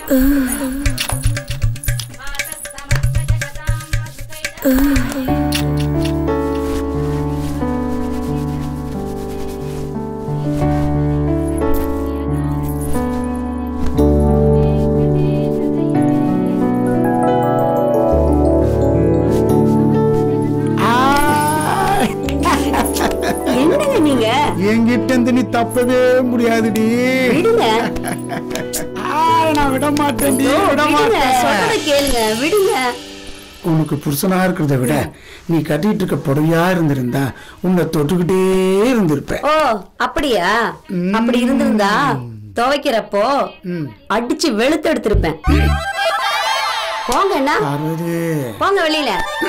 என்னங்க நீங்க என்கிட்ட இருந்து நீ தப்பவே முடியாதுடி விடுங்க ஆ, நான் விட மாட்டேன்டி விட விடுங்க சொல்றத மாட்டேன் கேளுங்க விடுங்க உனக்கு புருஷனா இருக்கிறத விட நீ கட்டிட்டு இருக்க புடவையா இருந்திருந்தா உன்னை தொட்டுக்கிட்டே இருந்திருப்ப ஓ அப்படியா அப்படி இருந்திருந்தா துவைக்கிறப்போ அடிச்சு வெளுத்து எடுத்திருப்பேன் போங்க என்ன பார்வதி போங்க வெளியில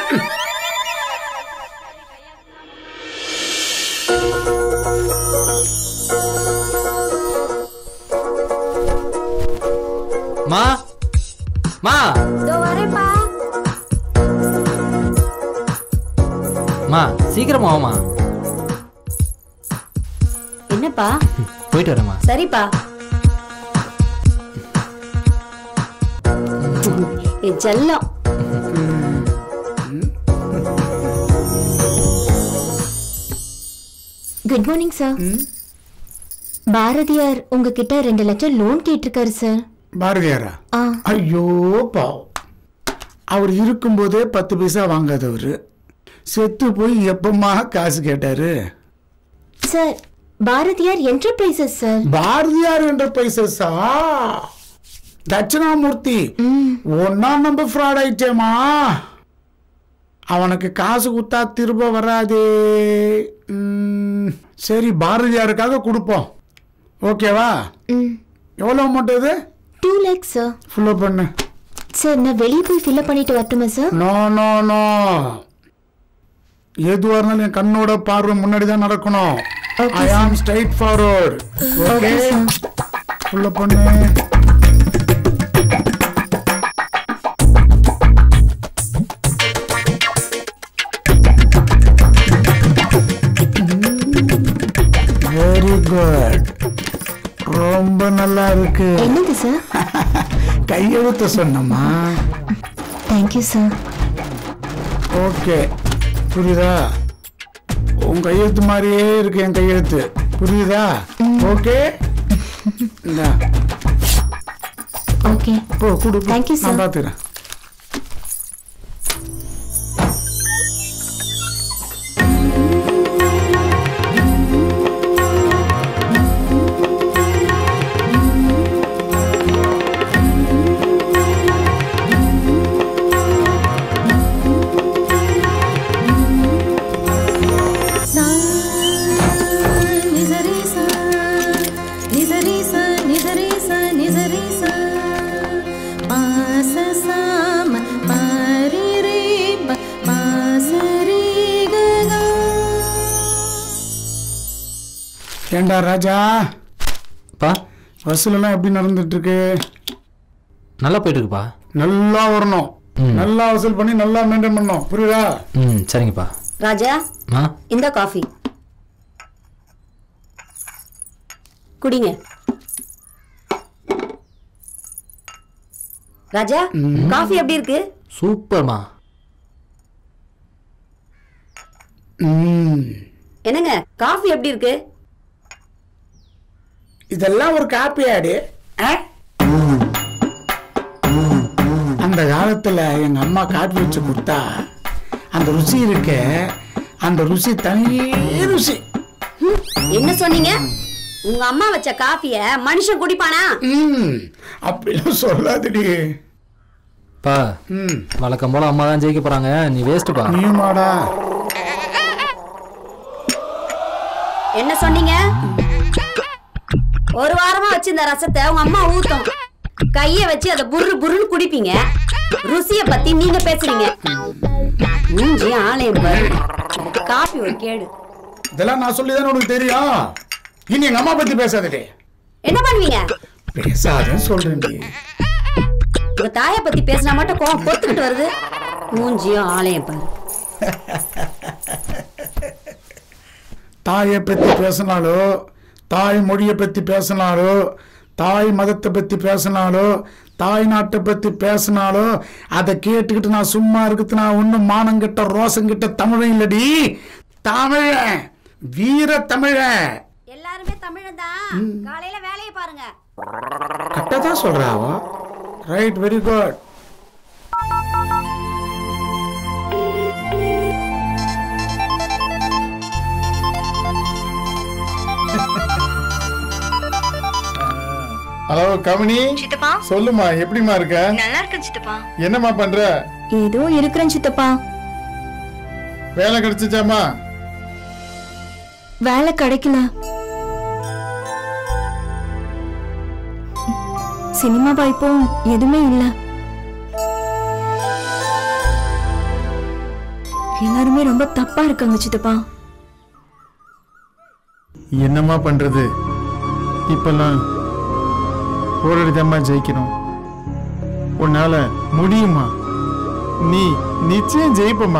மா மா இதோ வரேன்ப்பா மா சீக்கிரமா வாமா என்னப்பா போயிட்டு வரேம்மா சரிப்பா என் செல்லம் குட் மார்னிங் சார் பாரதியார் உங்ககிட்ட ரெண்டு லட்சம் லோன் கேட்டிருக்காரு சார் பாரதியாரா ஆ ஐயோ பாவம் அவர் இருக்கும்போதே பத்து பைசா வாங்காதவர் செத்து போய் எப்பமா காசு கேட்டாரு sir Bharathiyar enterprises sir Bharathiyar என்ற பைசஸா தட்சிணாமூர்த்தி ஒன்னா நம்ப ஃப்ராட் ஆயிட்டேமா அவனுக்கு காசு கொடுத்தா திரும்ப வராதே ம், சரி பாரதியாருக்காக கொடுப்போம் ஓகேவா ம் எவ்வளோ அமௌண்ட் இது டூ லேக்ஸ் சார் ஃபுல்லப் பண்ணு சார் நான் வெளியே போய் ஃபில்அப் பண்ணிட்டு வரட்டுமா சார் நோ நோ நோ எதுவாக இருந்தாலும் என் கண்ணோட பார்வை முன்னாடி தான் நடக்கணும் Okay, ஐ ஆம் ஸ்ட்ரைட் ஃபார்வர்ட் ஓகே ஃபுல்ல பண்ணு வெரி குட் ரொம்ப நல்லா இருக்கு என்னது சார் கையெழுத்து சொன்னம்மா தேங்க்யூ சார் ஓகே புரியுதா உன் கையெழுத்து மாதிரியே இருக்கு என் கையெழுத்து புரியுதா ஓகே இந்தா, ஓகே போ கொடு போ. Thank you, sir. நான் பார்த்துக்கிறேன் ஏண்டா ராஜா பா வசூலெல்லாம் எப்படி நடந்துட்டு இருக்கு நல்லா போயிட்டு இருக்குப்பா நல்லா வரணும் ம். நல்லா வசூல் பண்ணி நல்லா மெயின்டைன் பண்ணணும் புரியுதா ம் சரிங்கப்பா ராஜா மா இந்த காஃபி குடிங்க ராஜா காஃபி எப்படி இருக்கு சூப்பர்மா ம். என்னங்க காஃபி எப்படி இருக்கு இதெல்லாம் ஒரு காப்பி ஆடு ஆ? அந்த காலத்துல எங்க அம்மா காப்பி வச்சு கொடுத்தா அந்த ருசி இருக்க அந்த ருசி தனி ருசி என்ன சொன்னீங்க உங்க அம்மா வச்ச காஃபிய மனுஷன் குடிப்பானா ம் அப்படிலாம் சொல்லாதடி பா ம் வழக்கம் போல அம்மா தான் ஜெயிக்க போறாங்க நீ வேஸ்ட்டுப்பா நீயுமாடா என்ன சொன்னீங்க ஒரு வாரமா வச்சு இந்த ரசத்தை உங்க அம்மா ஊத்தும் கைய வச்சு அதை புர்ரு புர்ருன்னு குடிப்பீங்க ருசிய பத்தி நீங்க பேசுறீங்க மூஞ்சி ஆலயம் பாரு காபி ஒரு கேடு இதெல்லாம் நான் சொல்லிதானே உனக்கு தெரியும் இனி எங்க அம்மா பத்தி பேசாதடி என்ன பண்ணுவீங்க பேசாதன்னு சொல்றேன்டி உங்க தாயை பத்தி பேசினா மட்டும் கோவம் பொத்துக்கிட்டு வருது மூஞ்சியும் ஆலயம் பாரு தாயை பத்தி பேசினாலோ தாய் மொழியை பத்தி பேசினாலோ தாய் மதத்தை பத்தி பேசினாலோ தாய் நாட்டை பத்தி பேசினாலோ அதை கேட்டுக்கிட்டு நான் சும்மா இருக்குது நான் ஒன்றும் மானங்கிட்ட ரோசங்கிட்ட தமிழன் இல்லடி தமிழன் வீர தமிழன் எல்லாருமே தமிழன் தான் காலையில வேலையை பாருங்க கரெக்டாக தான் சொல்கிறாவோ ரைட் வெரி குட் ஹலோ கமனி சித்தப்பா சொல்லுமா எப்படிமா இருக்க நல்லா இருக்கேன் சித்தப்பா என்னம்மா பண்ற ஏதோ இருக்கிறேன் சித்தப்பா வேலை கிடைச்சிச்சாமா வேலை கிடைக்கல சினிமா வாய்ப்பும் எதுவுமே இல்ல எல்லாருமே ரொம்ப தப்பா இருக்காங்க சித்தப்பா என்னம்மா பண்றது இப்பெல்லாம் போராடிதாம்மா ஜெயிக்கணும் உன்னால முடியுமா நீ நிச்சயம் ஜெயிப்பம்மா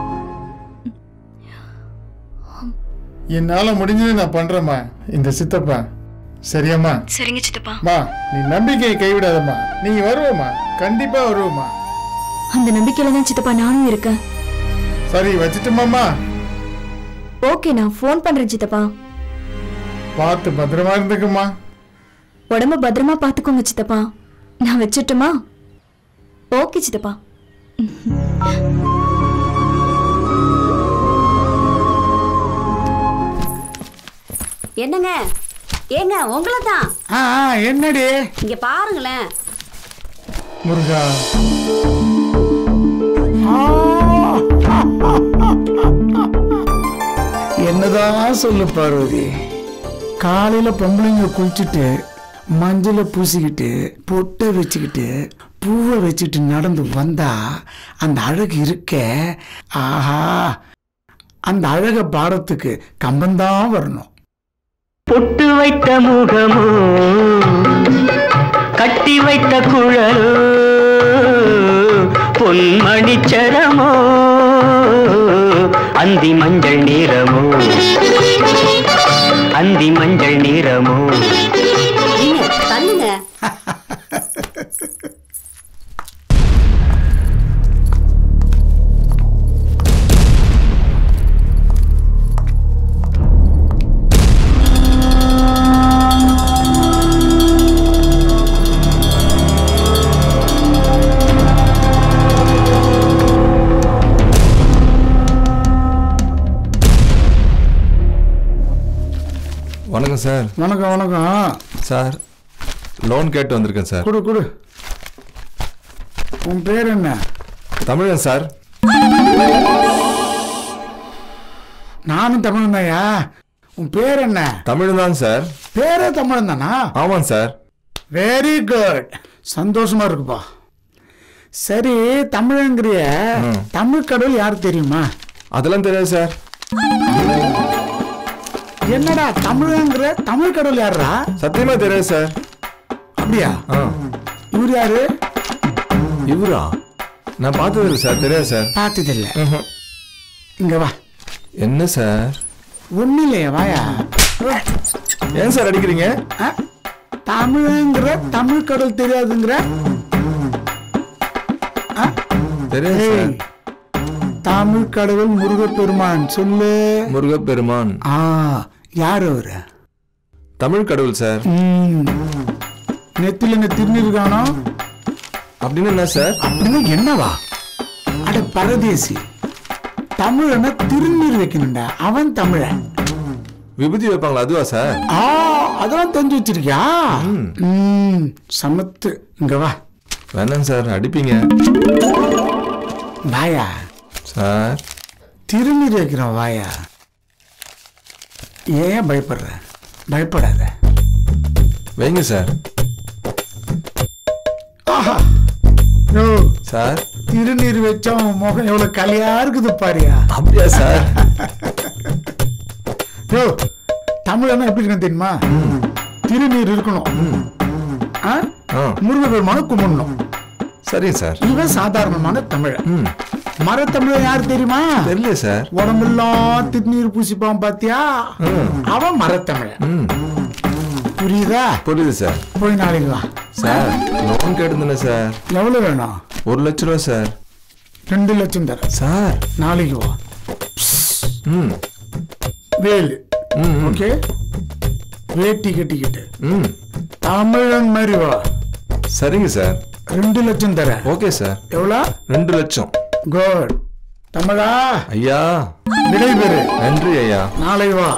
என்னால முடிஞ்சது நான் பண்றேம்மா இந்த சித்தப்பா சரியாம்மா சரிங்க சித்தப்பா மா நீ நம்பிக்கையை கைவிடாதம்மா நீ வருவம்மா கண்டிப்பா வருவம்மா அந்த நம்பிக்கையில தான் சித்தப்பா நானும் இருக்கேன் சரி வச்சுட்டுமாம்மா ஓகே நான் ஃபோன் பண்றேன் சித்தப்பா பார்த்து பத்திரமா இருந்துக்குமா உடம்ப பத்திரமா பாத்துக்கோங்க சித்தப்பா நான் வச்சுட்டுமா ஓகே சித்தப்பா என்னங்க ஏங்க உங்களை தான் ஆ ஆ, என்னடி இங்க பாருங்களேன் முருகா என்னதான் சொல்லு பார்வதி காலையில பொம்பளைங்க குளிச்சுட்டு மஞ்சளை பூசிக்கிட்டு பொட்டை வச்சுக்கிட்டு பூவை வச்சுட்டு நடந்து வந்தா அந்த அழகு இருக்க ஆஹா அந்த அழகை பாடத்துக்கு கம்பந்தான் வரணும் பொட்டு வைத்த முகமோ கட்டி வைத்த குழலோ பொன்மணிச்சரமோ அந்தி மஞ்சள் நிறமோ அந்தி மஞ்சள் நிறமோ நீங்க தள்ளுங்க வணக்கம் சார் வணக்கம் வணக்கம் சார் லோன் கேட்டு வந்திருக்கேன் சார் கொடு கொடு உன் பேர் என்ன தமிழன் சார் நானும் தமிழ் தாயா உன் பேர் என்ன தமிழன் தான் சார் பேரே தமிழ் தானா ஆமாம் சார் வெரி குட் சந்தோஷமா இருக்குப்பா சரி தமிழங்கிறிய ம். தமிழ் கடவுள் யார் தெரியுமா அதெல்லாம் தெரியாது சார் என்னடா தமிழங்கிற தமிழ் கடவுள் யாருடா சத்தியமா தெரியாது சார் அப்படியா ஆ இவர் யாரு இவரா நான் பார்த்தது இல்லை சார் தெரியாது சார் பார்த்ததில்ல ம்ஹும். இங்க வா என்ன சார் ஒன்னும் இல்லையா வாயா ஏன் சார் அடிக்கிறீங்க ஆ? தமிழங்கிற தமிழ் கடவுள் தெரியாதுங்கிற ஆ? தெரியாது ஏய், சார் தமிழ் கடவுள் முருகப்பெருமான் சொல்லு முருகப்பெருமான் ஆ யார் அவரு தமிழ் கடவுள் சார் ம். நெத்தில என்ன திருநீர்கானோ அப்படின்னு என்ன சார் அப்படின்னா என்னவா அட பரதேசி தமிழனை திருநீர் வைக்கணும்டா அவன் தமிழன் விபூதி வைப்பாங்களா அதுவா சார் ஆ அதெல்லாம் தெரிஞ்சு வச்சிருக்கியா ம் சமத்து இங்க வா வேணாம் சார் அடிப்பீங்க வாயா சார் திருநீர் வைக்கிறோம் வாயா ஏன் பயப்படுற பயப்படாத வைங்க சார் யோ, சார் திருநீர் வச்சா உன் முகம் எவ்வளவு கலையா இருக்குது பாரியா அப்படியா சார் யோ தமிழனா எப்படி இருக்கணும் தெரியுமா திருநீர் இருக்கணும் ஆ? ஆ முருகப்பெருமான கும்பிடணும் சரிங்க சார் இவன் சாதாரணமான தமிழன் ம் மரத்தமிழன் யார் தெரியுமா தெரியல சார் உடம்பெல்லாம் திருநீர் பூசிப்பான் பாத்தியா ம். அவன் மரத்தமிழன் ம் புரியுதா புரியுது சார் போய் நாளைக்கு வா சார் லோன் கேட்டிருந்தேன் சார் எவ்வளவு வேணும் ஒரு லட்ச ரூபா சார் ரெண்டு லட்சம் தரேன் சார் நாளைக்கு வா ம் வேலு ம் ம், ஓகே வேட்டி கட்டிக்கிட்டு ம் தமிழன் மாதிரி வா சரிங்க சார் ரெண்டு லட்சம் தரேன் ஓகே சார் எவ்வளோ ரெண்டு லட்சம் குட் தமிழா ஐயா விடைபெறு நன்றி ஐயா நாளை வா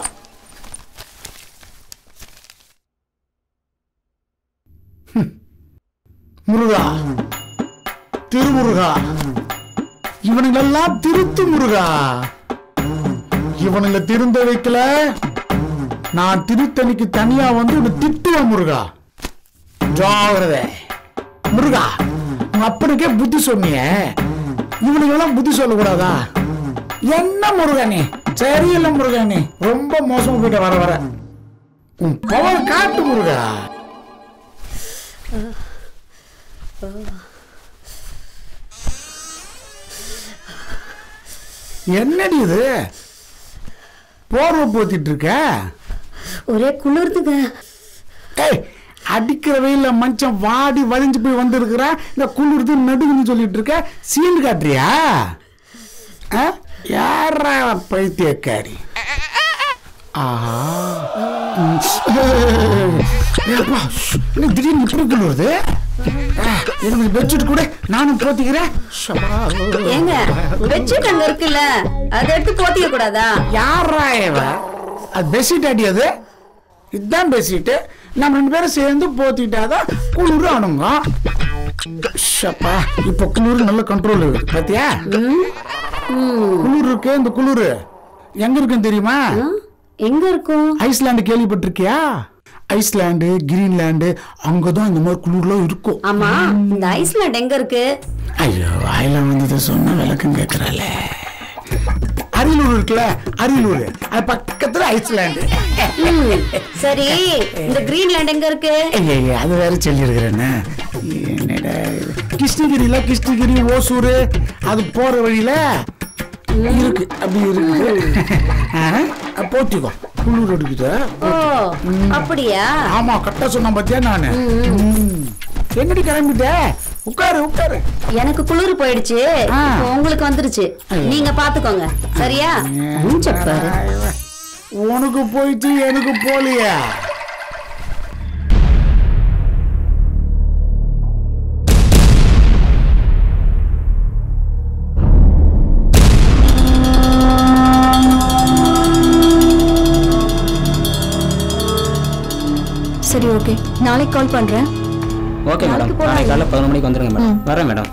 ஹம். முருகா திருமுருகா இவனுங்களெல்லாம் திருத்து முருகா இவனுங்களை திருந்த வைக்கல நான் திருத்தணிக்கு தனியா வந்து இவனை திட்டுவேன் முருகா ஜாகிரதை முருகா உங்க அப்பனுக்கே புத்தி சொன்னியே இவனுக்கெல்லாம் புத்தி சொல்லக்கூடாதா என்ன முருகனே சரியில்லை முருகனே ரொம்ப மோசமா போயிட்ட வர வர உன் பவர் காட்டு முருகா என்னடி இது போர்வை போத்திட்டு இருக்க ஒரே குளிர்துங்க ஏய் அடிக்கிற வெயில்ல மனுஷன் வாடி வலிஞ்சு போய் வந்திருக்கிற இந்த குளிர்து நடுங்குன்னு சொல்லிட்டு இருக்க சீண்டு காட்டுறியா ஆ? யாரா பைத்தியக்காரி ஆஹா ம். ஏப்பா, என்ன திடீர்னு இப்படி குளிருது ஆ, எனக்கு பெட்ஷீட் கூட நானும் போத்திக்கிறேன் ஷபா. ஏங்க பெட்ஷீட் அங்க இருக்குல்ல அதை எடுத்து போத்திக்க கூடாதா யாரா இவ அது பெட்ஷீட் அடி அது இதுதான் பெட்ஷீட்டு நம்ம ரெண்டு பேரும் சேர்ந்து போத்திட்டாதான் குளிர் அணுங்க ஷப்பா இப்ப குளிர் நல்ல கண்ட்ரோல் இருக்கு பாத்தியா குளிர் இருக்கு இந்த குளிர் எங்க இருக்குன்னு தெரியுமா எங்க இருக்கும் ஐஸ்லாந்து கேள்விப்பட்டிருக்கியா ஐஸ்லாந்து கிரீன்லாந்து அங்கதான் இந்த மாதிரி குளிர்லாம் இருக்கும் ஆமா இந்த ஐஸ்லாண்ட் எங்க இருக்கு ஐயோ வாயில வந்ததை சொன்ன விளக்கம் கேட்கறாளே அரியலூர் இருக்குல்ல அரியலூர் அது பக்கத்துல ஐஸ்லாந்து ம், சரி இந்த கிரீன்லாண்ட் எங்க இருக்கு ஐயா அது வேற சொல்லியிருக்கிறேன்னு என்னடா இது? கிருஷ்ணகிரியில கிருஷ்ணகிரி ஓசூர் அது போற வழியில இருக்கு அப்படி இருக்கு ஆ, போத்திக்கோ குளிர் அடிக்குது ஓ அப்படியா ஆமா கரெக்டா சொன்ன பாத்தியா நானு ம். எங்கடி கிளம்பிட்ட உட்காரு உட்காரு எனக்கு குளிர் போயிடுச்சு ஆ. இப்போ உங்களுக்கு வந்துருச்சு நீங்க பாத்துக்கோங்க சரியா மூஞ்ச பாரு உனக்கு போயிட்டு எனக்கு போலியா சரி ஓகே நாளைக்கு கால் பண்றேன் ஓகே மேடம் நாளைக்கு போலாம். நாளைக்கு காலைல பதினொரு மணிக்கு வந்துருங்க மேடம் வரேன் மேடம்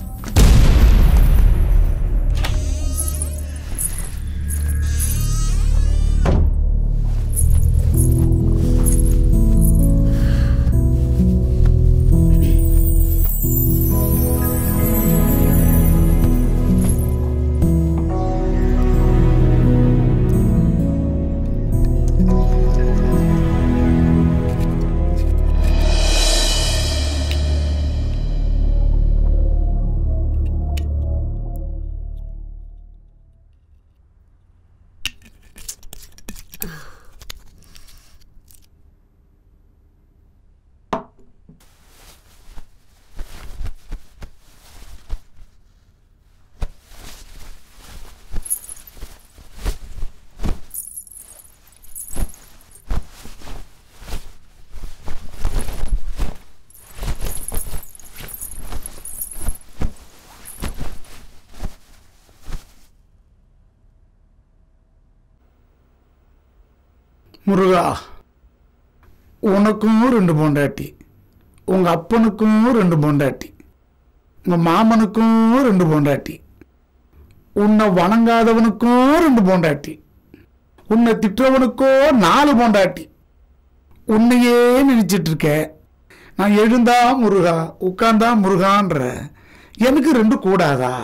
முருகா உனக்கும் ரெண்டு பொண்டாட்டி உங்க அப்பனுக்கும் ரெண்டு பொண்டாட்டி உங்க மாமனுக்கும் ரெண்டு பொண்டாட்டி உன்னை வணங்காதவனுக்கும் ரெண்டு பொண்டாட்டி உன்னை திட்டுறவனுக்கோ நாலு பொண்டாட்டி உன்னையே நினைச்சிட்டு இருக்க நான் எழுந்தா முருகா உட்கார்ந்தா முருகான்ற எனக்கு ரெண்டு கூடாதா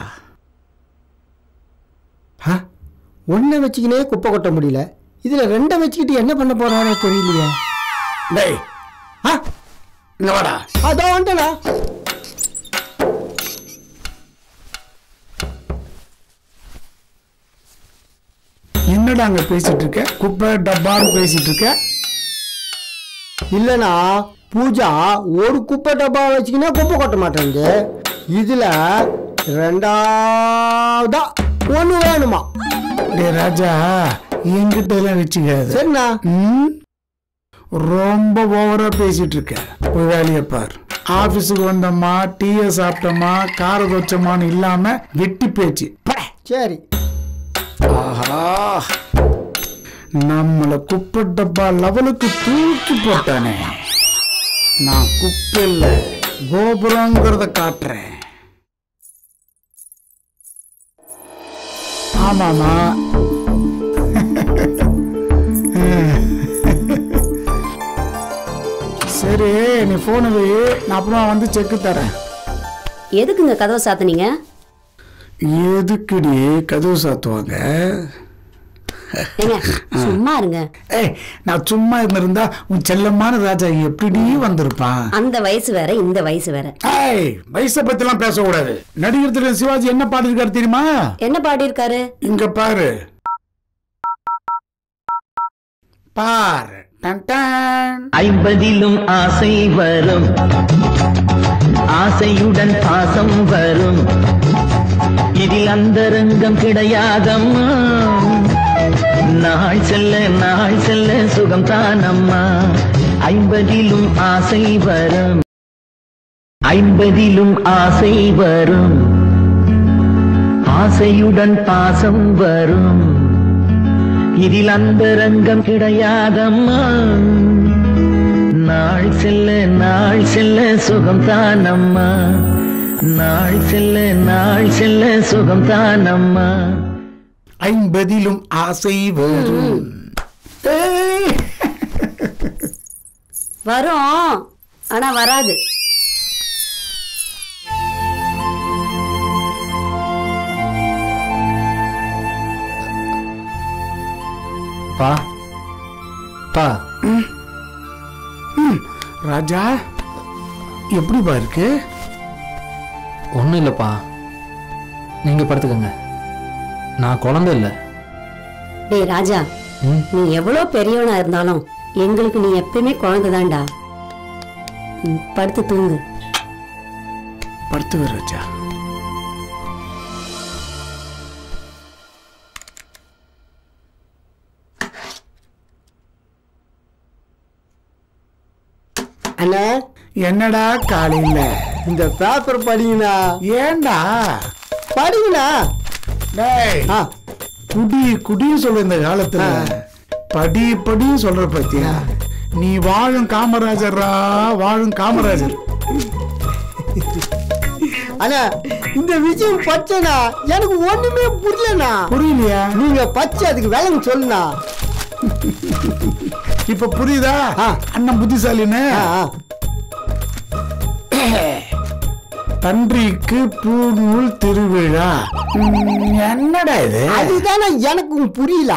ஒன்றை வச்சுக்கினே குப்பை கொட்ட முடியல இதுல ரெண்டை வச்சுக்கிட்டு என்ன பண்ண போறானோ தெரியலையே டேய் ஆ, இங்க வாடா அதோ வந்துடா என்னடா அங்க பேசிட்டு இருக்க குப்பை டப்பான்னு பேசிட்டு இருக்க இல்லனா பூஜா ஒரு குப்பை டப்பா வச்சுக்கினே குப்பை கொட்ட மாட்டேங்குது இதுல ரெண்டாவதா ஒண்ணு வேணுமா டேய் ராஜா என்கிட்ட எல்லாம் வச்சுக்காது சரிண்ணா ம்? ரொம்ப ஓவரா பேசிட்டு இருக்க போய் வேலையை பார் ஆபீஸுக்கு வந்தோமா டீயை சாப்பிட்டோமா கார வச்சோமான்னு இல்லாம வெட்டி பேச்சு பே. சரி ஆஹா நம்மள குப்பை டப்பா லெவலுக்கு தூக்கி போட்டானே நான் குப்பை இல்ல கோபுரங்கிறத காட்டுறேன் ஆமாமா சரி நீ போன வை நான் அப்புறம் வந்து செக்கு தரேன் எதுக்குங்க கதவை சாத்துனீங்க எதுக்குடி கதவு சாத்துவாங்க ஏங்க சும்மா இருங்க ஏய் நான் சும்மா இருந்திருந்தா உன் செல்லமான ராஜா எப்படி வந்திருப்பான் அந்த வயசு வேற இந்த வயசு வேற ஏய் வயசை பத்திலாம் பேசக்கூடாது நடிகர் திரு சிவாஜி என்ன பாடிருக்காரு தெரியுமா என்ன பாடியிருக்காரு இங்க பாரு பாரு டன் டன். ஐம்பதிலும் ஆசை வரும் ஆசையுடன் பாசம் வரும் இதில் அந்தரங்கம் கிடையாதம்மா நாள் செல்ல நாள் செல்ல சுகம் தானம்மா ஐம்பதிலும் ஆசை வரும் ஐம்பதிலும் ஆசை வரும் ஆசையுடன் பாசம் வரும் இதில் அந்தரங்கம் கிடையாதம்மா நாள் செல்ல நாள் செல்ல சுகம் தானம்மா நாள் செல்ல நாள் செல்ல சுகம் தானம்மா ஐம்பதிலும் ஆசை வரும் ஏய், வரும் ஆனா வராது பா பா ராஜா எப்படிப்பா இருக்கு ஒன்றும் இல்லைப்பா நீங்கள் படுத்துக்கங்க நான் குழந்தை இல்லை டேய் ராஜா ம் நீ எவ்வளவு பெரியவனா இருந்தாலும் எங்களுக்கு நீ எப்பயுமே குழந்தைதான்டா ம், படுத்து தூங்கு படுத்துக்க ராஜா அண்ணா என்னடா காலையில இந்த பேப்பர் படிங்கண்ணா ஏன்டா படிங்கண்ணா டேய் ஆ குடி குடின்னு சொல்ற இந்த காலத்துல படி படின்னு சொல்ற பத்தியா நீ வாழும் காமராஜர்ரா வாழும் காமராஜர் அண்ணா இந்த விஷயம் பச்சைண்ணா எனக்கு ஒண்ணுமே புரியலண்ணா புரியலையா நீங்க பச்சை அதுக்கு விலங்கு சொல்லுண்ணா இப்ப புரியுதா ஆ. அண்ணன் புத்திசாலின்னு ஆ, ஆ. தன்றிக்கு பூநூல் திருவிழா ம், என்னடா இது அதுதானே எனக்கும் புரியல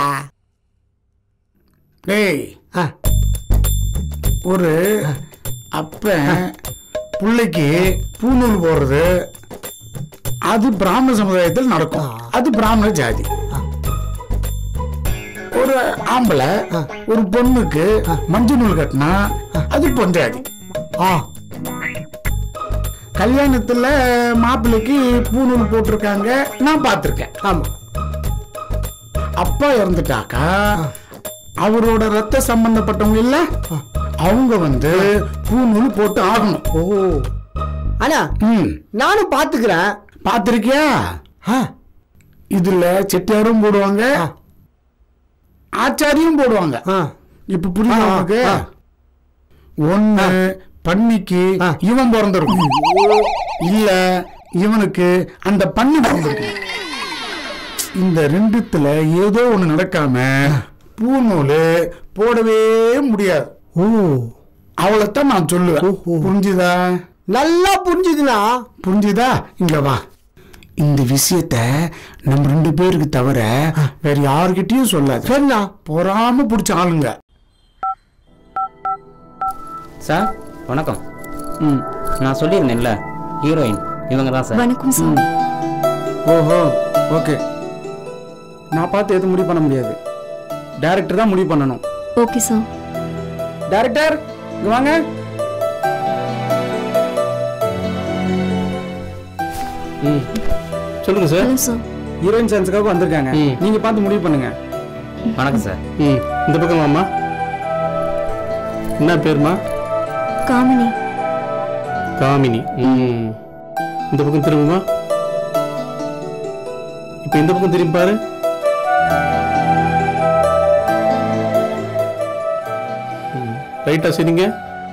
டேய் ஆ, ஒரு அப்பன் பிள்ளைக்கு பூநூல் போடுறது அது பிராமண சமுதாயத்தில் நடக்கும் அது பிராமண ஜாதி ஒரு ஆம்பளை ஒரு பொண்ணுக்கு மஞ்சள் நூல் கட்டினா அது பொன் ஜாதி ஆ கல்யாணத்துல மாப்பிள்ளைக்கு பூநூல் போட்டிருக்காங்க நான் பார்த்திருக்கேன் ஆமா அப்பா இறந்துட்டாக்கா அவரோட ரத்த சம்பந்தப்பட்டவங்க இல்ல அவங்க வந்து பூநூல் போட்டு ஆகணும் ஓ அண்ணா ம் நானும் பாத்துக்கிறேன் பார்த்திருக்கியா ஆ, இதுல செட்டியாரும் போடுவாங்க ஆச்சாரியும் போடுவாங்க ஆ. இப்ப புரியுதா ஆ, உனக்கு ஆ. ஒண்ணு பன்னிக்கு ஆ. இவன் பிறந்திருக்கும் இல்ல இவனுக்கு அந்த பன்னி பிறந்திருக்கும் இந்த ரெண்டுத்துல ஏதோ ஒண்ணு நடக்காம பூநூல் போடவே முடியாது ஓ அவளைத்தான் நான் சொல்லுவேன் ஓஹோ. புரிஞ்சுதா நல்லா புரிஞ்சுதுண்ணா புரிஞ்சுதா இங்க வா இந்த விஷயத்த நம்ம ரெண்டு பேருக்கு தவிர வேற யாருக்கிட்டயும் சொல்லாது சரிண்ணா பொறாம பிடிச்ச ஆளுங்க சார் வணக்கம் ம் நான் சொல்லியிருந்தேன்ல ஹீரோயின் இவங்க தான் சார் வணக்கம் சார் ஓஹோ ஓகே நான் பார்த்து எதுவும் முடிவு பண்ண முடியாது டைரக்டர் தான் முடிவு பண்ணணும் ஓகே சார் டைரக்டர் இங்க வாங்க ம் சொல்லுங்க சார் ஹலோ சார் ஹீரோயின் சான்ஸுக்காக வந்திருக்காங்க ம். நீங்க பார்த்து முடிவு பண்ணுங்க வணக்கம் சார் ம் இந்த பக்கம் வாம்மா என்ன பேருமா காமினி காமினி ம் இந்த பக்கம் திரும்புமா இப்போ இந்த பக்கம் திரும்பி பாரு ரைட்டா சரிங்க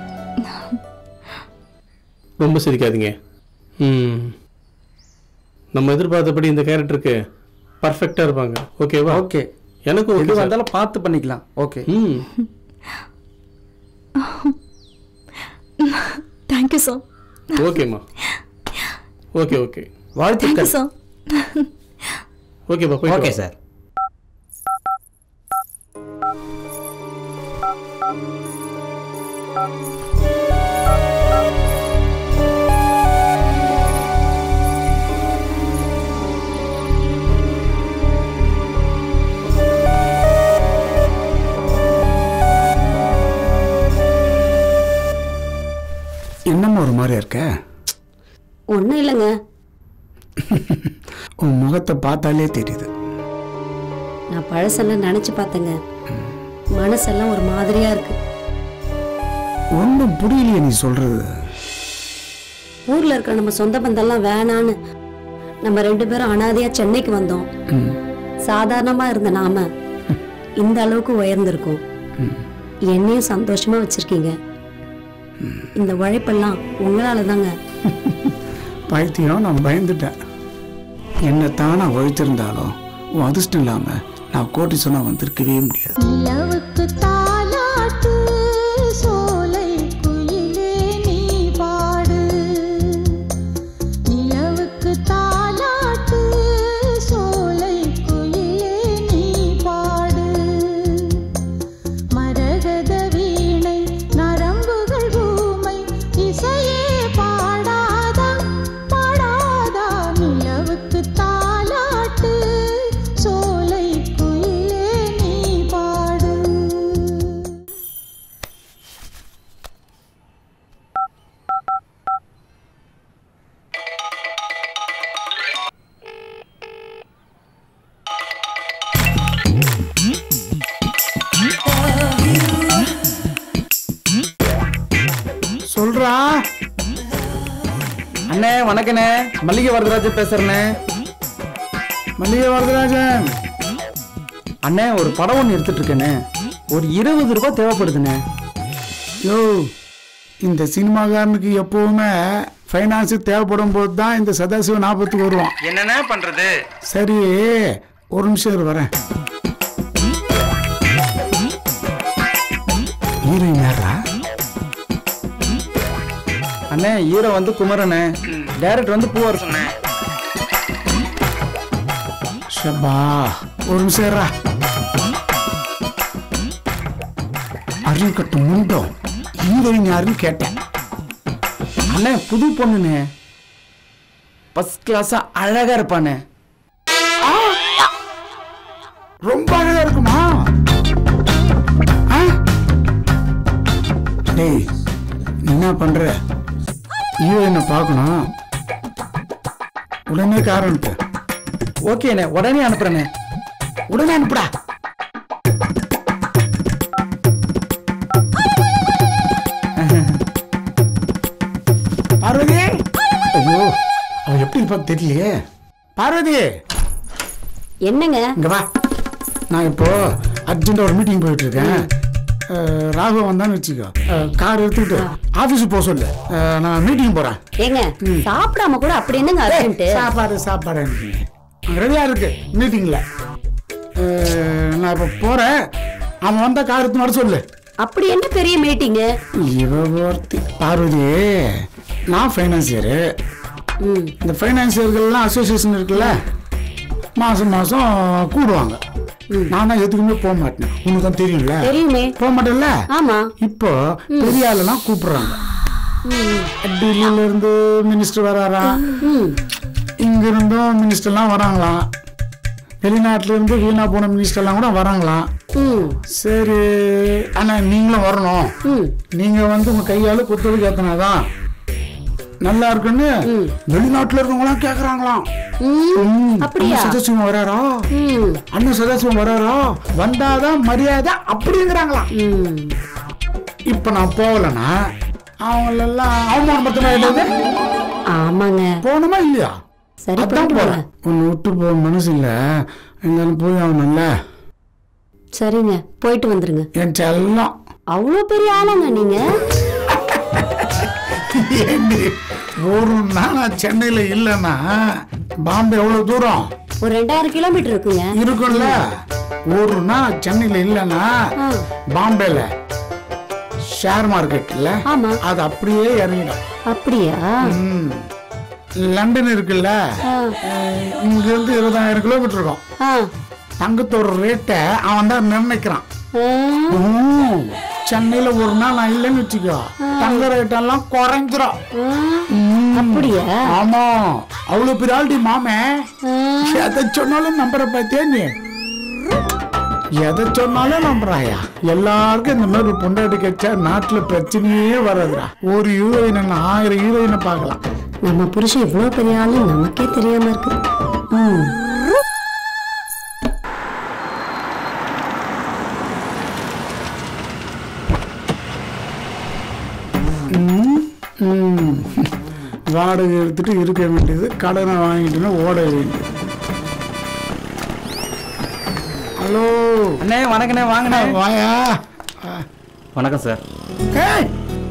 ரொம்ப சிரிக்காதீங்க ம் நம்ம எதிர்பார்த்தபடி இந்த கேரக்டருக்கு பர்ஃபெக்டாக இருப்பாங்க ஓகேவா ஓகே எனக்கும் எது ஓகே சார் வந்தாலும் பார்த்து பண்ணிக்கலாம் ஓகே ம் தேங்க்யூ சார் ஓகேம்மா ஓகே ஓகே தேங்க்யூ வாழ்த்துக்கள் சார் ஓகேப்பா போயிட்டு ஓகே வா. சார் என்னம்மா ஒரு மாதிரி இருக்க ஒண்ணும் இல்லைங்க உன் முகத்தை பார்த்தாலே தெரியுது நான் பழசெல்லாம் நினைச்சு பார்த்தேங்க மனசெல்லாம் ஒரு மாதிரியா இருக்கு ஒன்றும் புரியலையே நீ சொல்றது ஊர்ல இருக்கிற நம்ம சொந்த பந்தம்லாம் வேணான்னு நம்ம ரெண்டு பேரும் அனாதையா சென்னைக்கு வந்தோம் ம். சாதாரணமா இருந்த நாம இந்த அளவுக்கு உயர்ந்திருக்கோம் என்னையும் சந்தோஷமா வச்சிருக்கீங்க இந்த உழைப்பெல்லாம் உங்களால தாங்க பைத்தியம் நான் பயந்துட்டேன் என்ன தானா ஒழிச்சிருந்தாலும் உன் அதிர்ஷ்டம் இல்லாம நான் கோட்டி சொன்னா வந்திருக்கவே முடியாது நிலவுக்கு தாலாட்டு சோலை குயிலே நீ பாடு நிலவுக்கு தாலாட்டு சோலை குயிலே நீ பாடு மரகத வீணை நரம்புகள் ஊமை இசையே பாடாதா பாடாதா நிலவுக்கு தாலாட்டு சோலை குயிலே நீ பாடு சொல்றா அண்ணே வணக்கண்ணே மல்லிகை வரதராஜன் பேசுறேண்ணே மல்லிகை வரதராஜன் அண்ணே ஒரு படம் ஒன்று எடுத்துட்டு இருக்கேண்ணே ஒரு இருபது ரூபாய் தேவைப்படுதுண்ணே யோ இந்த சினிமாக்காரனுக்கு எப்பவுமே ஃபைனான்ஸு தேவைப்படும் போது தான் இந்த சதாசிவ ஞாபகத்துக்கு வருவான் என்னண்ணே பண்றது சரி ஒரு நிமிஷம் இரு வரேன் ஹீரோயின் யாரா அண்ணே ஹீரோ வந்து குமரண்ணே டைரக்டர் வந்து பூவரசண்ணே ஷபா ஒரு நிமிஷம் இருடா. அருள் கட்டு முண்டோம் ஹீரோயின் யாருன்னு கேட்டேன் அண்ணே புது பொண்ணுண்ணே ஃபர்ஸ்ட் கிளாஸா அழகா இருப்பானே ரொம்ப அழகா இருக்குமா ஆ? டேய் நீ என்ன பண்ற ஹீரோயினை பார்க்கணும் உடனே காரணத்து ஓகேண்ணே உடனே அனுப்புறேண்ணே உடனே அனுப்புடா பார்வதி ஐயோ அவ எப்படி இருப்பா தெரியலையே பார்வதி என்னங்க இங்க வா நான் இப்போ அர்ஜென்ட்டா ஒரு மீட்டிங் போயிட்டு இருக்கேன் அஹ், ராഘவ வந்தான்னு வச்சுக்கோ கார் எடுத்துக்கிட்டு ஆஃபீஸுக்கு போக சொல்லு அஹ், நான் மீட்டிங் போறேன் ஏங்க சாப்பிடாம கூட அப்படி என்னங்க அர்ஜென்ட் சாப்பாடு சாப்பாடு ரெடியா இருக்கு மீட்டிங்ல நான் இப்போ போறேன் அவன் வந்தா கார் எடுத்து வர சொல்லு அப்படி என்ன பெரிய மீட்டிங்கு இவ ஒருத்தி பார்வதி நான் ஃபைனான்சியரு இந்த ஃபைனான்சியர்கள்லாம் அசோசியேஷன் இருக்குல்ல மாசம் மாசம் கூடுவாங்க நான் தான் எதுக்குமே போக மாட்டேன் உனக்கு தான் தெரியும்ல தெரியுமே போக மாட்டேன்ல ஆமா இப்போ பெரிய ஆளுலாம் கூப்பிடுறாங்க டெல்லியில இருந்து மினிஸ்டர் வராரா இங்க இருந்தும் மினிஸ்டர்லாம் வராங்களாம் வெளிநாட்டுல இருந்து வீணா போன மினிஸ்டர் எல்லாம் கூட வராங்களாம் ம் சரி அண்ணா நீங்களும் வரணும் ம் நீங்க வந்து உங்க கையால குத்தது கேத்தனாதான் நல்லா இருக்குன்னு வெளிநாட்டுல இருக்கவங்களாம் கேக்குறாங்களாம் ம் அப்படியா அண்ணன் சதாசிவம் வராரா ம் அண்ணன் சதாசிவம் வராரா வந்தாதான் மரியாதை அப்படிங்கிறாங்களாம் ம் இப்ப நான் போகலன்னா அவங்களெல்லாம் அவமானப்படுத்தினா என்னது ஆமாங்க போகணுமா இல்லையா சரி அதான் போயிட்டு போறேன் வாங்க. உன்னை விட்டு போக மனசு இல்ல எங்காலும் போய் ஆகணும்ல சரிங்க போயிட்டு வந்துருங்க என் செல்லம் அவ்வளோ பெரிய ஆளாங்க நீங்க ஏண்டி, ஒரு நாள் நான் சென்னையில இல்லைன்னா பாம்பே எவ்வளவு தூரம் ஒரு ரெண்டாயிரம் கிலோமீட்டர் இருக்குங்க இருக்கும்ல ஒரு நாள் சென்னையில இல்லைன்னா ஆ. பாம்பேல ஷேர் மார்க்கெட்ல ஆமா அது அப்படியே இறங்கிடும் அப்படியா ம். லண்டன் இருக்குல்ல ஆ. அஹ், இங்க இருந்து இருபதாயிரம் கிலோமீட்டர் இருக்கும் ஆ தங்கத்தோட ரேட்டை அவன் தான் நிர்ணயிக்கிறான் ஆ. ம். சென்னையில ஒரு நாள் நான் இல்லைன்னு வச்சுக்கோ தங்க ரேட் எல்லாம் குறைஞ்சிரும் ஆ. ம். அப்படியா ஆமா அவ்வளவு பெரிய ஆள்டி மாமே ஆ. எதை சொன்னாலும் நம்புற பாத்தியா நீ எதை சொன்னாலும் நம்புறாயா எல்லாருக்கும் இந்த மாதிரி ஒரு பொண்டாட்டி கச்சா நாட்டுல பிரச்சனையே வராதுடா ஒரு ஹீரோயின் ஆயிரம் ஹீரோயினை பார்க்கலாம் நம்ம புருஷன் இவ்வளோ பெரிய ஆளு நமக்கே தெரியாம இருக்கு ம் ம். வாடகை எடுத்துட்டு இருக்க வேண்டியது கடனை வாங்கிட்டுன்னா ஓட வேண்டியது ஹலோ அண்ணே வணக்கண்ணே வாங்கண்ணே வாயா வணக்கம் சார் ஏய்!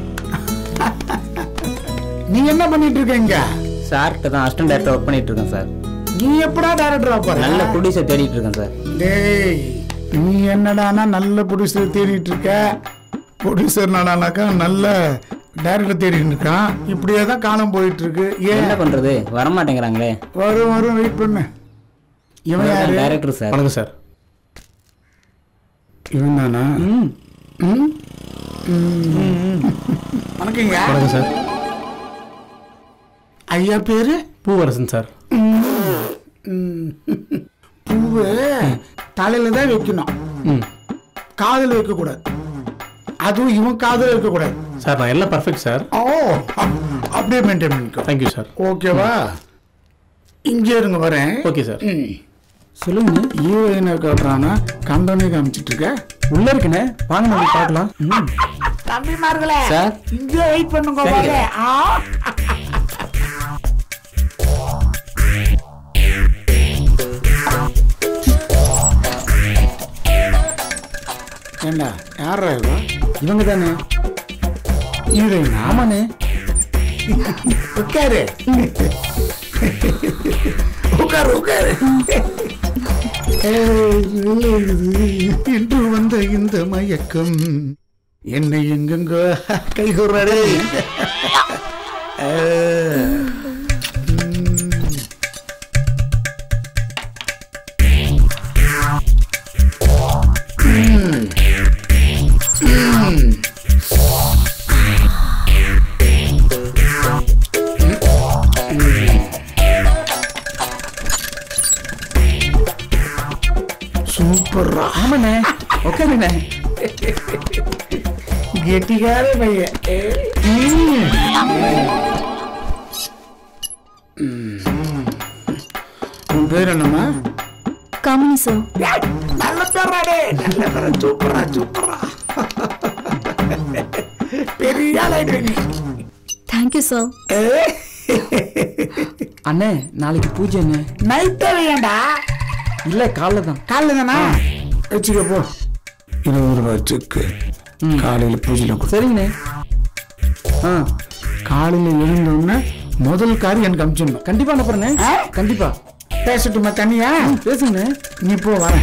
நீ என்ன பண்ணிட்டு இருக்க இங்க சார்கிட்ட தான் அசிஸ்டன்ட் டேரக்டர் ஒர்க் பண்ணிட்டு இருக்கேன் சார் நீ எப்படா டைரக்டரா போற நல்ல ப்ரொடியூசர் தேடிட்டு இருக்கேன் சார் டேய் நீ என்னடானா நல்ல ப்ரொடியூசர் தேடிட்டு இருக்க ப்ரொடியூசர் நாடானாக்கா நல்ல டைரக்டர் தேடிட்டு இருக்கான் இப்படியே தான் காலம் போயிட்டு இருக்கு என்ன ஏன் பண்றது வரமாட்டேங்கிறாங்களே வரும் வரும் வெயிட் பண்ணு இவன் யாரு டைரக்டர் சார் வணக்கம் சார் இவன் தானா ம் ம்? ம். வணக்கங்க வணக்கம் சார் ஐயா பேரு பூவரசன் சார் ம். பூவு தலையில தான் வைக்கணும் ம் காதல் வைக்க கூடாது அதுவும் இவன் காதல் வைக்க கூடாது சார் நான் எல்லாம் பர்ஃபெக்ட் சார் ஓ அ- அப்படியே மெயின்டைன் பண்ணிக்கோ தேங்க்யூ சார் ஓகேவா இங்கே இருங்க வரேன் ஓகே சார் ம். சொல்லுங்க ஹீரோயினை காட்டுறானா கண்டனே காமிச்சிட்டு இருக்க உள்ள இருக்குண்ணே வாங்க நம்ம பார்க்கலாம் தம்பிமார்களே சார் இங்கே வெயிட் பண்ணுங்க சரிங்க. வரேன். ஆ ஏண்டா யாரா இவ இவங்க தானே ஹீரோயினா ஆமாண்ணே உட்காரு உட்காரு உட்காரு இன்று வந்த இந்த மயக்கம் என்னை எங்கெங்கோ கைகூறாடே சூப்பர்ரா ஆமாண்ணே உட்காருண்ணே கெட்டிக்கார பையன் உன் பேர் என்னம்மா காமினி சார் நல்ல பேராடே நல்ல பேரா சூப்பரா சூப்பரா பெரிய ஆளாயிட்ட நீ தேங்க்யூ சார் அண்ணே நாளைக்கு பூஜை அண்ணே நைட்டே வேண்டா இல்ல காலைல தான் காலைல தானா வச்சுக்க போ இருபது ரூபாய் செக்கு காலையில பூஜையில கொடு சரிங்கண்ணே ஆ காலையில எழுந்தோடனே முதல் காரியம் எனக்கு அனுப்பிச்சிடணும் கண்டிப்பா அனுப்புறேண்ணே ஆ? கண்டிப்பா பேசட்டுமா தனியா பேசுங்கண்ணே நீ போ வரேன்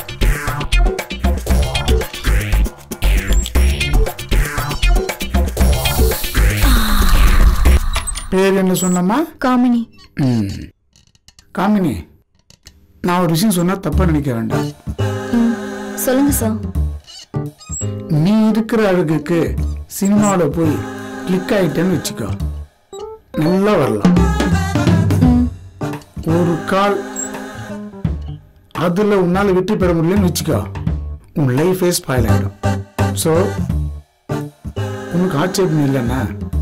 பேர் என்ன சொன்னம்மா காமினி ம். காமினி நான் ஒரு விஷயம் சொன்னா தப்பா நினைக்க வேண்டாம் ம் சொல்லுங்க சார் நீ இருக்கிற அழகுக்கு சினிமாவில் போய் கிளிக் ஆயிட்டேன்னு வச்சுக்கோ நல்லா வரலாம் ம் ஒரு கால் அதுல உன்னால வெற்றி பெற முடியலன்னு வச்சுக்கோ உன் லைஃபே ஸ்பாயில் ஆயிடும் ஸோ உனக்கு ஆட்சேபம் இல்லைன்னா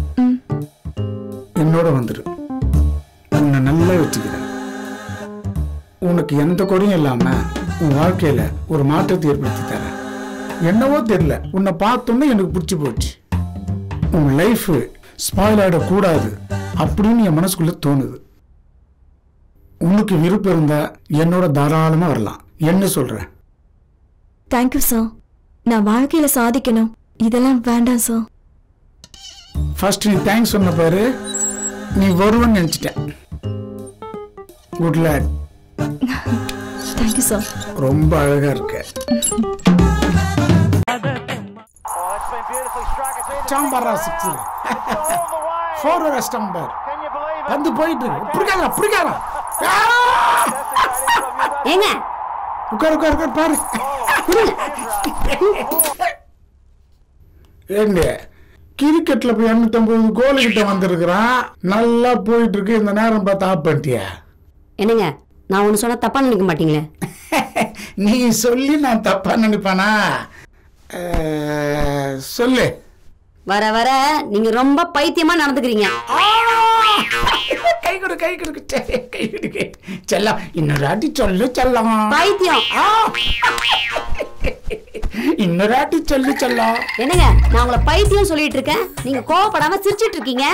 என்னோட வந்துரு உன்னை நல்லா வச்சுக்கிறேன் உனக்கு எந்த குறையும் இல்லாம உன் வாழ்க்கையில ஒரு மாற்றத்தை ஏற்படுத்தி தரேன் என்னவோ தெரியல உன்னை பார்த்தோன்னே எனக்கு பிடிச்சி போச்சு உன் லைஃப் ஸ்பாயில் ஆயிடக்கூடாது அப்படின்னு என் மனசுக்குள்ள தோணுது உனக்கு விருப்பம் இருந்தா என்னோட தாராளமா வரலாம் என்ன சொல்ற தேங்க்யூ சார் நான் வாழ்க்கையில சாதிக்கணும் இதெல்லாம் வேண்டாம் சார் ஃபர்ஸ்ட் நீ தேங்க்ஸ் சொன்ன பாரு நீ வருவன்னு நினைச்சிட்டேன் குட் லேக் தேங்க்யூ சார் ரொம்ப அழகா இருக்க சாம்பாரா சிக்ஸ் ஃபோர் ஒரு ஸ்டம்பர் வந்து போயிட்டு இருக்கு பிடிக்காதா பிடிக்காதா ஏங்க உட்கார் உட்கார் உட்கார் பாரு ஏங்க கிரிக்கெட்ல போய் எண்ணூத்தம்பது கோல் கிட்ட வந்திருக்கிறான் நல்லா போயிட்டு இருக்கு இந்த நேரம் பார்த்து ஆஃப் பண்ணிட்டியா என்னங்க நான் ஒன்று சொன்னா தப்பா நினைக்க மாட்டீங்களே நீ சொல்லி நான் தப்பா நினைப்பானா அஹ், சொல்லு வர வர நீங்க ரொம்ப பைத்தியமா நடந்துக்கிறீங்க கை கொடு கை கொடு சே, கை கொடு செல்லம் இன்னொரு ஆட்டி சொல்லு செல்லம் பைத்தியம் இன்னொரு ஆட்டி சொல்லு செல்லம் என்னங்க நான் உங்களை பைத்தியம் சொல்லிட்டு இருக்கேன் நீங்க கோவப்படாம சிரிச்சிட்டு இருக்கீங்க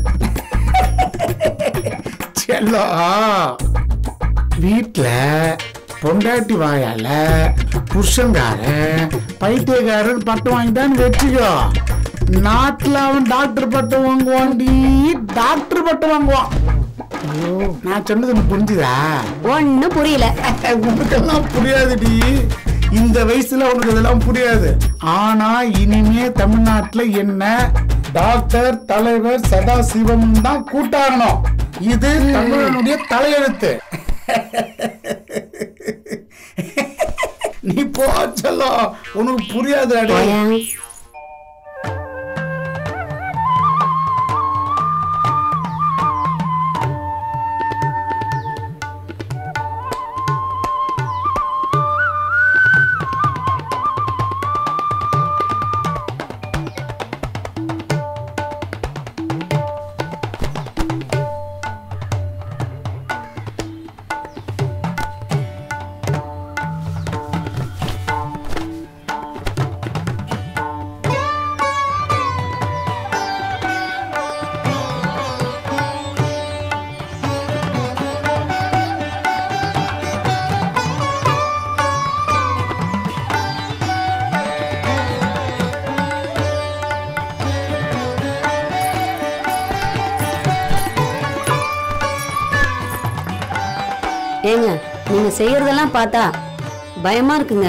செல்லம் வீட்ல பொண்டாட்டி வாயால புருஷங்காரன் பைத்தியக்காரன் பட்டம் வாங்கிட்டான்னு வச்சுக்கோ நாட்டுல அவன் டாக்டர் பட்டம் வாங்குவான்டி டாக்டர் பட்டம் வாங்குவான் ஐயோ நான் சொன்னது உனக்கு புரிஞ்சுதா ஒன்னும் புரியல உனக்கெல்லாம் புரியாதுடி இந்த வயசுல உனக்கு இதெல்லாம் புரியாது ஆனா இனிமே தமிழ்நாட்டுல என்ன டாக்டர் தலைவர் சதாசிவம் தான் கூட்டாகணும் இது தமிழனுடைய தலையெழுத்து நீ போ செல்லம் உனக்கு புரியாது அடி போயேன். ஏங்க நீங்க செய்யறதெல்லாம் பார்த்தா பயமா இருக்குங்க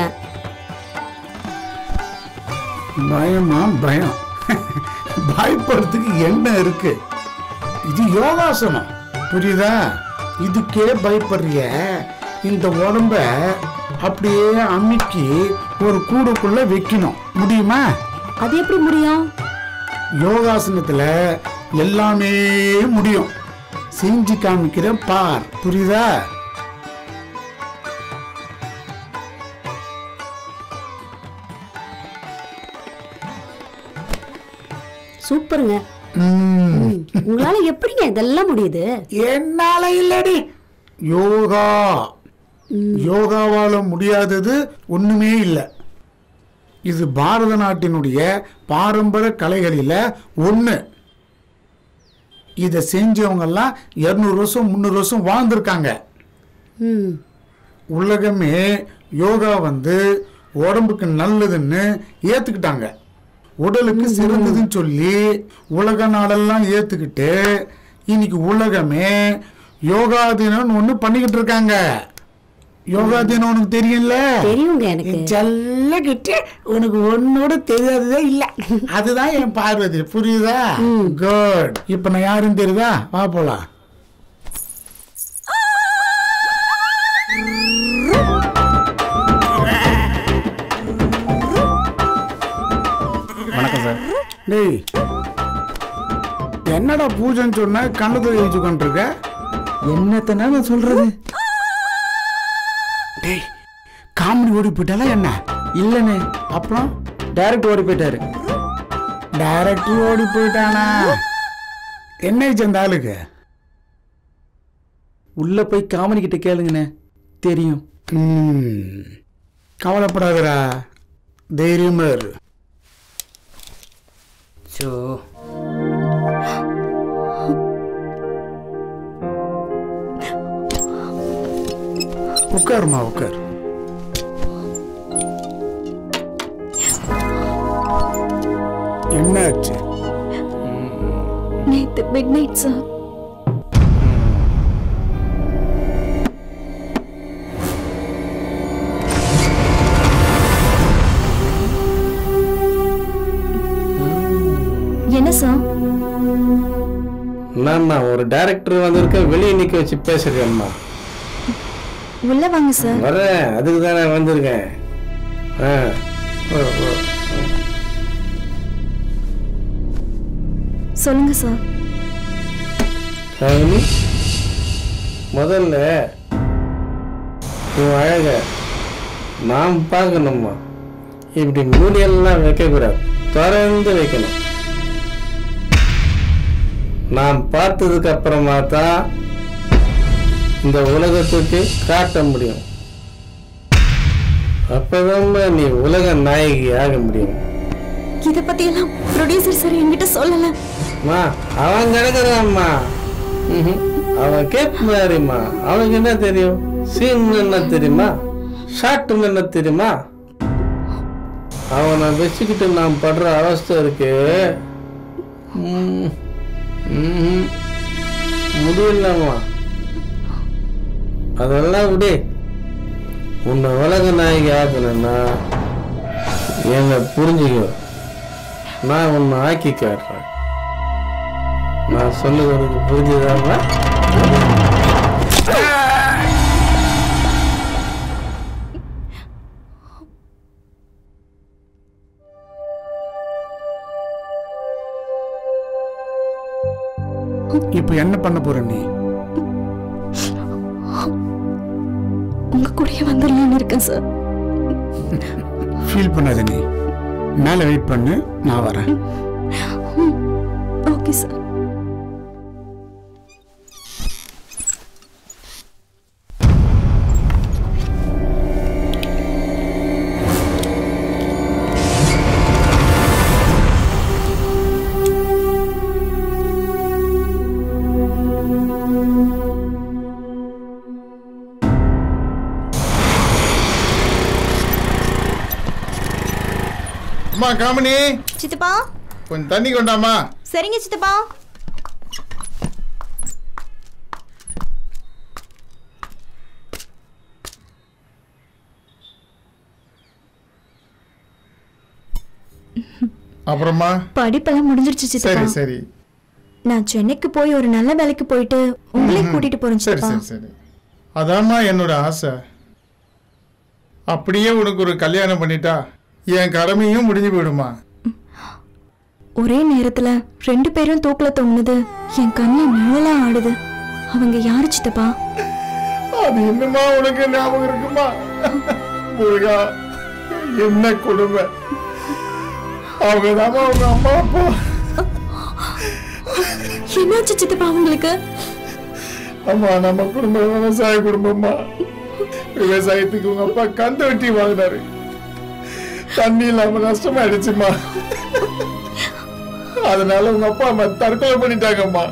பயமா பயம் பயப்படுறதுக்கு என்ன இருக்கு இது யோகாசனம் புரியுதா இதுக்கே பயப்படுறிய இந்த உடம்ப அப்படியே அமுக்கி ஒரு கூடுக்குள்ள வைக்கணும் முடியுமா அது எப்படி முடியும் யோகாசனத்துல எல்லாமே முடியும் செஞ்சு காமிக்கிறேன் பார் புரியுதா சூப்பருங்க ம். உங்களால எப்படிங்க இதெல்லாம் முடியுது என்னால இல்லடி யோகா யோகாவால முடியாதது ஒண்ணுமே இல்லை இது பாரத நாட்டினுடைய பாரம்பரிய கலைகளில ஒண்ணு இதை செஞ்சவங்க எல்லாம் இருநூறு வருஷம் முந்நூறு வருஷம் வாழ்ந்திருக்காங்க ம் உலகமே யோகா வந்து உடம்புக்கு நல்லதுன்னு ஏத்துக்கிட்டாங்க உடலுக்கு சிறந்ததுன்னு சொல்லி உலக நாடெல்லாம் ஏத்துக்கிட்டு இன்னைக்கு உலகமே யோகா தினம்னு ஒண்ணு பண்ணிக்கிட்டு இருக்காங்க யோகா தினம் உனக்கு தெரியும்ல தெரியுங்க எனக்கு செல்லக்கிட்டு உனக்கு ஒன்னோட தெரியாததே இல்ல அதுதான் என் பார்வதி புரியுதா குட் இப்ப நான் யாருன்னு தெரியுதா வா போலாம் வணக்கம் சார் டேய் என்னடா பூஜைன்னு சொன்ன கண்ணத்துல எழுதி உட்காந்துருக்க என்னத்தனா நான் சொல்றது டேய் காமெடி ஓடி போயிட்டாலா என்ன இல்லைண்ணே அப்புறம் டைரக்ட் ஓடி போயிட்டாரு டைரக்டர் ஓடி போயிட்டானா என்ன ஆச்சு அந்த ஆளுக்கு உள்ள போய் காமெடி கிட்ட கேளுங்கண்ணே தெரியும் ம், கவலைப்படாதடா தைரியமா இரு ஸோ உட்காருமா உட்கார் என்னாச்சு நேத்து மிட் நைட் சார் என்ன சார் என்னம்மா ஒரு டைரக்டர் வந்திருக்க வெளியே நிக்க வச்சு பேசுறேம்மா உள்ள வாங்க சார் வரேன் அதுக்கு தானே வந்திருக்கேன் ஆ ஓ, ஓ. சொல்லுங்க சார் ராகினி முதல்ல உன் அழக நாம் பார்க்கணும்மா இப்படி மூடியெல்லாம் வைக்கக்கூடாது திறந்து வைக்கணும் நாம் பார்த்ததுக்கு அப்புறமா தான் இந்த உலகத்துக்கு காட்ட முடியும் அப்பதான் நீ உலக நாயகி ஆக முடியும் இத பத்தி எல்லாம் ப்ரொடியூசர் சார் என்கிட்ட சொல்லல மா அவன் கிடக்குறான்மா ம்ஹும். அவன் கேட்பாருமா அவனுக்கு என்ன தெரியும் சீன் என்ன தெரியுமா ஷார்ட்னு என்ன தெரியுமா அவனை வச்சுக்கிட்டு நான் படுற அவஸ்தை இருக்கு ம், ம்ஹும். முடியலம்மா அதெல்லாம் விடு உன்னை உலக நாயகி ஆக்கணும்னா என்னை புரிஞ்சுக்கோ நான் உன்னை ஆக்கி காட்டுறேன் நான் சொல்லுது உனக்கு புரிஞ்சுதாங்களா இப்ப என்ன பண்ண போற நீ உங்க கூடயே வந்துடலாம்னு இருக்கேன் சார் ஃபீல் பண்ணாத நீ மேல வெயிட் பண்ணு நான் வரேன் ஓகே சார் அம்மா காமினி சித்தப்பா கொஞ்சம் தண்ணி கொண்டாமா சரிங்க சித்தப்பா அப்புறமா படிப்பெல்லாம் முடிஞ்சிருச்சு சரி சித்தப்பா சரி நான் சென்னைக்கு போய் ஒரு நல்ல வேலைக்கு போயிட்டு உங்களையும் ம்ஹும். கூட்டிட்டு போறேன் சரி சித்தப்பா சரி சரி அதாம்மா என்னோட ஆசை அப்படியே உனக்கு ஒரு கல்யாணம் பண்ணிட்டா என் கடமையும் முடிஞ்சு போயிடுமா ஒரே நேரத்துல ரெண்டு பேரும் தூக்கல தொங்குனது என் கண்ணு நிழலா ஆடுது அவங்க யாரு சித்தப்பா அது என்னமா உனக்கு ஞாபகம் இருக்குமா முருகா என்ன கொடுமை அவங்க தாமா உங்க அம்மா அப்பா என்னாச்சு சித்தப்பா உங்களுக்கு அம்மா நம்ம குடும்பம் விவசாய குடும்பம்மா விவசாயத்துக்கு உங்க அப்பா கந்து வெட்டி வாங்கினாரு தண்ணி இல்லாம நஷ்டமாயிடுச்சுமா அதனால உங்க அப்பா அம்மா தற்கொலை பண்ணிட்டாங்கம்மா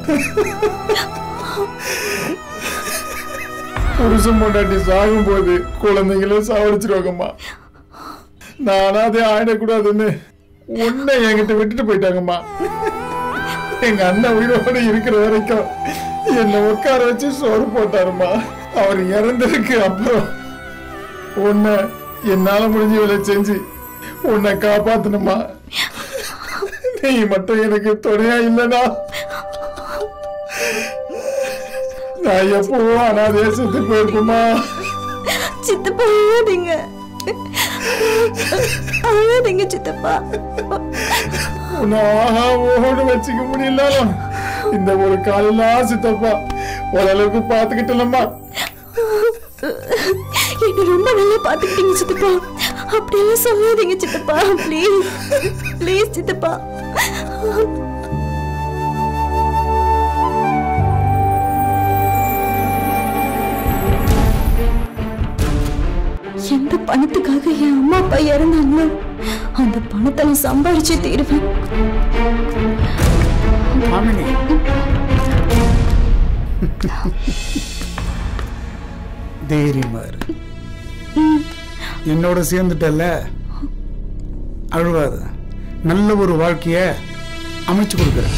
புருஷன் பொண்டாட்டி சாகும்போது குழந்தைங்களும் சாவடிச்சிருவாங்கம்மா நானா அதே ஆயிடக்கூடாதுன்னு உன்னை என்கிட்ட விட்டுட்டு போயிட்டாங்கம்மா எங்க அண்ணன் உயிரோடு இருக்கிற வரைக்கும் என்னை உட்கார வச்சு சோறு போட்டாருமா அவர் இறந்ததுக்கு அப்புறம் உன்னை என்னால முடிஞ்ச வேலை செஞ்சு உன்னை காப்பாத்தணுமா நீ மட்டும் எனக்கு துணையா இல்லனா நான் எப்பவும் அனாதையா செத்து போயிருக்குமா சித்தப்பா அழாதீங்க அழாதீங்க சித்தப்பா உன்னை ஆஹா ஓடு வச்சுக்க முடியலனாலும் இந்த ஒரு காலெல்லாம் சித்தப்பா ஓரளவுக்கு பார்த்துக்கிட்டலம்மா என்ன ரொம்ப நல்லா பாத்துக்கிட்டீங்க சித்தப்பா அப்படியெல்லாம் சொல்லாதீங்க சித்தப்பா ப்ளீஸ் ப்ளீஸ் சித்தப்பா எந்த பணத்துக்காக என் அம்மா அப்பா இறந்தாங்களோ அந்த பணத்தை நான் சம்பாரிச்சே தீருவேன் மாமினி தைரியமா இரு என்னோட சேர்ந்துட்டல்ல அழுவாத நல்ல ஒரு வாழ்க்கைய அமைச்சு கொடுக்குறேன்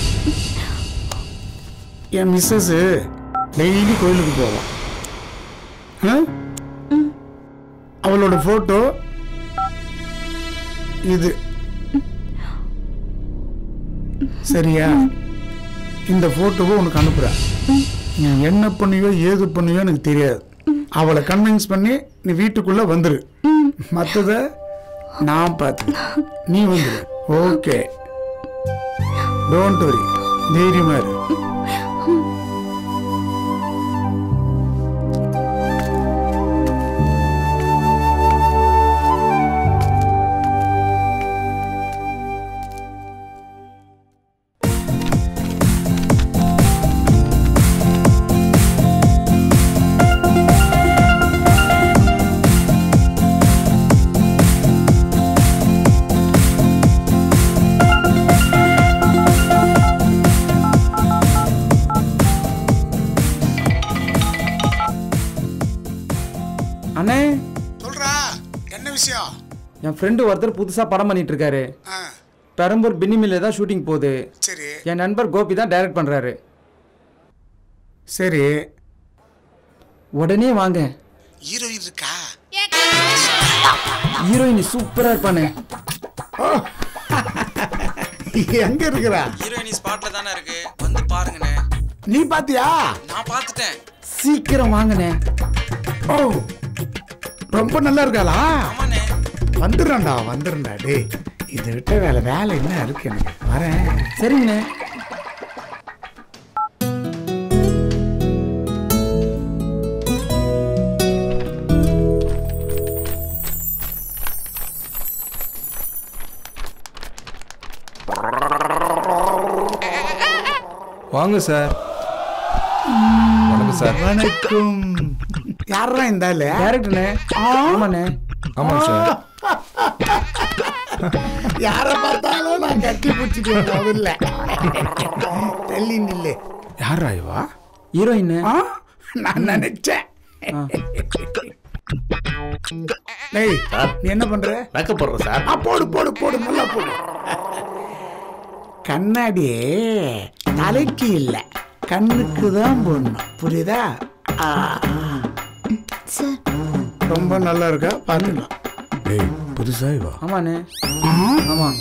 என் மிஸ்ஸஸ் டெய்லி கோயிலுக்கு போவான் ஆ? அவளோட போட்டோ இது சரியா இந்த போட்டோவை உனக்கு அனுப்புறேன் நீ என்ன பண்ணியோ ஏது பண்ணியோ எனக்கு தெரியாது அவளை கன்வின்ஸ் பண்ணி நீ வீட்டுக்குள்ள வந்துரு மற்றத நான் பார்த்து நீ வந்துரு ஓகே டோன்ட் வரி தைரியமா இரு அண்ணே சொல்றா என்ன விஷயம் என் ஃப்ரெண்டு ஒருத்தர் புதுசாக படம் பண்ணிட்டு இருக்காரு பெரம்பூர் பின்னிமில்ல தான் ஷூட்டிங் போகுது சரி என் நண்பர் கோபி தான் டைரக்ட் பண்ணுறாரு சரி உடனே வாங்க ஹீரோயின் இருக்கா ஹீரோயின் சூப்பராக இருப்பானே எங்க இருக்கிறா ஹீரோயினி ஸ்பாட்ல தானே இருக்கு வந்து பாருங்கண்ணே நீ பாத்தியா நான் பார்த்துட்டேன் சீக்கிரம் வாங்கண்ணே ஓ ரொம்ப நல்லா இருக்காளா வந்துடுறேன்டா வந்துடுறேன்டா டேய் இதை விட்ட வேலை வேலை என்ன இருக்கு எனக்கு வரேன் சரிங்கண்ணே வாங்க சார் வணக்கம் சார் வணக்கம் யாரா இந்த ஆளு டேரக்டர்ண்ணே ஆமாண்ணே ஆமாங்க சார் யார பார்த்தாலும் நான் கட்டி பிடிச்சிக்குவேன் முதல்ல தள்ளி நில்லு யாரா இவா ஹீரோயின் நான் நினைச்சேன் டேய் நீ என்ன பண்ற மேக்கப் போடுறோம் சார் ஆ, போடு போடு போடு நல்லா போடு கண்ணாடி தலைக்கு இல்ல கண்ணுக்கு தான் போடணும் புரியுதா ஆ, சார் ரொம்ப நல்லா இருக்கா பாத்துக்கலாம் டேய் புதுசா இவா ஆமாண்ணே ஆமாம்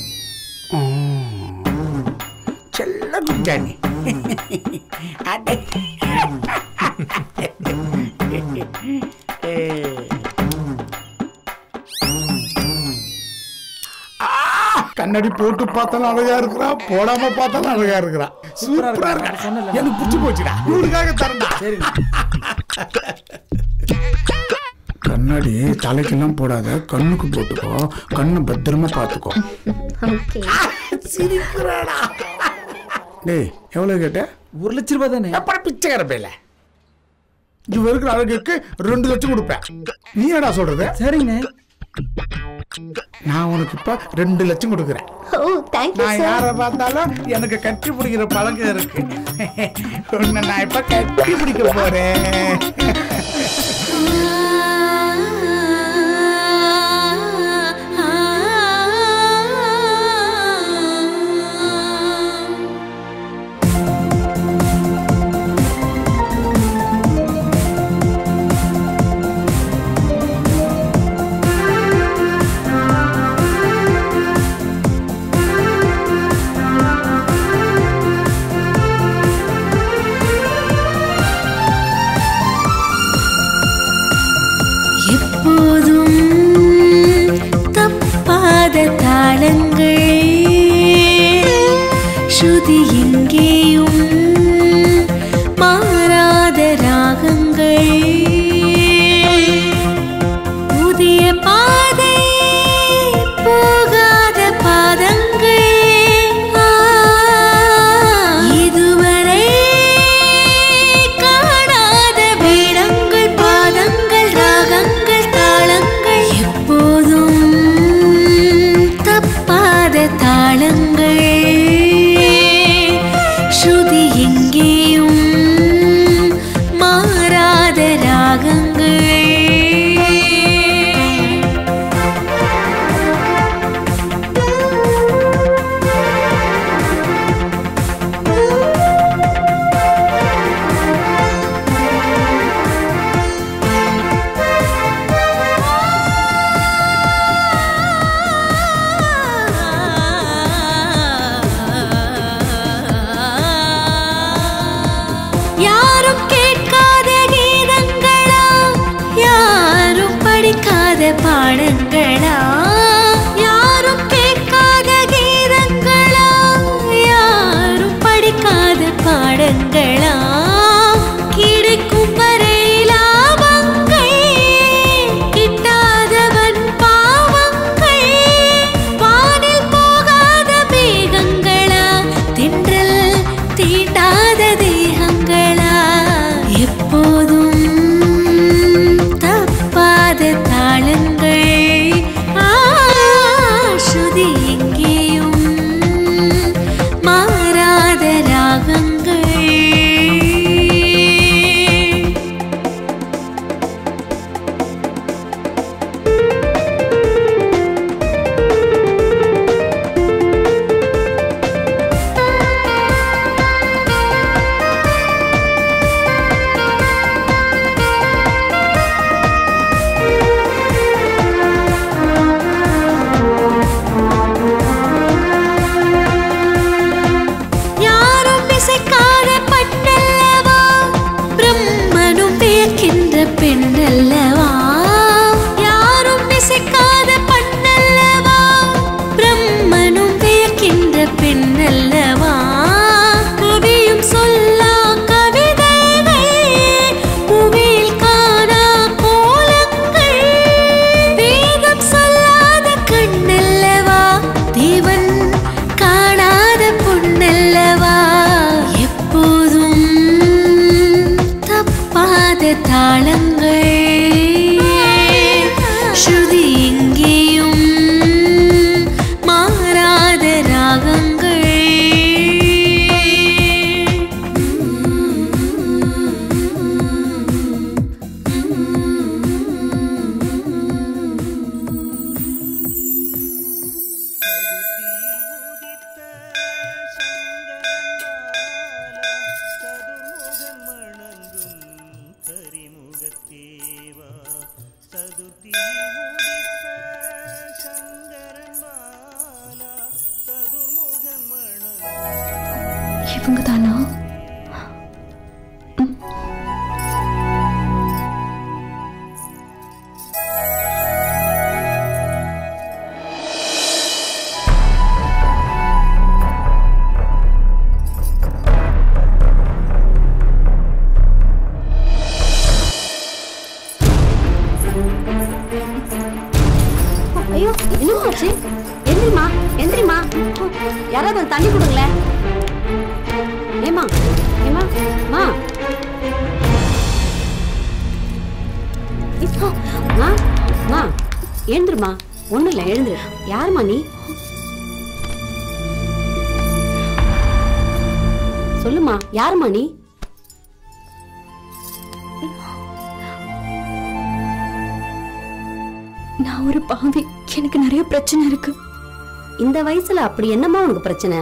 செல்ல குஞ்சானி அடே. ஆ, கண்ணாடி போட்டு பார்த்தாலும் அழகா இருக்கிறா போடாம பார்த்தாலும் அழகா இருக்கிறா சூப்பரா இருக்கா எனக்கு பிடிச்சு போச்சுடா இவருக்காக தரண்டா கண்ணாடி தலைக்கெல்லாம் போடாத கண்ணுக்கு போட்டுக்கோ கண்ணை பத்திரமா பார்த்துக்கோ ஓகே சிரிக்கிறாடா டேய் எவ்வளவு கேட்ட ஒரு லட்ச ரூபாய் தானே அப்புறம் பிச்சைக்கார பேல இவ இருக்கிற அழகுக்கு ரெண்டு லட்சம் கொடுப்பேன் நீ என்னடா சொல்றது சரிங்கண்ணே நான் உனக்கு இப்ப ரெண்டு லட்சம் கொடுக்குறேன் ஓ தேங்க்யூ நான் சார் யாரை பார்த்தாலும் எனக்கு கட்டி பிடிக்கிற பழக்கம் இருக்கு உன்னை நான் இப்ப கட்டி பிடிக்க போறேன் எப்போதும் தப்பாத தாளங்கள் ஸ்ருதி எங்கேயும் மாறாத ராகங்கள் எப்போதும் தப்பாத தாளங்கள் ஆ, ஸ்ருதி எங்கேயும் மாறாத ராகங்கள் யாரும் இசைக்காத பண்ணல்லவா பிரம்மனும் வியக்கின்ற பெண்ணல்லவா யாரும் இசைக்காத பண்ணல்லவா பிரம்மனும் வியக்கின்ற பெண்ணல்லவா கவியும் சொல்லா கவிதைகள் புவியில் காணா கோலங்கள் வேதம் சொல்லாத கண்ணல்லவா தேவன் காணாத பொன்னல்லவா எப்போதும் தப்பாத தாளங்கள் ஸ்ருதி எங்கேயும் மாறாத ராகங்கள் இவங்க தானா ஐயோ என்னமா ஆச்சு எந்திரிமா எந்திரிமா யாராவது கொஞ்சம் தண்ணி கொடுங்களேன் ஏமா ஏமா மா இப்போ, மா மா எழுந்துருமா ஒண்ணும் இல்ல எழுந்துரு யாரும்மா நீ சொல்லுமா யாரும்மா நீ நான் ஒரு பாவி எனக்கு நிறைய பிரச்சனை இருக்கு இந்த வயசுல அப்படி என்னம்மா உனக்கு பிரச்சனை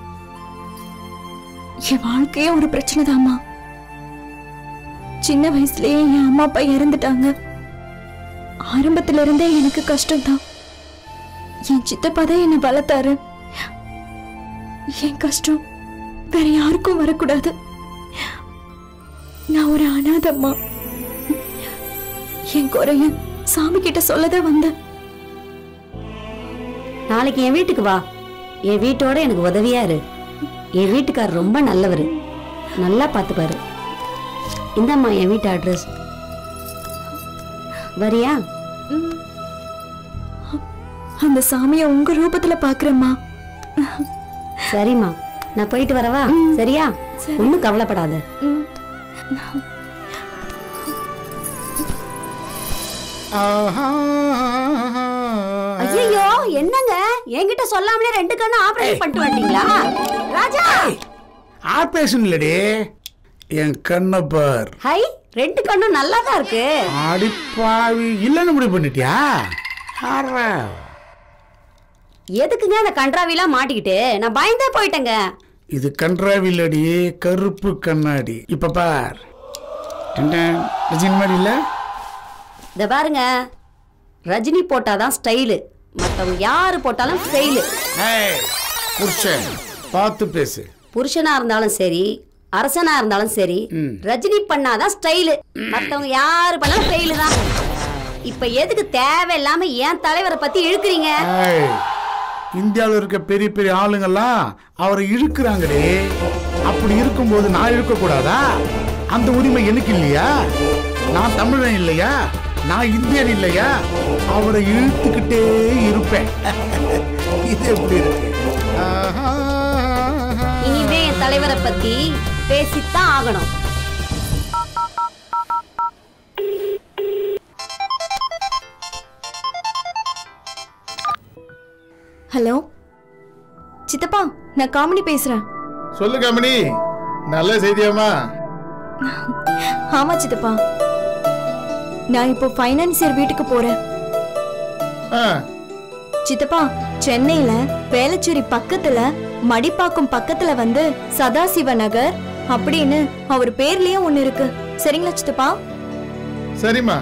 என் வாழ்க்கையே ஒரு பிரச்சனை தாம்மா சின்ன வயசுலயே என் அம்மா அப்பா இறந்துட்டாங்க ஆரம்பத்துல இருந்தே எனக்கு கஷ்டம்தான் என் சித்தப்பா தான் என்னை வளர்த்தாரு என் கஷ்டம் வேற யாருக்கும் வரக்கூடாது நான் ஒரு அனாதம்மா என் குறைய சாமி கிட்ட சொல்லதான் வந்தேன் நாளைக்கு என் வீட்டுக்கு வா என் வீட்டோட எனக்கு உதவியா இரு என் வீட்டுக்கார் ரொம்ப நல்லவர் நல்லா பார்த்துப்பாரு இந்தாம்மா என் வீட்டு அட்ரஸ் வரியா அந்த சாமியை உங்க ரூபத்துல பாக்குறேம்மா சரிம்மா நான் போயிட்டு வரவா சரியா ஒன்றும் கவலைப்படாத ஐயோ என்னங்க என்கிட்ட சொல்லாமலே ரெண்டு கண்ணு ஆபரேஷன் பண்ணிட்டு வந்தீங்களா ராஜா ஆபரேஷன் இல்லடி என் கண்ணை பார் ஹை ரெண்டு கண்ணும் நல்லா தான் இருக்கு அடிப்பாவி இல்லைன்னு முடிவு பண்ணிட்டியா ஆறா. எதுக்குங்க அந்த கன்றாவிலாம் மாட்டிக்கிட்டு நான் பயந்தே போயிட்டேங்க இது கன்றாவி இல்லடி கருப்பு கண்ணாடி இப்ப பார் டண்டன். ரஜினி மாதிரி இல்ல இத பாருங்க ரஜினி போட்டாதான் ஸ்டைலு மத்தவங்க யாரு போட்டாலும் ஃபெயிலு ஏய், புருஷன் பார்த்து பேசு புருஷனா இருந்தாலும் சரி அரசனா இருந்தாலும் சரி ரஜினி பண்ணாதான் ஸ்டைலு மத்தவங்க யாரு பண்ணாலும் ஃபெயிலு தான் இப்ப எதுக்கு தேவையில்லாம ஏன் தலைவரை பத்தி இழுக்குறீங்க ஏய், இந்தியாவில் இருக்க பெரிய பெரிய ஆளுங்கெல்லாம் அவரை இழுக்கிறாங்களே அப்படி இருக்கும்போது நான் இழுக்கக்கூடாதா அந்த உரிமை எனக்கு இல்லையா நான் தமிழன் இல்லையா நான் இந்தியன் இல்லையா அவரை இழுத்துக்கிட்டே இருப்பேன் இது எப்படி இருக்கு ஆஹா. இனிமே என் தலைவரை பத்தி பேசித்தான் ஆகணும் ஹலோ சித்தப்பா நான் காமெடி பேசுறேன் சொல்லு கமனி நல்ல செய்தியாமா ஆமா சித்தப்பா நான் இப்போ ஃபைனான்சியர் வீட்டுக்கு போறேன் ஆ சித்தப்பா சென்னையில வேளச்சேரி பக்கத்துல மடிப்பாக்கம் பக்கத்துல வந்து சதாசிவ நகர் அப்படின்னு அவர் பேர்லயே ஒண்ணு இருக்கு சரிங்களா சித்தப்பா சரிம்மா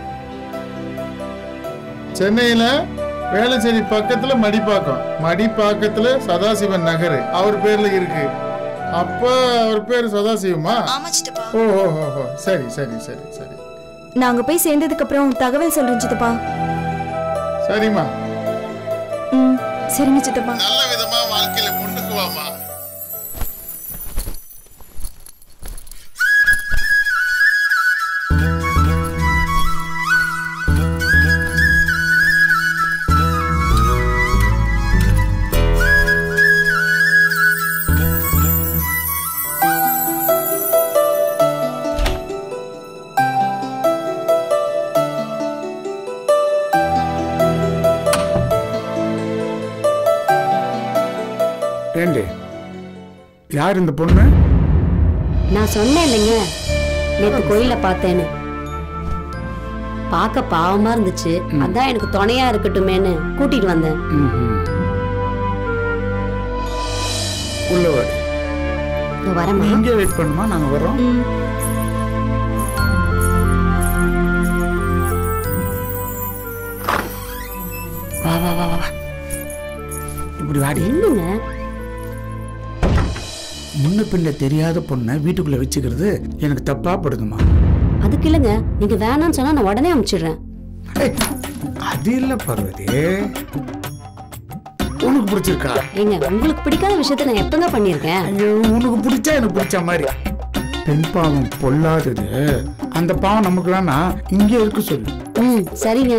சென்னையில வேளச்சேரி பக்கத்துல மடிப்பாக்கம் மடிப்பாக்கத்துல சதாசிவன் நகர் அவர் பேர்ல இருக்கு அப்ப அவர் பேர் சதாசிவமா ஆமா சித்தப்பா ஓ ஓ ஓ, ஓ சரி சரி சரி சரி நாங்க போய் சேர்ந்ததுக்கு அப்புறம் தகவல் சொல்றேன் சித்தப்பா சரிம்மா ம் சரிங்க சித்தப்பா நல்ல விதமா வாழ்க்கையில முன்னுக்கு வாமா ஏண்டி யார் இந்த பொண்ணு நான் சொன்னேன் இல்லைங்க நேத்து கோயில பார்த்தேன்னு பார்க்க பாவமா இருந்துச்சு அதான் எனக்கு துணையா இருக்கட்டுமேன்னு கூட்டிட்டு வந்தேன் உள்ள வாடி. இதோ வரேம்மா இங்கே வெயிட் பண்ணுமா நாங்க வர்றோம் வா வா வா வா வா. இப்படி வாடி என்னங்க முன்ன பின்ன தெரியாத பொண்ணை வீட்டுக்குள்ள வச்சுக்கிறது எனக்கு தப்பா படுதுமா அதுக்கு இல்லைங்க நீங்க வேணாம்னு சொன்னா நான் உடனே அனுப்பிச்சிடுறேன் ஏய், அது இல்ல பார்வதி உனக்கு பிடிச்சிருக்கா ஏங்க உங்களுக்கு பிடிக்காத விஷயத்த நான் எப்பங்க பண்ணியிருக்கேன் ஐயோ உனக்கு பிடிச்சா எனக்கு பிடிச்ச மாதிரி பெண் பாவம் பொல்லாதது அந்த பாவம் நமக்கு வேணா இங்கே இருக்கு சொல்லு ம் சரிங்க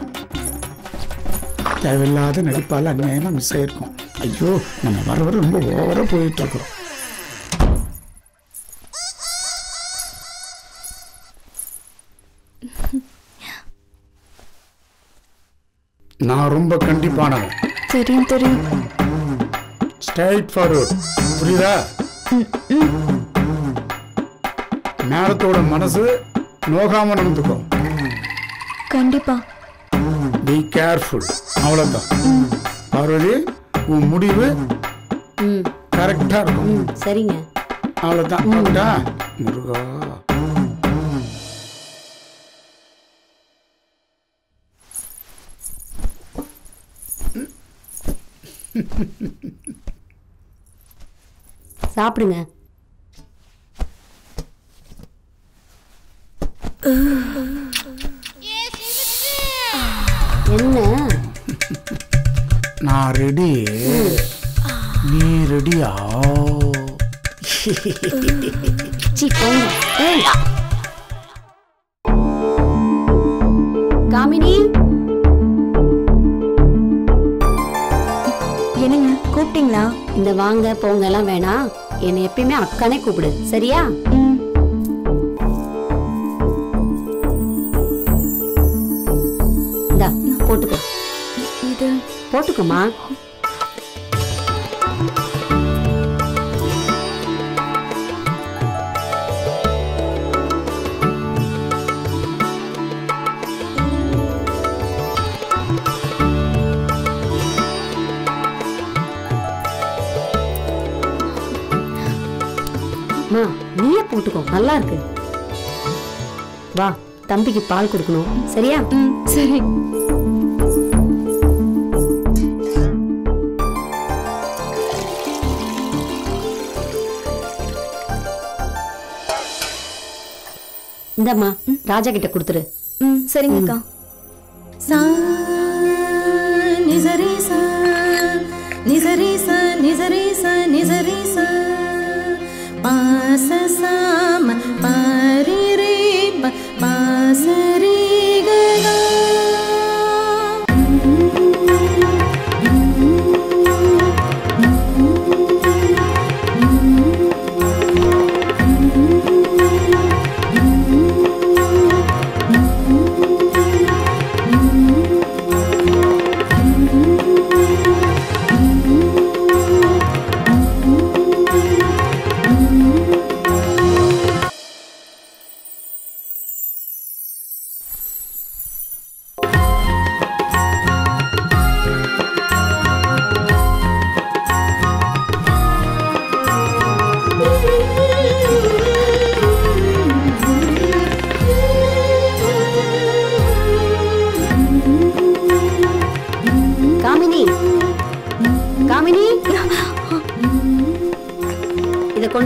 தேவையில்லாத நடிப்பால அநியாயமா மிஸ் ஆயிருக்கும் ஐயோ நம்ம வர வர ரொம்ப ஓவரா போயிட்டு இருக்கிறோம் நான் ரொம்ப கண்டிப்பானவன் தெரியும் தெரியும் ஸ்ட்ரைட் ஃபார்வர்ட் புரியுதா மேடத்தோட மனசு நோகாம நடந்துக்கோ கண்டிப்பா பி கேர்ஃபுல் அவ்வளவுதான் பார்வதி உன் முடிவு ம் கரெக்டா இருக்கும் ம் சரிங்க அவ்வளவுதான் கரெக்டா முருகா சாப்பிடுங்க என்ன நான் ரெடி நீ ரெடியா சீ போங்க ஏய். காமினி என்னங்க கூப்பிட்டீங்களா இந்த வாங்க போங்க எல்லாம் வேணாம் என்னை எப்பயுமே அக்கானே கூப்பிடு சரியா ம் இந்தா போட்டுக்கோ இது போட்டுக்கோமா அம்மா நீயே போட்டுக்கோ நல்லா இருக்கு வா தம்பிக்கு பால் கொடுக்கணும் சரியா ம் சரி இந்தம்மா ராஜா கிட்ட கொடுத்துரு ம் சரிங்கக்கா சா நிசரி சா நிசரி சா நிசரி சா நிசரி சா பாச சாம பாரி ரே ப பாசரி ககா Thank you.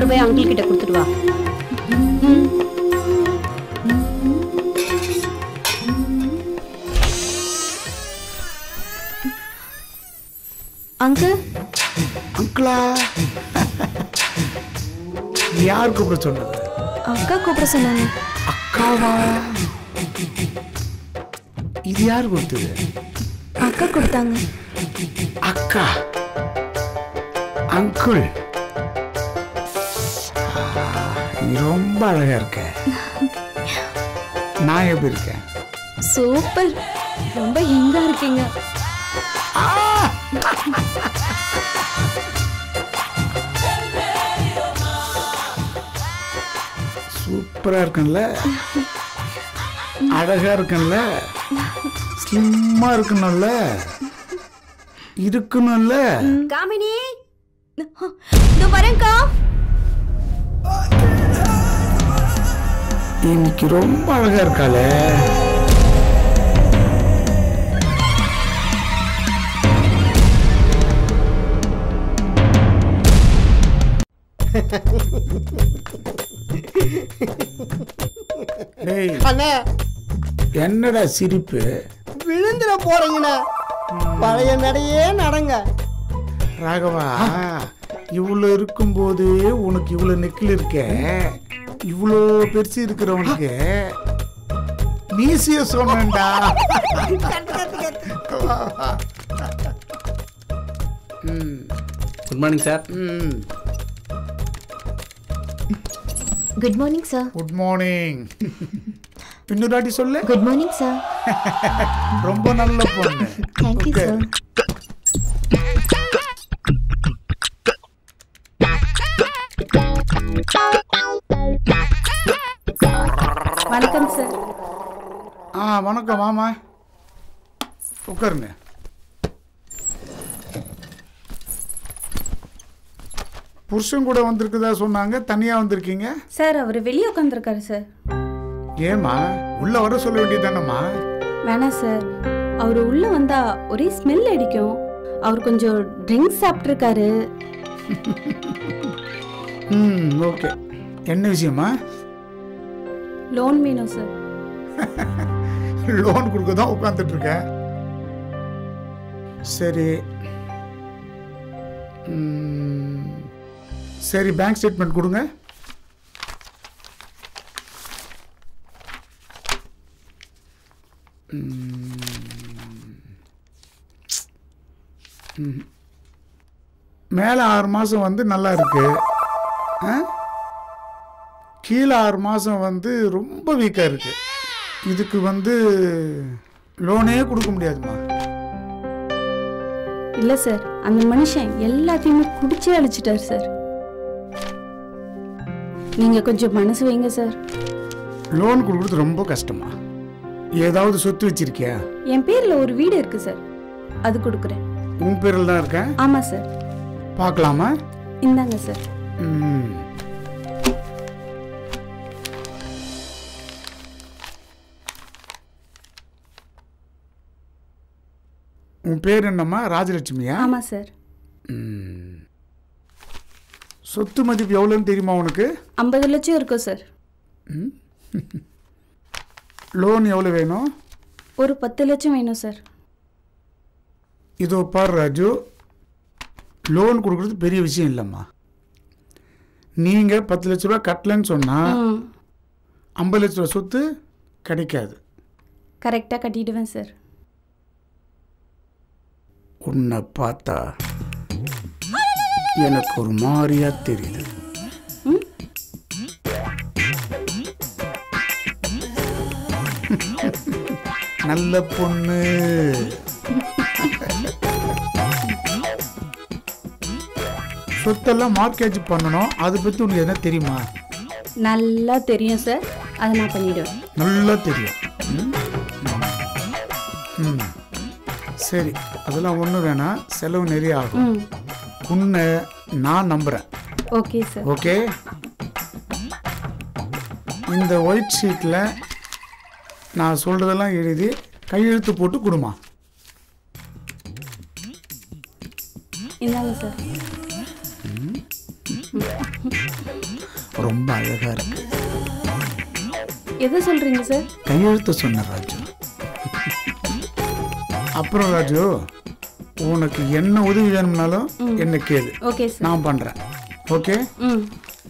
கொண்டு போய் அங்கிள் கிட்ட கொடுத்துட்டு வா அங்கிள் அங்கிளா யார் கூப்பிட சொன்னது அக்கா கூப்பிட சொன்னாங்க அக்காவா இது யார் கொடுத்தது அக்கா கொடுத்தாங்க அக்கா அங்கிள் நீ ரொம்ப அழகா இருக்க நான் எப்படி இருக்கேன் சூப்பர் ரொம்ப எங்கா இருக்கீங்க சூப்பரா இருக்கும்ல அழகா இருக்கும்ல ஸ்லிம்மா இருக்கணும்ல இருக்கணும்ல காமினி இதோ வரேன்க்கா இன்னைக்கு ரொம்ப அழகா இருக்காளே டேய், அண்ணா என்னடா சிரிப்பு விழுந்துட போறீங்கண்ணா பழைய நடையே நடங்க ராகவா இவ்வளோ இருக்கும்போது உனக்கு இவ்வளோ நெக்கில் இருக்க இவ்வளோ பெருசு இருக்கிறவனுக்கு மீசிய சொன்னேன்டா ம் குட் மார்னிங் சார் ம் good morning sir good morning இன்னொரு வாட்டி சொல்லு குட் மார்னிங் சார் ரொம்ப நல்ல பொண்ணு தேங்க்யூ Okay. சார் வணக்கம் சார் ஆ வணக்கம் மாமா உட்காருங்க புருஷன் கூட வந்திருக்குதா சொன்னாங்க தனியா வந்திருக்கீங்க சார் அவர் வெளியே உட்காந்துருக்காரு சார் ஏமா உள்ள வர சொல்ல வேண்டியதானம்மா வேணாம் சார் அவர் உள்ள வந்தா ஒரே ஸ்மெல் அடிக்கும் அவர் கொஞ்சம் ட்ரிங்க்ஸ் சாப்பிட்ருக்காரு ம் ஓகே என்ன விஷயமா லோன் வேணும் சார் லோன் கொடுக்க தான் உட்காந்துட்டு இருக்கேன் சரி ம், சரி பேங்க் ஸ்டேட்மெண்ட் கொடுங்க ம். மேலே ஆறு மாதம் வந்து நல்லா இருக்கு ஆ? கீழே ஆறு மாதம் வந்து ரொம்ப வீக்காக இருக்கு இதுக்கு வந்து லோனே கொடுக்க முடியாதுமா இல்ல சார் அந்த மனுஷன் எல்லாத்தையுமே குடிச்சே அழிச்சிட்டார் சார் நீங்க கொஞ்சம் மனசு வைங்க சார் லோன் கொடுக்குறது ரொம்ப கஷ்டமா ஏதாவது சொத்து வச்சிருக்கியா என் பேர்ல ஒரு வீடு இருக்கு சார் அது கொடுக்குறேன் உன் பேரில் தான் இருக்கேன் ஆமா சார் பார்க்கலாமா இந்தாங்க சார் ம். உன் பேர் என்னம்மா ராஜலட்சுமியா ஆமா சார் ம். சொத்து மதிப்பு எவ்வளோன்னு தெரியுமா உனக்கு ஐம்பது லட்சம் இருக்கும் சார் லோன் எவ்வளோ வேணும் ஒரு பத்து லட்சம் வேணும் சார் இதோ பார் ராஜு லோன் கொடுக்குறது பெரிய விஷயம் இல்லைம்மா நீங்கள் பத்து லட்ச ரூபா கட்டலன்னு சொன்னால் ம். ஐம்பது லட்ச ரூபா சொத்து கிடைக்காது கரெக்டா கட்டிடுவேன் சார் உன்னை பார்த்தா எனக்கு ஒரு மாதிரியா தெரியுது நல்ல பொண்ணு சொத்தெல்லாம் மார்க்கேஜ் பண்ணணும் அதை பற்றி உனக்கு என்ன தெரியுமா நல்லா தெரியும் சார் அதை நான் பண்ணிடுவேன் நல்லா தெரியும் ம்? ம் சரி அதெல்லாம் ஒன்றும் வேணாம் செலவு நிறைய ஆகும் ம் உன்னை நான் நம்புகிறேன் ஓகே சார் ஓகே இந்த ஒயிட் ஷீட்டில் நான் சொல்கிறதெல்லாம் எழுதி கையெழுத்து போட்டு கொடுமா இந்தாங்க சார் ம். ரொம்ப அழகா இருக்கு எதை சொல்றீங்க சார் கையெழுத்து சொன்ன ராஜு அப்புறம் ராஜு உனக்கு என்ன உதவி வேணும்னாலும் என்ன கேளு ஓகே சார் நான் பண்றேன் ஓகே ம்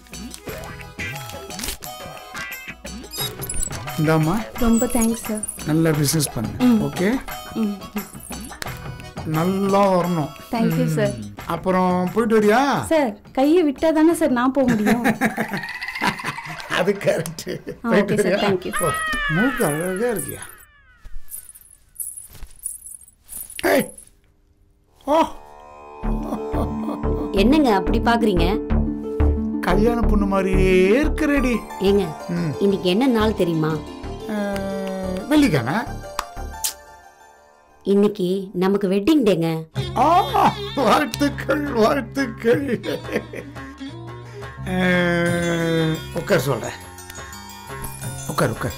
இந்தாம்மா ரொம்ப தேங்க்ஸ் சார் நல்லா பிசினஸ் பண்ணு ம். ஓகே ம் நல்லா வரணும் தேங்க்யூ சார் அப்புறம் போயிட்டு வரியா சார் கையை விட்டா தானே சார் நான் போக முடியும் அது கரெக்ட் ஆ, okay sir, thank you. மூக்கு அழகா இருக்கியா ஏய் ஓ என்னங்க அப்படி பாக்குறீங்க கல்யாண பொண்ணு மாதிரியே இருக்கிறடி ஏங்க இன்னைக்கு என்ன நாள் தெரியுமா வெள்ளிக்கிழமை இன்னைக்கு நமக்கு வெட்டிங் டேங்க ஆ, வாழ்த்துக்கள் வாழ்த்துக்கள் அஹ், உட்கார் சொல்றேன் உட்கார் உட்கார்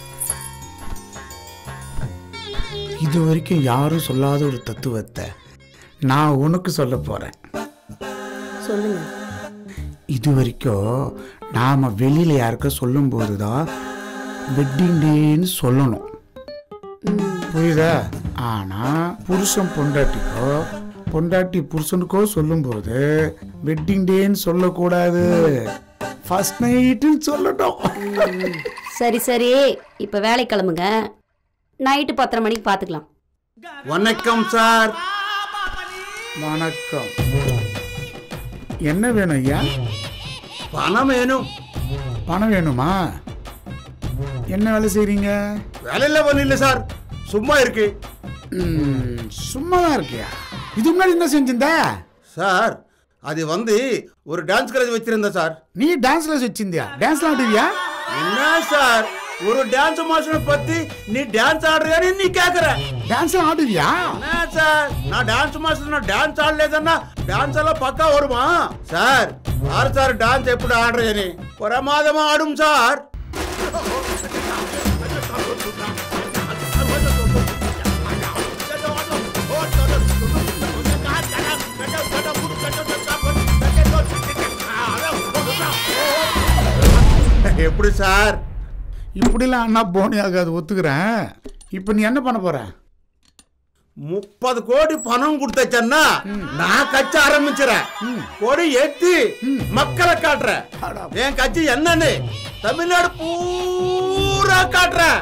இது வரைக்கும் யாரும் சொல்லாத ஒரு தத்துவத்தை நான் உனக்கு சொல்ல போறேன் சொல்லுங்க இது வரைக்கும் நாம வெளியில யாருக்கா சொல்லும்போது தான் வெட்டிங் டேன்னு சொல்லணும் புரியுதா ஆனா புருஷன் பொண்டாட்டிக்கோ பொண்டாட்டி புருஷனுக்கோ சொல்லும்போது வெட்டிங் டேன்னு சொல்லக்கூடாது ஃபர்ஸ்ட் நைட்டுன்னு சொல்லணும் சரி சரி இப்ப வேலை கிளம்புங்க நைட்டு பத்தரை மணிக்கு பாத்துக்கலாம் வணக்கம் சார் வணக்கம் என்ன வேணும் ஐயா பணம் வேணும் பணம் வேணுமா என்ன வேலை செய்றீங்க வேலையில பண்ணல சார் சும்மா இருக்கு ம், சும்மா தான் இருக்கியா இது முன்னாடி என்ன செஞ்சிருந்த சார் அது வந்து ஒரு டான்ஸ் காலேஜ் வச்சிருந்தேன் சார் நீ டான்ஸ் கிளாஸ் வச்சிருந்தியா டான்ஸ் ஆடுவியா என்ன சார் ஒரு டான்ஸ் மாஸ்டர் பத்தி நீ டான்ஸ் ஆடுறியான்னு நீ கேக்குற டான்ஸ் ஆடுவியா என்ன சார் நான் டான்ஸ் மாஸ்டர் நான் டான்ஸ் ஆடலேதன்னா டான்ஸ் எல்லாம் பக்கா வருமா சார் யார் சார் டான்ஸ் எப்படி ஆடுறேன்னு பிரமாதமா ஆடும் சார் எப்படி சார் இப்படிலாம் அண்ணா போனி ஆகாது ஒத்துக்கிறேன் இப்போ நீ என்ன பண்ண போற முப்பது கோடி பணம் கொடுத்தச்சன்னா நான் கட்சி ஆரம்பிச்சுறேன் கொடி ஏத்தி மக்களை காட்டுறேன் என் கட்சி என்னன்னு தமிழ்நாடு பூரா காட்டுறேன்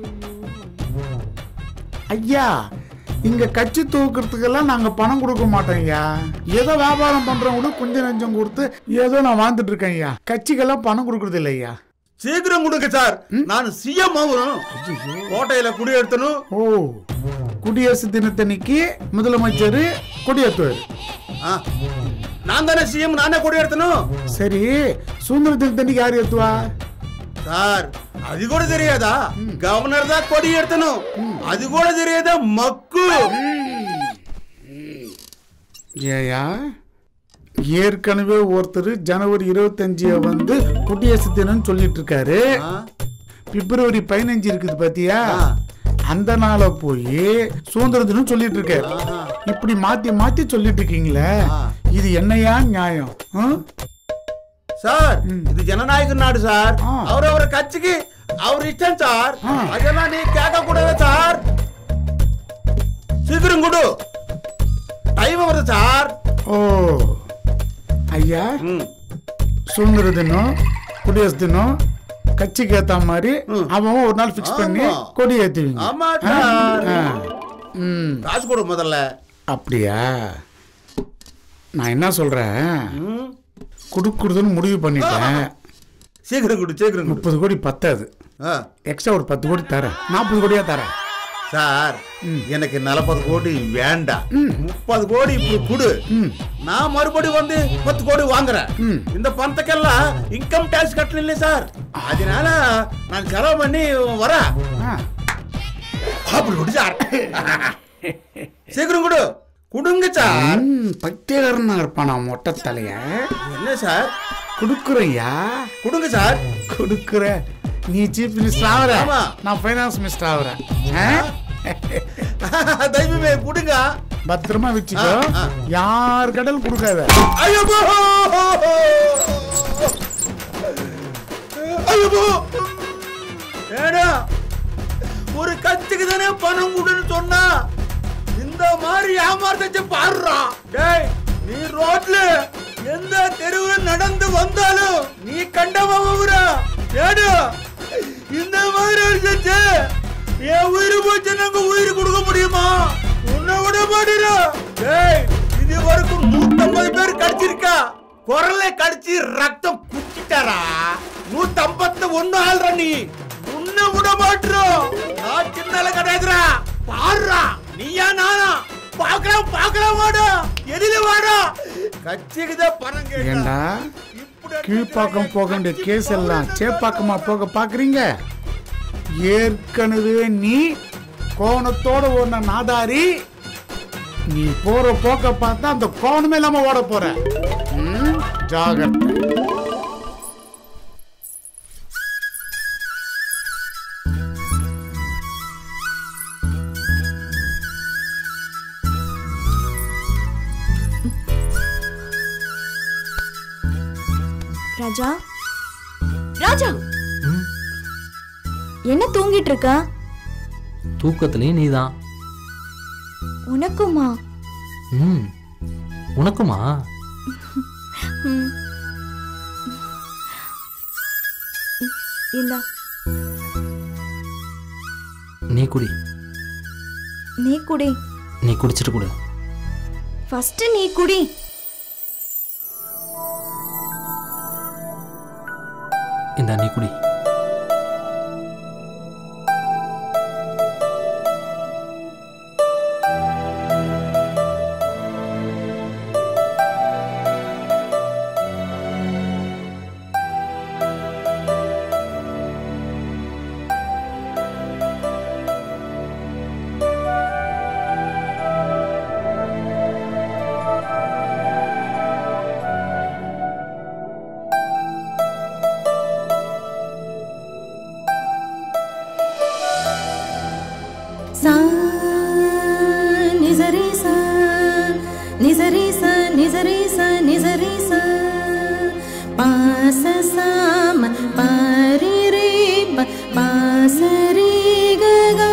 ஐயா இங்க கட்சி தூக்குறதுக்கெல்லாம் நாங்க பணம் கொடுக்க மாட்டோம் ஐயா ஏதோ வியாபாரம் பண்றவங்க கொஞ்சம் நெஞ்சம் கொடுத்து ஏதோ நான் வாழ்ந்துட்டு இருக்கேன் ஐயா கட்சிக்கெல்லாம் பணம் கொடுக்கறது இல்லை ஐயா சீக்கிரம் கொடுங்க சார் நான் சிஎம் ஆகணும் கோட்டையில குடியேற்றணும் ஓ குடியரசு தினத்தன்னைக்கு முதலமைச்சர் கொடியேற்றுவார் நான் தானே சிஎம் நானே குடியேற்றணும் சரி சுதந்திர தினத்தன்னைக்கு யார் ஏத்துவா சார் அது கூட தெரியாதா கவர்னர் தான் கொடி ஏற்றணும் அது கூட தெரியாதா மக்கு ஏயா ஏற்கனவே ஒருத்தர் ஜனவரி இருபத்தஞ்சு வந்து குடியரசு தினம் சொல்லிட்டு இருக்காரு பிப்ரவரி பதினஞ்சு இருக்குது பாத்தியா அந்த நாள போய் சுதந்திர தினம் சொல்லிட்டு இருக்காரு இப்படி மாத்தி மாத்தி சொல்லிட்டு இருக்கீங்களே இது என்னையா நியாயம் ஆ? சார் இது ஜனநாயக நாடு சார் அவர் அவர் கட்சிக்கு அவர் இஷ்டம் சார் அதெல்லாம் நீ கேட்க கூடாது சார் சீக்கிரம் கொடு டைம் வருது சார் ஓ ஐயா சுதந்திர தினம் குடியரசு தினம் கட்சிக்கு ஏத்த மாதிரி அவன் ஒரு நாள் ஃபிக்ஸ் பண்ணி ஆமா. கொடி ஏத்துவீங்க ஆமா ஆ? சார் ஆ. ம் காசு கொடு முதல்ல அப்படியா நான் என்ன சொல்றேன் கொடுக்குறதுன்னு முடிவு பண்ணிட்டேன் சீக்கிரம் கொடு சீக்கிரம் கொடு முப்பது கோடி பத்தாது ஆ. எக்ஸ்ட்ரா ஒரு பத்து கோடி தரேன் நாற்பது கோடியா தரேன் சார் எனக்கு நாற்பது கோடி வேண்டாம் முப்பது கோடி இப்படி கொடு நான் மறுபடியும் வந்து பத்து கோடி வாங்குறேன் இந்த பணத்துக்கெல்லாம் இன்கம் டேக்ஸ் கட்டணும் இல்லை சார் அதனால நான் செலவு பண்ணி வரேன் அப்படி கொடு சார் சீக்கிரம் கொடு கொடுங்க சார் பத்தியகரனா இருப்பானா மொட்டை தலைய என்ன சார் கொடுக்குறையா கொடுங்க சார் கொடுக்குற நீ சீஃப் மினிஸ்டர் ஆகுற ஆமா. நான் ஃபைனான்ஸ் மினிஸ்டர் ஆகுறேன் தெய்வமே கொடுங்க பத்திரமா வச்சுக்கோ ஆ, ஆ. யார் கடல் கொடுக்காத ஐயோ ஐயோ ஏடா ஒரு கத்துக்கு தானே பணம் கொடுன்னு சொன்னா இந்த மாதிரி ஏமாத்தச்சு பாடுறா டேய் நீ ரோட்ல எந்த தெருவுல நடந்து வந்தாலும் நீ கண்டவரா ஏடா இந்த மாதிரி இருந்துச்சு என் உயிர் போச்சு நாங்க உயிர் கொடுக்க முடியுமா உன்னை விட மாட்டேரா டேய் இது வரைக்கும் நூத்தம்பது பேர் கடிச்சிருக்கா குரலை கடிச்சு ரத்தம் குச்சிட்டாரா நூத்தம்பத்து ஒண்ணு ஆள்ற நீ உன்னை விட மாட்டோம் நான் சின்னால கிடையாதுடா பாடுறா நீயா நானா பாக்கலாம் பாக்கலாம் வாடா எதில வாடா கட்சிக்கு பணம் கேட்டா ஏண்டா கீழ்ப்பாக்கம் போக வேண்டிய கேஸ் எல்லாம் சேப்பாக்கமா போக பாக்குறீங்க ஏற்கனவே நீ கோணத்தோட ஓடின நாதாரி நீ போற போக்க பார்த்தா அந்த கோணமே இல்லாம ஓட போற ம், ஜாகிரதை ராஜா ராஜா என்ன தூங்கிட்டு இருக்கா தூக்கத்துலேயும் நீதான் உனக்குமா ம் உனக்குமா ம். இந்தா நீ குடி நீ குடி நீ குடிச்சிட்டு கொடு ஃபர்ஸ்ட் நீ குடி இந்த நீ குடி சா நிசரி சா நிசரி சா நிசரி சா நிசரி சா பாச சாம பாரி ரே ப பாசரி ககா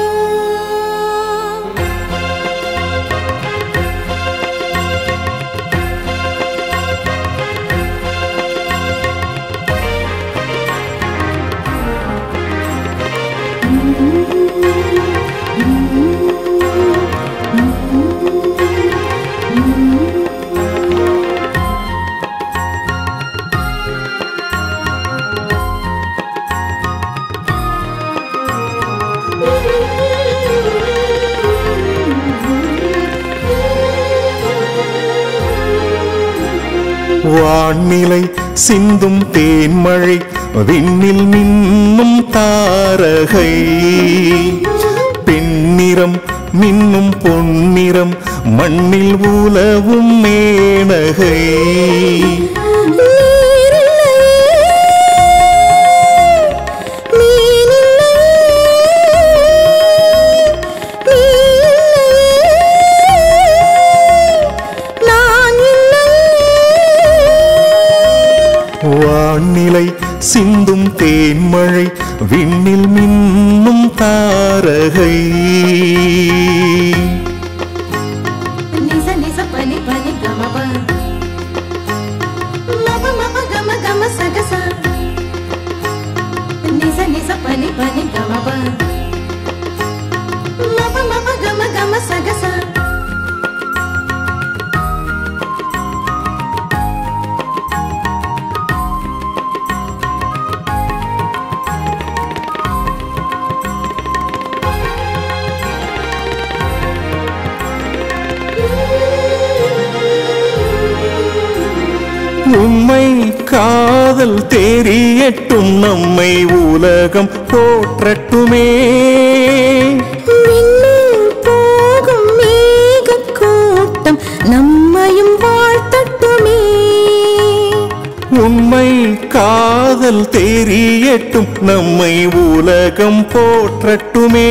வான்நிலை சிந்தும் தேன்மழை விண்ணில் மின்னும் தாரகை பெண்ணிறம் மின்னும் பொன்னிறம் மண்ணில் உலவும் மேனகை வான்நிலை சிந்தும் தேன்மழை விண்ணில் மின்னும் தாரகை நிச நிச பனி பனி கம ப மப மப கம கம சகச நிச நிச பனி பனி கம ப மப மப கம கம சகச உண்மை காதல் தெரியட்டும் நம்மை உலகம் போற்றட்டுமே போகும் மேக கூட்டம் நம்மையும் வாழ்த்தட்டுமே உண்மை காதல் தெரியட்டும் நம்மை உலகம் போற்றட்டுமே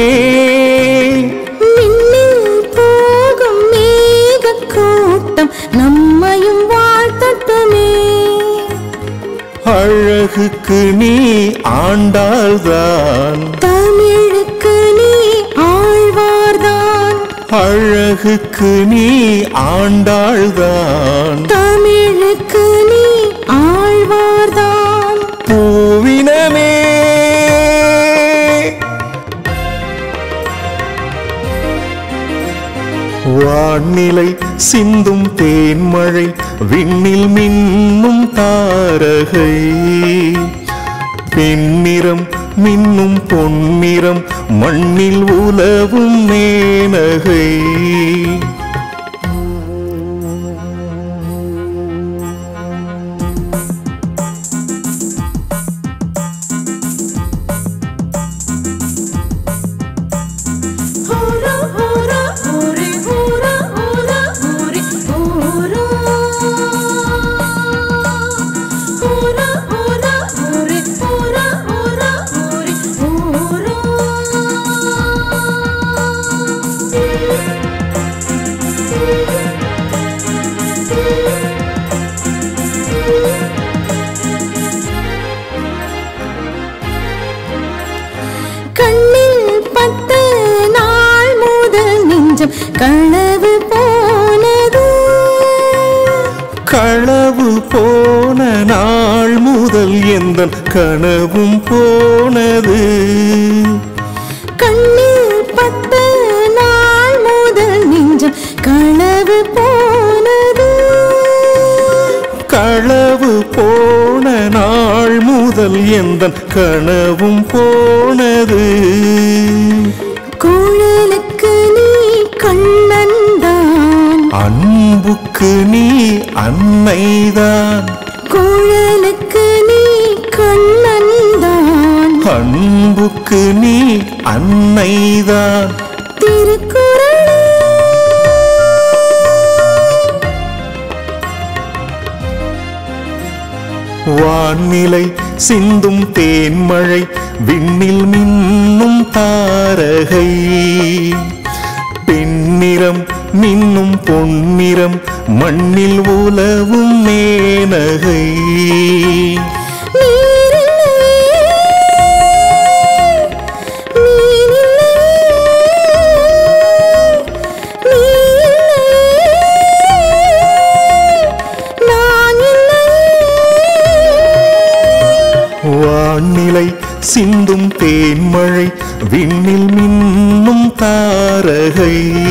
மின்னில் போகும் மேக கூட்டம் நம்மையும் வாழ்த்தட்டுமே அழகுக்கு நீ ஆண்டாள்தான் தமிழுக்கு நீ ஆழ்வார்தான் அழகுக்கு நீ ஆண்டாள்தான் தமிழுக்கு நீ ஆழ்வார்தான் பூவினமே வானிலை சிந்தும் தேன்மழை விண்ணில் மின்னும் தாரகை பெண்ணிறம் மின்னும் பொன்னிறம் மண்ணில் உலவும் மேனகை ஹோரா ஹோரா ஹோரே ஹோரா ஹோரா ஹோரே ஹோரா ஹோரா ஹோரா ஹோரே ஹோரா ஹோரா ஹோரே ஹோரா கண்ணில் பத்து நாள் முதல் நெஞ்சம் களவு போனது களவு போன நாள் முதல் எந்த கனவும் போனது கண்ணில் பத்து நாள் முதல் நெஞ்சம் களவு போனது களவு போன நாள் முதல் எந்த கனவும் போனது குழலுக்கு நீ கண்ணன்தான் அன்புக்கு நீ அன்னைதான் குழலுக்கு நீ கண்ணன்தான் அன்புக்கு நீ அன்னைதான் திருக்குறள் வானிலை சிந்தும் தேன்மழை விண்ணில் மின்னும் தாரகை பெண்ணிறம் மின்னும் பொன்னிறம் மண்ணில் உலவும் மேனகை வானிலை சிந்தும் தேன்மழை விண்ணில் மின்னும் தாரகை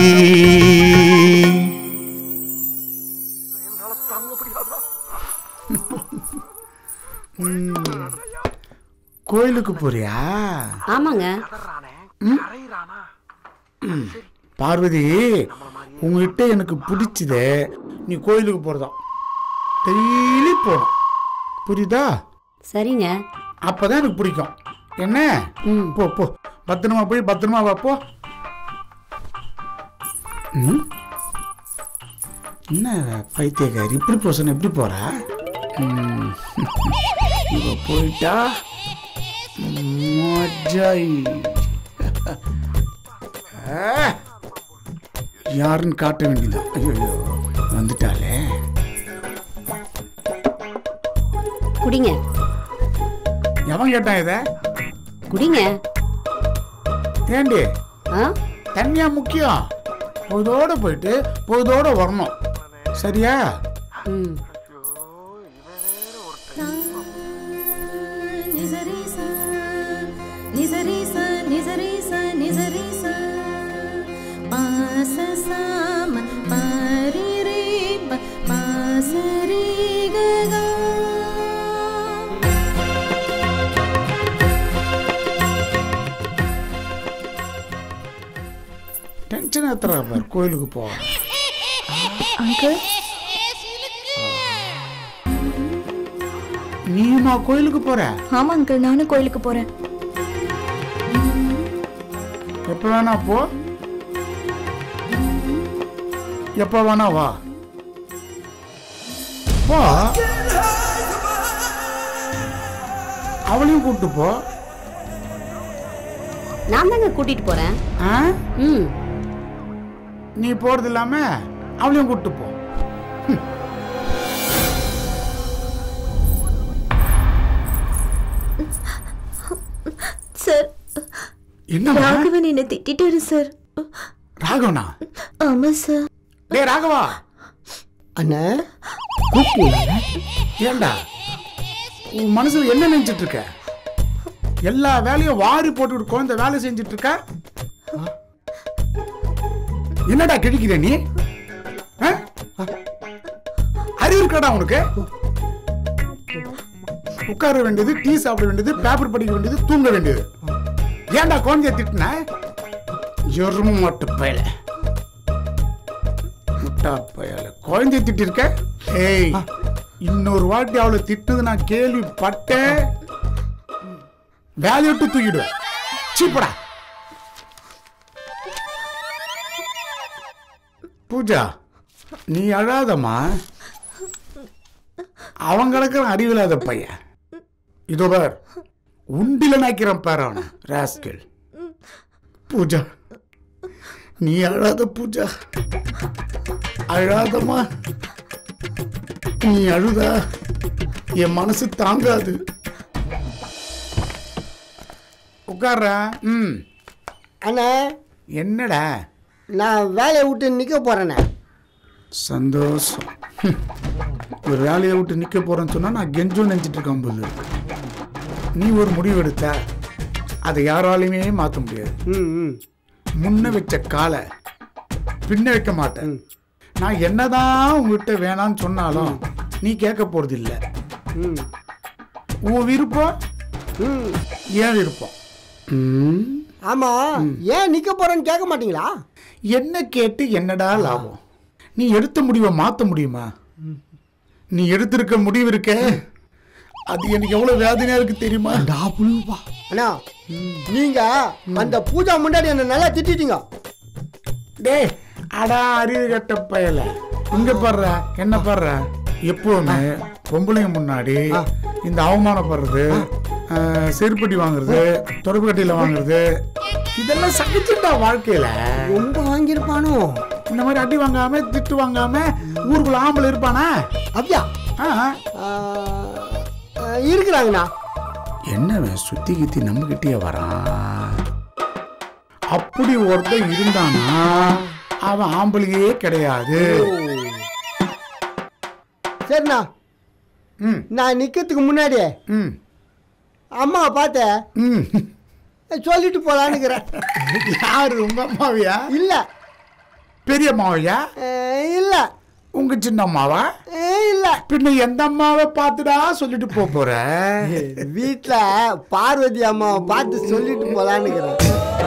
ம். கோயிலுக்கு போறியா ஆமாங்க ம்? ம். பார்வதி உங்ககிட்ட எனக்கு பிடிச்சது நீ கோயிலுக்கு போறதா டெய்லி போகணும் புரியுதா சரிங்க அப்பதான் எனக்கு பிடிக்கும் என்ன போ போ பத்திரமா போய் பத்திரமா வா போ ம்? என்ன பைத்தியக்காரி இப்படி போ சொன்ன எப்படி போறா ம். இவ போயிட்டா மஜாய் ஆ, யாருன்னு காட்ட வேண்டியது ஐயோ வந்துட்டாளே குடிங்க எவன் கேட்டான் இதை குடிங்க ஏண்டி ஆ தண்ணியா முக்கியம் பொழுதோட போயிட்டு பொழுதோட வரணும் சரியா ம் நிசரிசா நிசரிசா நிசரிசா நிசரிசா பாசசாம பரிரேப பாசரிககா டென்ஷன் ஏத்துறா பார் கோயிலுக்கு போ அங்கிள் நீயுமா கோயிலுக்கு போற ஆமா அங்கிள் நானும் கோயிலுக்கு போறேன் எப்ப வேணா போ எப்ப வேணா வா போ அவளையும் கூப்பிட்டு போ நான் தாங்க கூட்டிட்டு போறேன் ஆ? ம் நீ போறது இல்லாம அவளையும் கூப்பிட்டு போ ம். என்னம்மா? ராகவன் என்னை திட்டிட்டாரு சார் ராகவனா ஆமா சார் டேய் ராகவா அண்ணா ஏண்டா உன் மனசுல என்ன நினைச்சிட்டு இருக்க எல்லா வேலையும் வாரி போட்டுக்கிட்டு குழந்தை வேலை செஞ்சுட்டு இருக்க என்னடா கிழிக்கிற நீ ஆ? அறிவு இருக்காடா உனக்கு உட்கார வேண்டியது டீ சாப்பிட வேண்டியது பேப்பர் படிக்க வேண்டியது தூங்க வேண்டியது ஏன்டா குழந்தைய திட்டின எரும மாட்டு பயல முட்டா பயல குழந்தைய திட்டிருக்க ஏய் இன்னொரு வாட்டி அவளை திட்டினது நான் கேள்விப்பட்டேன் வேலையை விட்டு தூக்கிடுவேன் சீப்படா பூஜா நீ அழாதம்மா அவன் கிடக்குறான் அறிவில்லாத பையன் இதோ பார் உண்டில நாய்க்கிறான் பாரு அவனை ராஸ்கல் பூஜா நீ அழாத பூஜா அழாதம்மா நீ அழுதா என் மனசு தாங்காது உட்கார்ற ம் அண்ணா என்னடா நான் வேலையை விட்டு நிற்க போறேண்ணே சந்தோஷம் ஹம். ஒரு வேலையை விட்டு நிற்க போறேன்னு சொன்னா நான் கெஞ்சோ நினைச்சிட்டு இருக்கேன் போது நீ ஒரு முடிவு எடுத்த அதை யாராலையுமே மாற்ற முடியாது முன்ன வச்ச காலை பின்ன வைக்க மாட்டேன் நான் என்னதான் உங்ககிட்ட வேணாம்னு சொன்னாலும் நீ கேட்க போறது இல்ல உன் விருப்பம் ஏன் விருப்பம் ஆமா ஏன் நிக்க போறேன்னு கேட்க மாட்டீங்களா என்ன கேட்டு என்னடா லாபம் நீ எடுத்த முடிவை மாத்த முடியுமா நீ எடுத்திருக்க முடிவு இருக்க அது எனக்கு எவ்வளவு வேதனையா இருக்கு தெரியுமா அண்ணா நீங்க அந்த பூஜா முன்னாடி என்ன நல்லா திட்டிட்டீங்க டேய் அடா அறிவு கட்ட பயல இங்க பாடுற என்ன பாடுற எப்பவுமே பொம்பளைங்க முன்னாடி இந்த அவமானப்படுறது அஹ், செருப்படி வாங்குறது தொடர்பு கட்டியில வாங்குறது இதெல்லாம் சகிச்சுட்டா வாழ்க்கையில ரொம்ப வாங்கியிருப்பானோ இந்த மாதிரி அடி வாங்காம திட்டு வாங்காம ஊருக்குள்ள ஆம்பளை இருப்பானா அப்படியா ஆ. இருக்கிறாங்கண்ணா என்ன சுத்தி கித்தி நம்ம கிட்டே வரான் அப்படி ஒருத்தன் இருந்தானா அவன் ஆம்பளையே கிடையாது சரிண்ணா நான் நிக்கிறதுக்கு முன்னாடியே அம்மாவை பார்த்தேன் சொல்லிட்டு போலான்னுக்கிறேன் யாரு உங்க அம்மாவியா இல்ல பெரிய அம்மாவையா இல்ல உங்க சின்ன அம்மாவா இல்ல பின்ன எந்த அம்மாவை பார்த்துடா சொல்லிட்டு போக போற வீட்ல பார்வதி அம்மாவை பார்த்து சொல்லிட்டு போலான்னுக்கிறேன்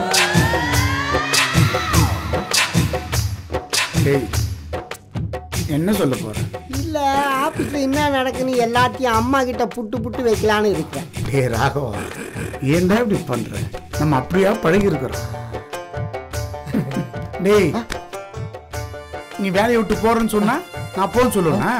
டேய், என்ன சொல்ல போற இல்ல ஆபீஸ்ல என்ன நடக்குன்னு எல்லாத்தையும் அம்மா கிட்ட புட்டு புட்டு வைக்கலான்னு இருக்கேன் டே ராகவா ஏன்டா இப்படி பண்ற நம்ம அப்படியா பழகி இருக்கிறோம் டேய் நீ வேலையை விட்டு போறேன்னு சொன்னா நான் போன்னு சொல்லுவேனா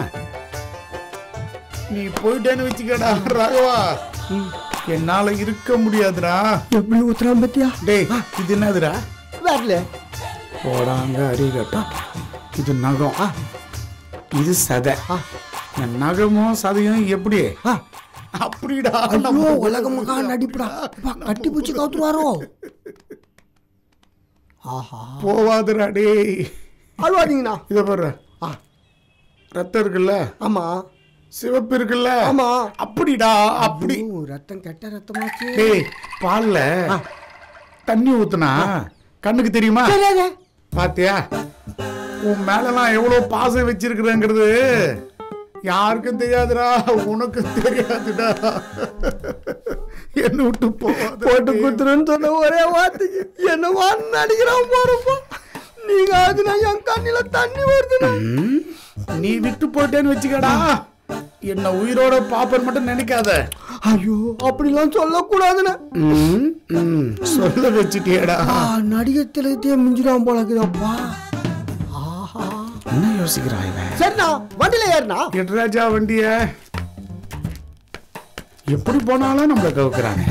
நீ போயிட்டேன்னு வச்சுக்கடா ராகவா என்னால இருக்க முடியாதுடா எப்படி ஊத்துறான் பத்தியா டேய் இது என்னதுடா வரல போடாங்க அறிகட்டும் இது நகம் இது சதை இந்த நகமும் சதையும் எப்படி அப்படிடா ஐயோ உலகமுகா நடிப்புடா அப்பா, கட்டி பூச்சி கவுத்துருவாரோ ஆஹா போவாதுடா டேய் அழுவாதீங்கண்ணா இத பாரு ரத்தம் இருக்குல்ல ஆமா சிவப்பு இருக்குல்ல ஆமா அப்படிடா அப்படி ஐயோ, ரத்தம் கெட்ட ரத்தமாச்சு டேய் பால்ல தண்ணி ஊத்துனா கண்ணுக்கு தெரியுமா தெரியாதே. பாத்தியா உன் மேலலாம் எவ்வளவு பாசம் வச்சிருக்கிறேங்கிறது யாருக்கும் தெரியாதுடா உனக்கு தெரியாதுடா என்ன விட்டு போவாத போட்டு குத்துருன்னு சொன்ன ஒரே வார்த்தைக்கு என்னவா நடிக்கிறான் போறப்போ நீங்க அதுனா என் கண்ணில தண்ணி வருதுண்ணா ம், நீ விட்டு போயிட்டேன்னு வச்சுக்கடா என்ன உயிரோட பாப்பன் மட்டும் நினைக்காத ஐயோ அப்படிலாம் சொல்லக்கூடாதுண்ணே ம், ம், சொல்ல வச்சுட்டியடா நடிகத்திலே மிஞ்சிடாம போல இருக்குதாப்பா என்ன யோசிக்கிறான் இவன் சரிண்ணா வண்டியில ஏறினா எட்ராஜா வண்டிய எப்படி போனாலும் நம்மள கவுக்குறாங்க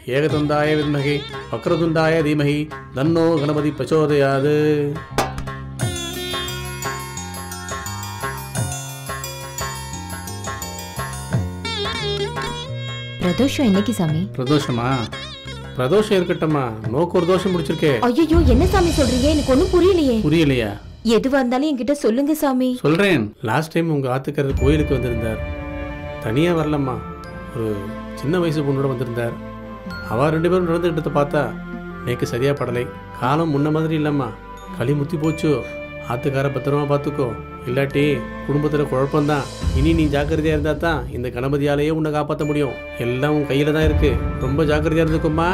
ஏகதந்தாய வித்மகே வக்ரதுண்டாய தீமகி தன்னோ கணபதி பிரச்சோதயாது பிரதோஷம் என்னைக்கு சாமி பிரதோஷமா பிரதோஷம் இருக்கட்டும்மா நோக்கு ஒரு தோஷம் முடிச்சிருக்கே ஐயோ என்ன சாமி சொல்றீங்க எனக்கு ஒண்ணும் புரியலையே புரியலையா எதுவா இருந்தாலும் என்கிட்ட சொல்லுங்க சாமி சொல்றேன் லாஸ்ட் டைம் உங்க ஆத்துக்காரர் கோயிலுக்கு வந்திருந்தார் தனியா வரலம்மா ஒரு சின்ன வயசு பொண்ணோட வந்திருந்தார் அவ ரெண்டு பேரும் நடந்துக்கிட்டதை பார்த்தா எனக்கு சரியா படலை காலம் முன்ன மாதிரி இல்லம்மா களி முத்தி போச்சு ஆத்துக்கார பத்திரமா பார்த்துக்கோ இல்லாட்டி குடும்பத்துல குழப்பம்தான் இனி நீ ஜாக்கிரதையா இருந்தா தான் இந்த கணபதியாலேயே உன்னை காப்பாற்ற முடியும் எல்லாம் உன் கையில தான் இருக்கு ரொம்ப ஜாக்கிரதையா இருந்துக்கோம்மா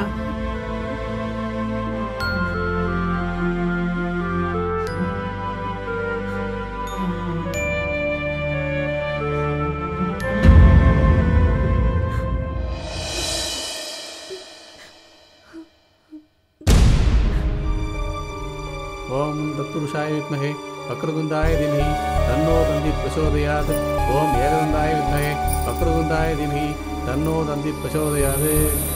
ஓம் தத்புருஷாய வித்மகே வக்ரதுண்டாய திமகி தன்னோ தந்தி பிரசோதயாத் ஓம் ஏகதந்தாய வித்மகே வக்ரதுண்டாய திமகி தன்னோ தந்தி பிரசோதயாது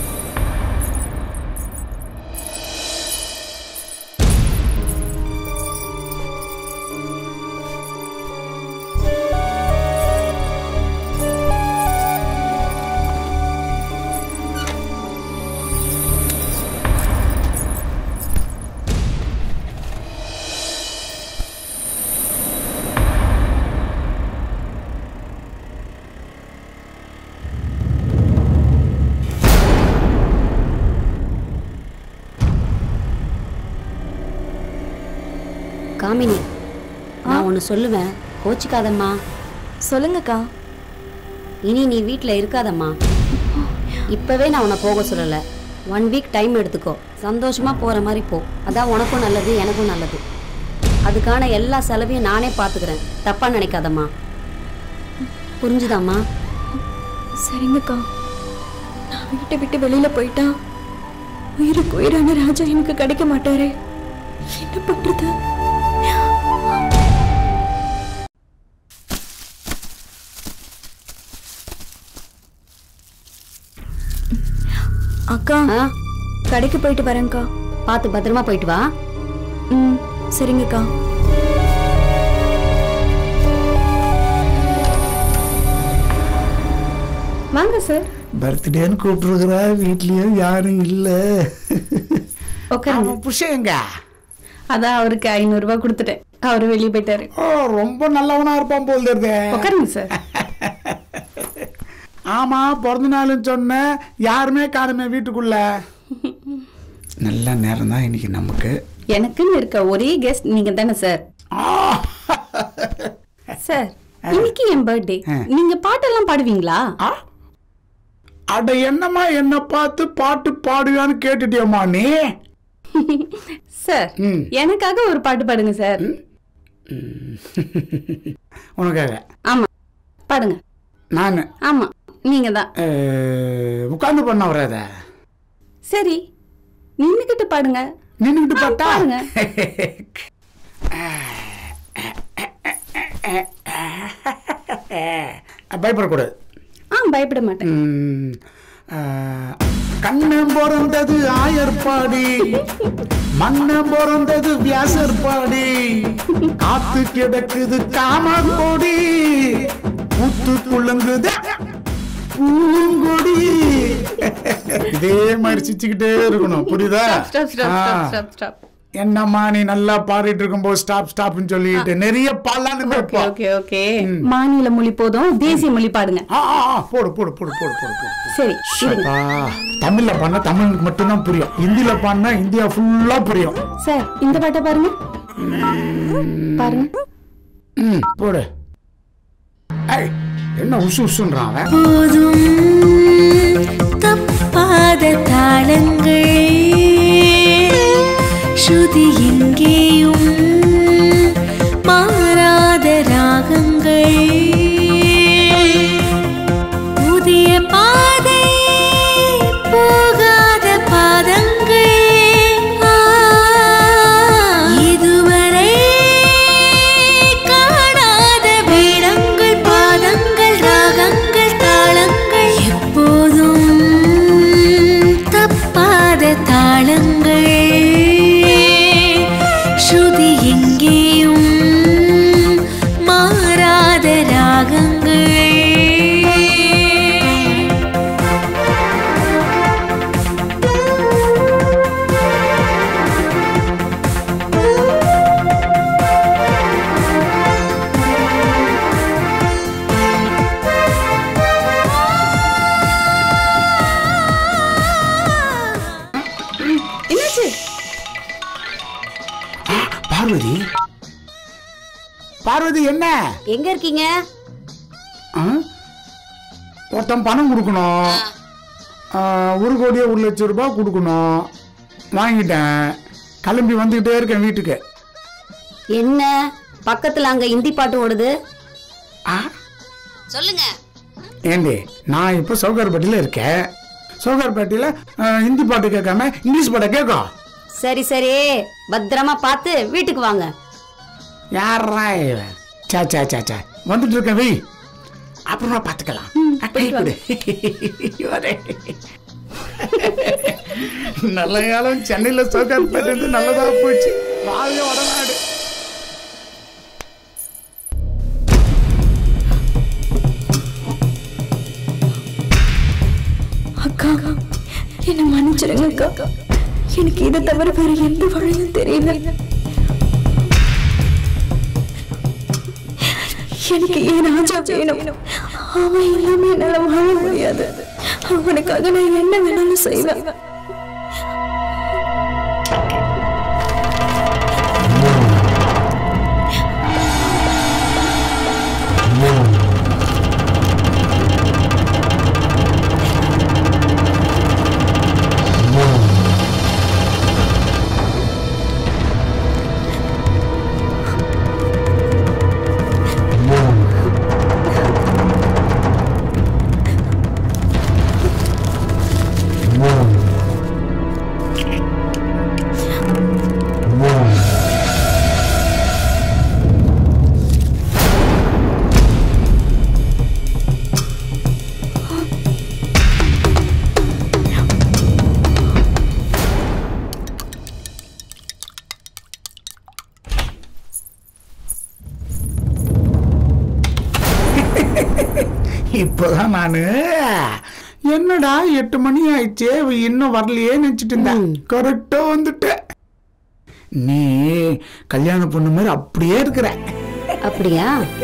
காமினி நான் ஒன்று சொல்லுவேன் கோச்சிக்காதம்மா சொல்லுங்கக்கா இனி நீ வீட்டில் இருக்காதம்மா இப்போவே நான் உன்னை போக சொல்லலை ஒன் வீக் டைம் எடுத்துக்கோ சந்தோஷமா போகிற மாதிரி போ அதான் உனக்கும் நல்லது எனக்கும் நல்லது அதுக்கான எல்லா செலவையும் நானே பார்த்துக்கிறேன் தப்பாக நினைக்காதம்மா புரிஞ்சுதாம்மா சரிங்கக்கா நான் வீட்டை விட்டு வெளியில போயிட்டா உயிருக்கு உயிரான ராஜா எனக்கு கிடைக்க மாட்டாரே என்ன பண்றது அக்கா கடைக்கு போயிட்டு வரேன்க்கா பார்த்து பத்திரமா போயிட்டு வா ம் சரிங்கக்கா வாங்க சார் பர்த்டேன்னு கூப்பிட்டுருக்குறா வீட்லயும் யாரும் இல்ல உட்காருங்க புஷங்க அதான் அவருக்கு ஐநூறு ரூபாய் கொடுத்துட்டேன் அவரு வெளியே போயிட்டாரு ஓ ரொம்ப நல்லவனா இருப்பான் போல் தெரியுதே உட்காருங்க சார் ஆமா பிறந்த நாளுன்னு சொன்ன யாருமே காணுமே வீட்டுக்குள்ள நல்ல நேரம் தான் இன்னைக்கு நமக்கு எனக்குன்னு இருக்க ஒரே கெஸ்ட் நீங்க தானே சார் சார் இன்னைக்கு என் பர்த்டே நீங்க பாட்டெல்லாம் பாடுவீங்களா அட என்னம்மா என்ன பார்த்து பாட்டு பாடுவியான்னு கேட்டுட்டியம்மா நீ சார் எனக்காக ஒரு பாட்டு பாடுங்க சார் உனக்காக ஆமா பாடுங்க நான் ஆமா நீங்க தான் உட்கார்ந்து பண்ண வராத சரி நின்னுக்கிட்டு பாடுங்க நின்னுக்கிட்டு ஆ, பாட்டா பாடுங்க பயப்படக்கூடாது ஆ பயப்பட மாட்டேன் ம், ஆ, கண்ணன் பிறந்தது ஆயர்பாடி மண்ணன் பிறந்தது வியாசர்பாடி காத்து கிடக்குது காமக்கொடி பூத்து குழுங்குது பூங்கொடி இதே மாதிரி சிச்சுக்கிட்டே இருக்கணும் புரியுதா ஸ்டாப் ஸ்டாப் ஆ. ஸ்டாப் ஸ்டாப் ஸ்டாப் என்னம்மா நீ நல்லா பாடிட்டு இருக்கும்போது ஸ்டாப் ஸ்டாப்னு சொல்லிட்டு நிறைய பாலான்னு ஓகே ஓகே ஓகே மாநில மொழி போதும் தேசிய மொழி பாடுங்க போடு போடு போடு போடு போடு போடு சரி இருங்க. அப்பா, தமிழ்ல பாடினா தமிழுக்கு மட்டும்தான் புரியும் ஹிந்தில பாடினா இந்தியா ஃபுல்லா புரியும் சார் இந்த பாட்டை பாருங்க பாருங்க ம் போடு ஏய், என்ன உசு உசுன்றான் அவன் போதும் தப்பாத தாளங்கள் ஸ்ருதி எங்கேயும் மாறாத ராகங்கள் புதிய பாதை போகாத பாதங்கள் ஆ, இதுவரை காணாத வேடங்கள் பாதங்கள் ராகங்கள் தாளங்கள் எப்போதும் தப்பாத பார்வதி பார்வதி என்ன எங்க இருக்கீங்க ஆ? ஒருத்தன் பணம் கொடுக்கணும் ஆ, ஒரு கோடியே ஒரு லட்சம் ரூபாய் கொடுக்கணும் வாங்கிட்டேன் கிளம்பி வந்துக்கிட்டே இருக்கேன் வீட்டுக்கு என்ன பக்கத்துல அங்க இந்தி பாட்டு ஓடுது சொல்லுங்க ஏண்டி நான் இப்போ சவுகார்பேட்டையில் இருக்கேன் சவுகார்பேட்டையில் ஆ, ஹிந்தி பாட்டு கேட்காம இங்கிலீஷ் பாட்டை கேட்கும் சரி சரி பத்திரமா பார்த்து வீட்டுக்கு வாங்க யாரா இவன் சா சா சா சா வந்துட்டு இருக்கேன் வெய் அப்புறமா பார்த்துக்கலாம் கை கொடு. இவரே. நல்ல காலம் சென்னையில் சவுகார்பேட்டை நல்லதா போச்சு வாழ்க வடநாடு அக்கா என்ன மன்னிச்சிருங்க அக்கா எனக்கு இதை தவிர வேற எந்த வழியும் தெரியல எனக்கு என் ராஜா வேணும் அவன் இல்லாம என்னால வாழ முடியாது அவனுக்காக நான் என்ன வேணாலும் செய்வேன் இப்போதான் நானு என்னடா எட்டு மணி ஆயிடுச்சே இவ இன்னும் வரலையே நினைச்சிட்டு இருந்தேன் கரெக்டா வந்துட்டேன் நீ கல்யாண பொண்ணு மாதிரி அப்படியே இருக்கிற அப்படியா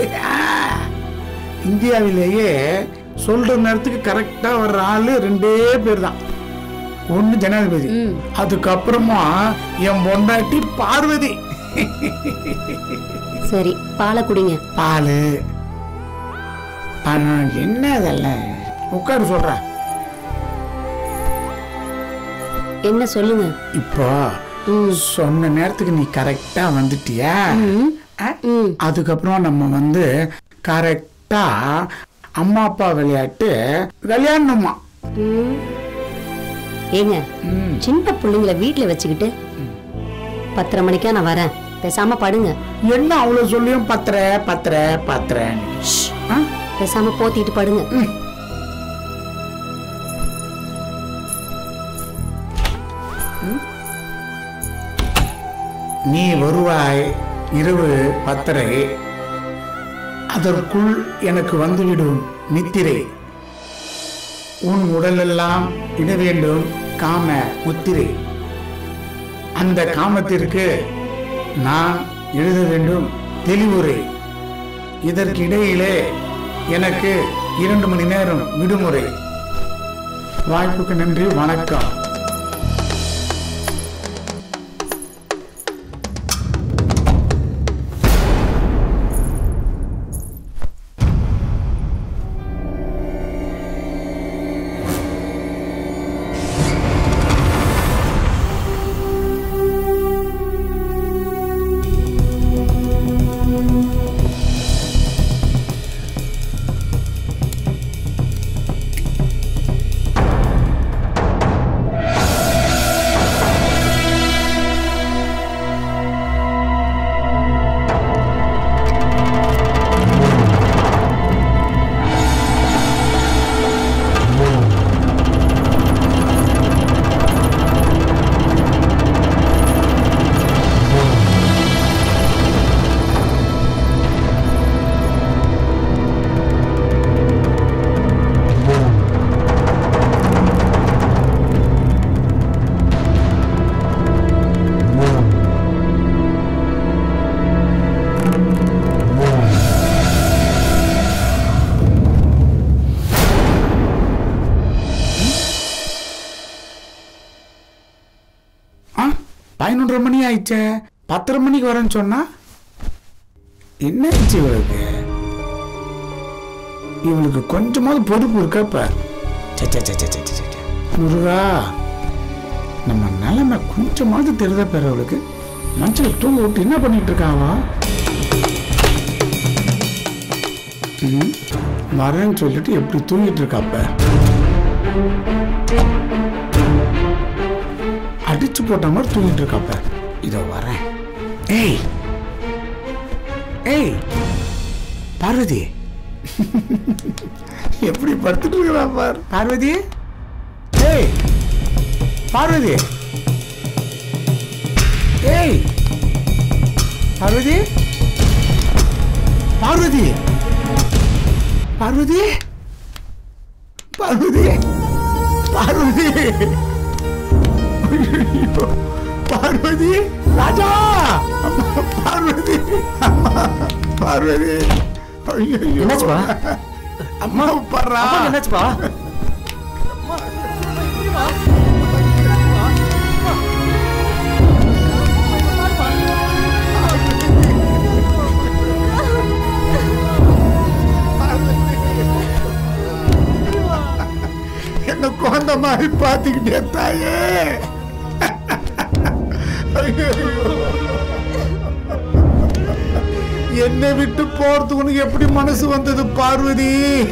இந்தியாவிலேயே சொல்ற நேரத்துக்கு கரெக்டா வர்ற ஆளு ரெண்டே பேர் தான் ஒண்ணு ஜனாதிபதி அதுக்கப்புறமா என் பொண்டாட்டி பார்வதி சரி பாலை குடிங்க பாலு ஆனா என்ன அதெல்லாம் உட்காரு சொல்றேன் என்ன சொல்லுங்க இப்போ சொன்ன நேரத்துக்கு நீ கரெக்டா வந்துட்டியா ஆ? அதுக்கப்புறம் நம்ம வந்து கரெக்டா அம்மா அப்பா விளையாட்டு விளையாடணுமா ஏங்க சின்ன பிள்ளைங்களை வீட்டுல வச்சுக்கிட்டு பத்தரை மணிக்கா நான் வரேன் பேசாம படுங்க என்ன அவ்வளவு சொல்லியும் பத்திர பத்திர பத்திர பேசாம போத்திட்டு படுங்க நீ வருவாய் இரவு பத்தரை அதற்குள் எனக்கு வந்துவிடும் நித்திரை உன் உடலெல்லாம் இட வேண்டும் காம முத்திரை அந்த காமத்திற்கு நான் எழுத வேண்டும் தெளிவுரை இதற்கிடையிலே எனக்கு இரண்டு மணி நேரம் விடுமுறை வாய்ப்புக்கு நன்றி வணக்கம் பதினொன்றரை மணி ஆயிடுச்சே பத்தரை மணிக்கு வரேன்னு சொன்னா என்னாச்சு இவளுக்கு இவளுக்கு கொஞ்சமாவது பொறுப்பு இருக்கப்ப ச்சே, ச்சே, ச்சே, ச்சே, ச்சே, ச்சே, ச்சே. முருகா நம்ம நிலைமை கொஞ்சமாவது தெரியுதா பேர் அவளுக்கு மனுஷனை தூங்க விட்டு என்ன பண்ணிட்டு இருக்காவா ம், வரேன்னு சொல்லிட்டு எப்படி தூங்கிட்டு இருக்காப்ப அடிச்சு போட்ட மாதிரி தூங்கிட்டு இருக்காப்ப இதோ வரேன் ஏய் ஏய் பார்வதி எப்படி படுத்துட்டு இருக்கிறா பார் பார்வதி ஏய் பார்வதி ஏய் பார்வதி பார்வதி பார்வதி பார்வதி பார்வதி ஐயோ, பார்வதி ராஜா பார்வதி அம்மா, பார்வதி ஐயோ என்னாச்சுப்பா? அம்மா பாடுறா என்னாச்சுப்பா என்ன குழந்தை மாதிரி பார்த்துக்கிட்டே தாயே ஐயோ. என்னை விட்டு போறதுக்கு உனக்கு எப்படி மனசு வந்தது பார்வதி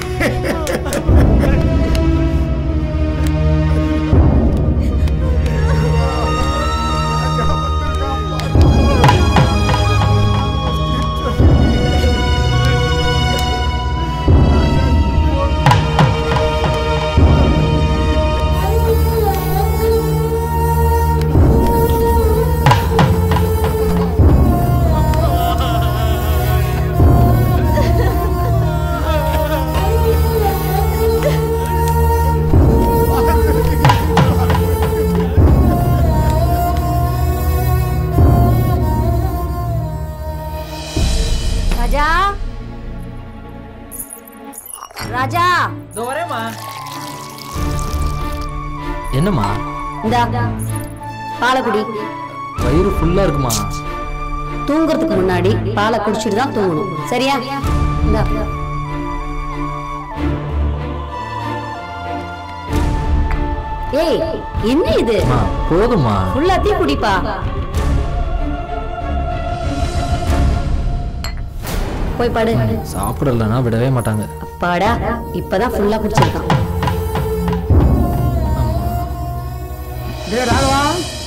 ராஜா ராஜா இதோ வரேம்மா என்னம்மா இந்தா பாலை குடி வயிறு ஃபுல்லா இருக்குமா தூங்குறதுக்கு முன்னாடி பாலை குடிச்சிட்டு தான் தூங்கணும் சரியா இந்தா ஏய் என்ன இது அம்மா, போதும்மா ஃபுல்லாத்தையும் குடிப்பா போய் படு சாப்பிடலன்னா விடவே மாட்டாங்க அப்பாடா இப்பதான் ஃபுல்லா குடிச்சிருக்கான் டேய் ராகவா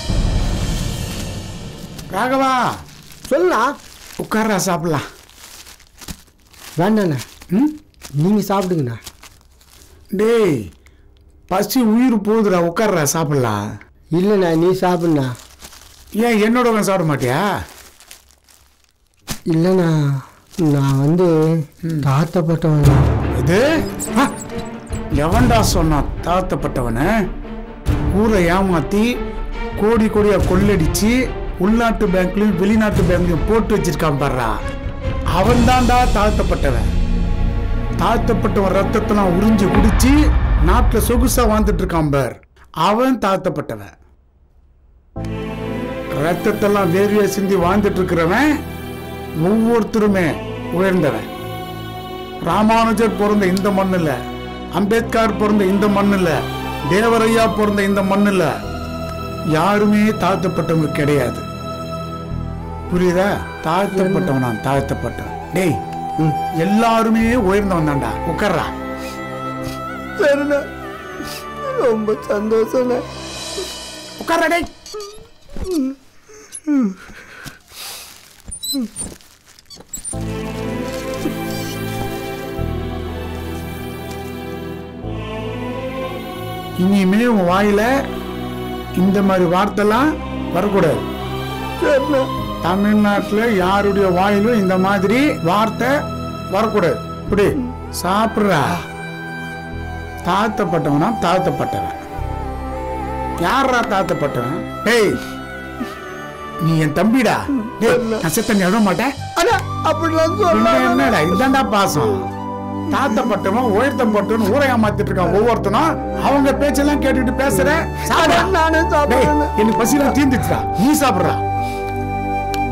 ராகவா சொல்லா உட்கார்றா சாப்பிடலாம் வேண்டாண்ணே ம் நீங்க சாப்பிடுங்கண்ணா டேய் பசி உயிர் போகுதுடா உட்கார்றா சாப்பிடலாம் இல்லைண்ணா நீ சாப்பிடுண்ணா ஏன் என்னோட உட்காந்து சாப்பிட மாட்டியா இல்லைண்ணா நான் வந்து தாத்தப்பட்டவண்ணா இது ஆ, எவன்டா சொன்னான் தாழ்த்தப்பட்டவன ஊரை ஏமாத்தி கோடி கோடியா கொள்ளடிச்சு உள்நாட்டு பேங்க்லயும் வெளிநாட்டு பேங்க்லயும் போட்டு வச்சிருக்கான் பாருடா அவன் தான்டா தாழ்த்தப்பட்டவன் தாழ்த்தப்பட்டவன் ரத்தத்தெல்லாம் உறிஞ்சு குடிச்சு நாட்டுல சொகுசா வாழ்ந்துட்டு இருக்கான் பார் அவன் தாழ்த்தப்பட்டவன் ரத்தத்தெல்லாம் வேர்வையா சிந்தி வாழ்ந்துட்டு இருக்கிறவன் ஒவ்வொருத்தருமே உயர்ந்தவன் ராமானுஜர் பிறந்த இந்த மண்ணுல அம்பேத்கர் பிறந்த இந்த மண்ணுல தேவரையா பிறந்த இந்த மண்ணுல யாருமே தாழ்த்தப்பட்டவங்க கிடையாது புரியுதா தாழ்த்தப்பட்டவன் நான் தாழ்த்தப்பட்டவன் டேய் எல்லாருமே உயர்ந்தவன் தான்டா உட்கார்றா சரிண்ணா ரொம்ப சந்தோஷம்ண்ணா உட்கார்றா டேய் இனிமே உன் வாயில இந்த மாதிரி வார்த்தைலாம் வரக்கூடாது தமிழ்நாட்டுல யாருடைய வாயிலும் இந்த மாதிரி வார்த்தை வரக்கூடாது இப்படி சாப்பிடுறா தாழ்த்தப்பட்டவனா தாழ்த்தப்பட்டவன் யாரா தாழ்த்தப்பட்டவன் டேய் நீ என் தம்பிடா டேய், நான் செத்த நீ விட மாட்டேன் அண்ணா அப்படிலாம் பின்ன சொல்ல என்னடா இதான்டா பாசம் தாத்தப்பட்டவன் உயர்த்தப்பட்டவன் ஊரை ஏமாத்திட்டு இருக்கான் ஒவ்வொருத்தனும் அவங்க பேச்செல்லாம் கேட்டுட்டு பேசுற சாப்பிடா. நானே டேய், சாப்பிடுறேன் எனக்கு பசிலாம் தீர்ந்துச்சுடா நீ சாப்பிடுறா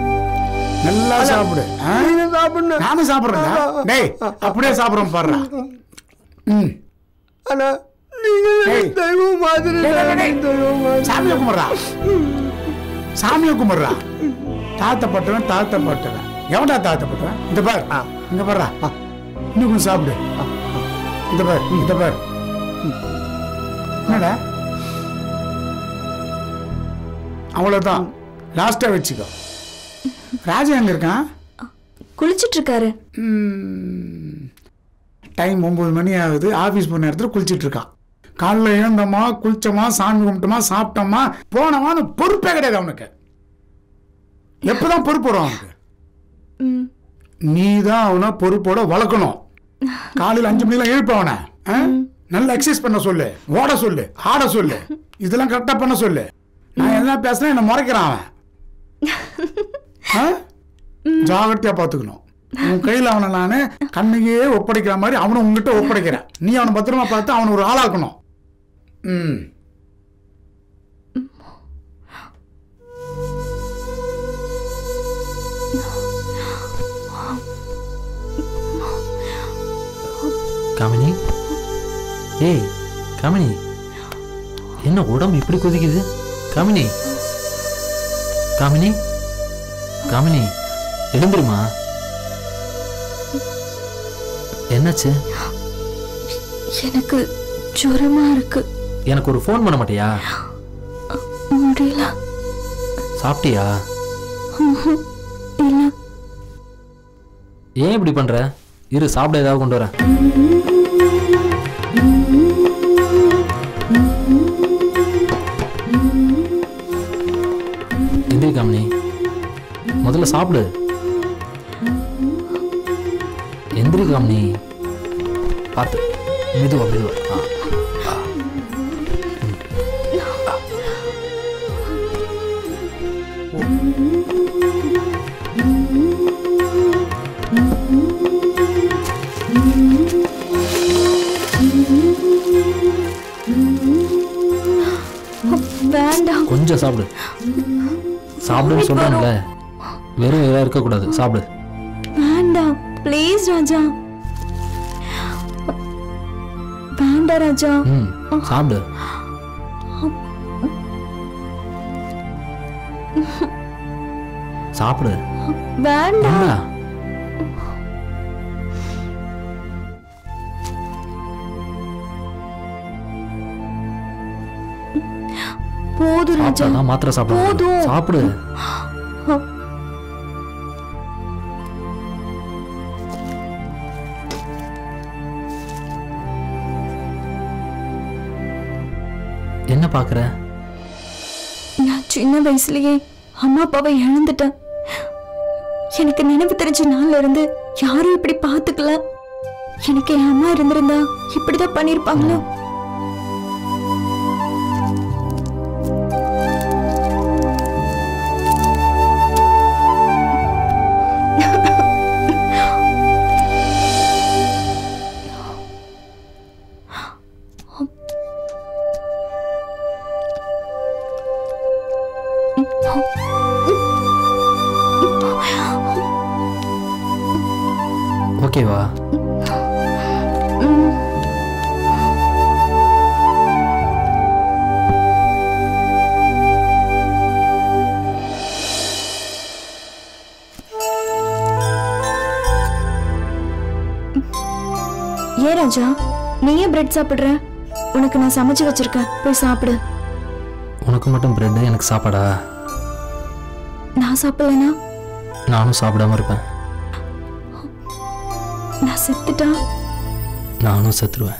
நல்லா சாப்பிடு ஆ? நானும் சாப்பிடுறேன் டேய் அப்படியே சாப்பிடுறோம் பாடுறா ம் ஆனா நீங்க டேய். தெய்வம் மாதிரி டேய், டேய், டேய். தெய்வம் மாதிரி சாமியை கும்பிட்றா சாமியை கும்பிட்றா தாத்தப்பட்டவன் தாத்தப்பட்டவன் எவன்டா தாத்தப்பட்டவன் இந்த பார் இங்க பாருடா இன்னும் கொஞ்சம் சாப்பிடு இந்த பார் இந்த பார் ம். என்னடா அவ்வளவுதான் லாஸ்டா வச்சுக்கோ ராஜா எங்க இருக்கான் குளிச்சிட்டு இருக்காரு டைம் ஒன்பது மணி ஆகுது ஆஃபீஸ் போன நேரத்தில் குளிச்சிட்டு இருக்கான் காலைல எழுந்தோமா குளிச்சோமா சாமி கும்பிட்டோமா சாப்பிட்டோமா போனோமான்னு பொறுப்பே கிடையாது அவனுக்கு எப்பதான் பொறுப்பு வரும் அவனுக்கு ம். நீ தான் அவனை பொறுப்போட வளர்க்கணும் காலையில் அஞ்சு மணிலாம் எழுப்ப அவனை ஆ? நல்லா எக்ஸசைஸ் பண்ண சொல்லு ஓட சொல்லு ஆட சொல்லு இதெல்லாம் கரெக்டாக பண்ண சொல்லு நான் என்ன பேசுறேன் என்ன முறைக்கிறான் அவன் ஆ? ஜாகிரதையா பார்த்துக்கணும் உன் கையில் அவனை நான் கண்ணுக்கே ஒப்படைக்கிற மாதிரி அவனை உங்ககிட்ட ஒப்படைக்கிறேன் நீ அவனை பத்திரமா பார்த்து அவனை ஒரு ஆளாக்கணும் ம் காமினி ஏய் காமினி என்ன உடம்பு இப்படி கொதிக்குது காமினி காமினி காமினி எழுந்துருமா என்னாச்சு எனக்கு ஜுரமா இருக்கு எனக்கு ஒரு ஃபோன் பண்ண மாட்டியா முடியல சாப்பிட்டியா ம்ஹும். இல்ல ஏன் இப்படி பண்ற இரு சாப்பிட ஏதாவது கொண்டு வரேன் எந்திரி காமினி முதல்ல சாப்பிடு எந்திரி காமினி பார்த்து மெதுவா மெதுவா ஆ வேண்டாம் கொஞ்சம் சாப்பிடு சாப்பிடுன்னு சொல்றேன்ல வெறும் இதா இருக்கக்கூடாது சாப்பிடு வேண்டாம் ப்ளீஸ் ராஜா வேண்டாம் ராஜா ம் சாப்பிடு சாப்பிடு வேண்டாம் என்ன போதும் ராஜா சாப்பிட்டாதான் மாத்திரை சாப்பிடு போதும். சாப்பிடு என்ன பாக்குற நான் சின்ன வயசுலயே அம்மா அப்பாவை இழந்துட்டேன் எனக்கு நினைவு தெரிஞ்ச நாள்ல இருந்து யாரும் இப்படி பாத்துக்கல எனக்கு என் அம்மா இருந்திருந்தா இப்படிதான் பண்ணிருப்பாங்களோ ஓகேவா ஏன் ராஜா நீ ஏன் பிரெட் சாப்பிடுற உனக்கு நான் சமைச்சு வச்சிருக்கேன் போய் சாப்பிடு உனக்கு மட்டும் பிரெட் எனக்கு சாப்பாடா நான் சாப்பிடலனா நானும் சாப்பிடாம இருப்பேன் நான் செத்துட்டா நானும் செத்துருவேன்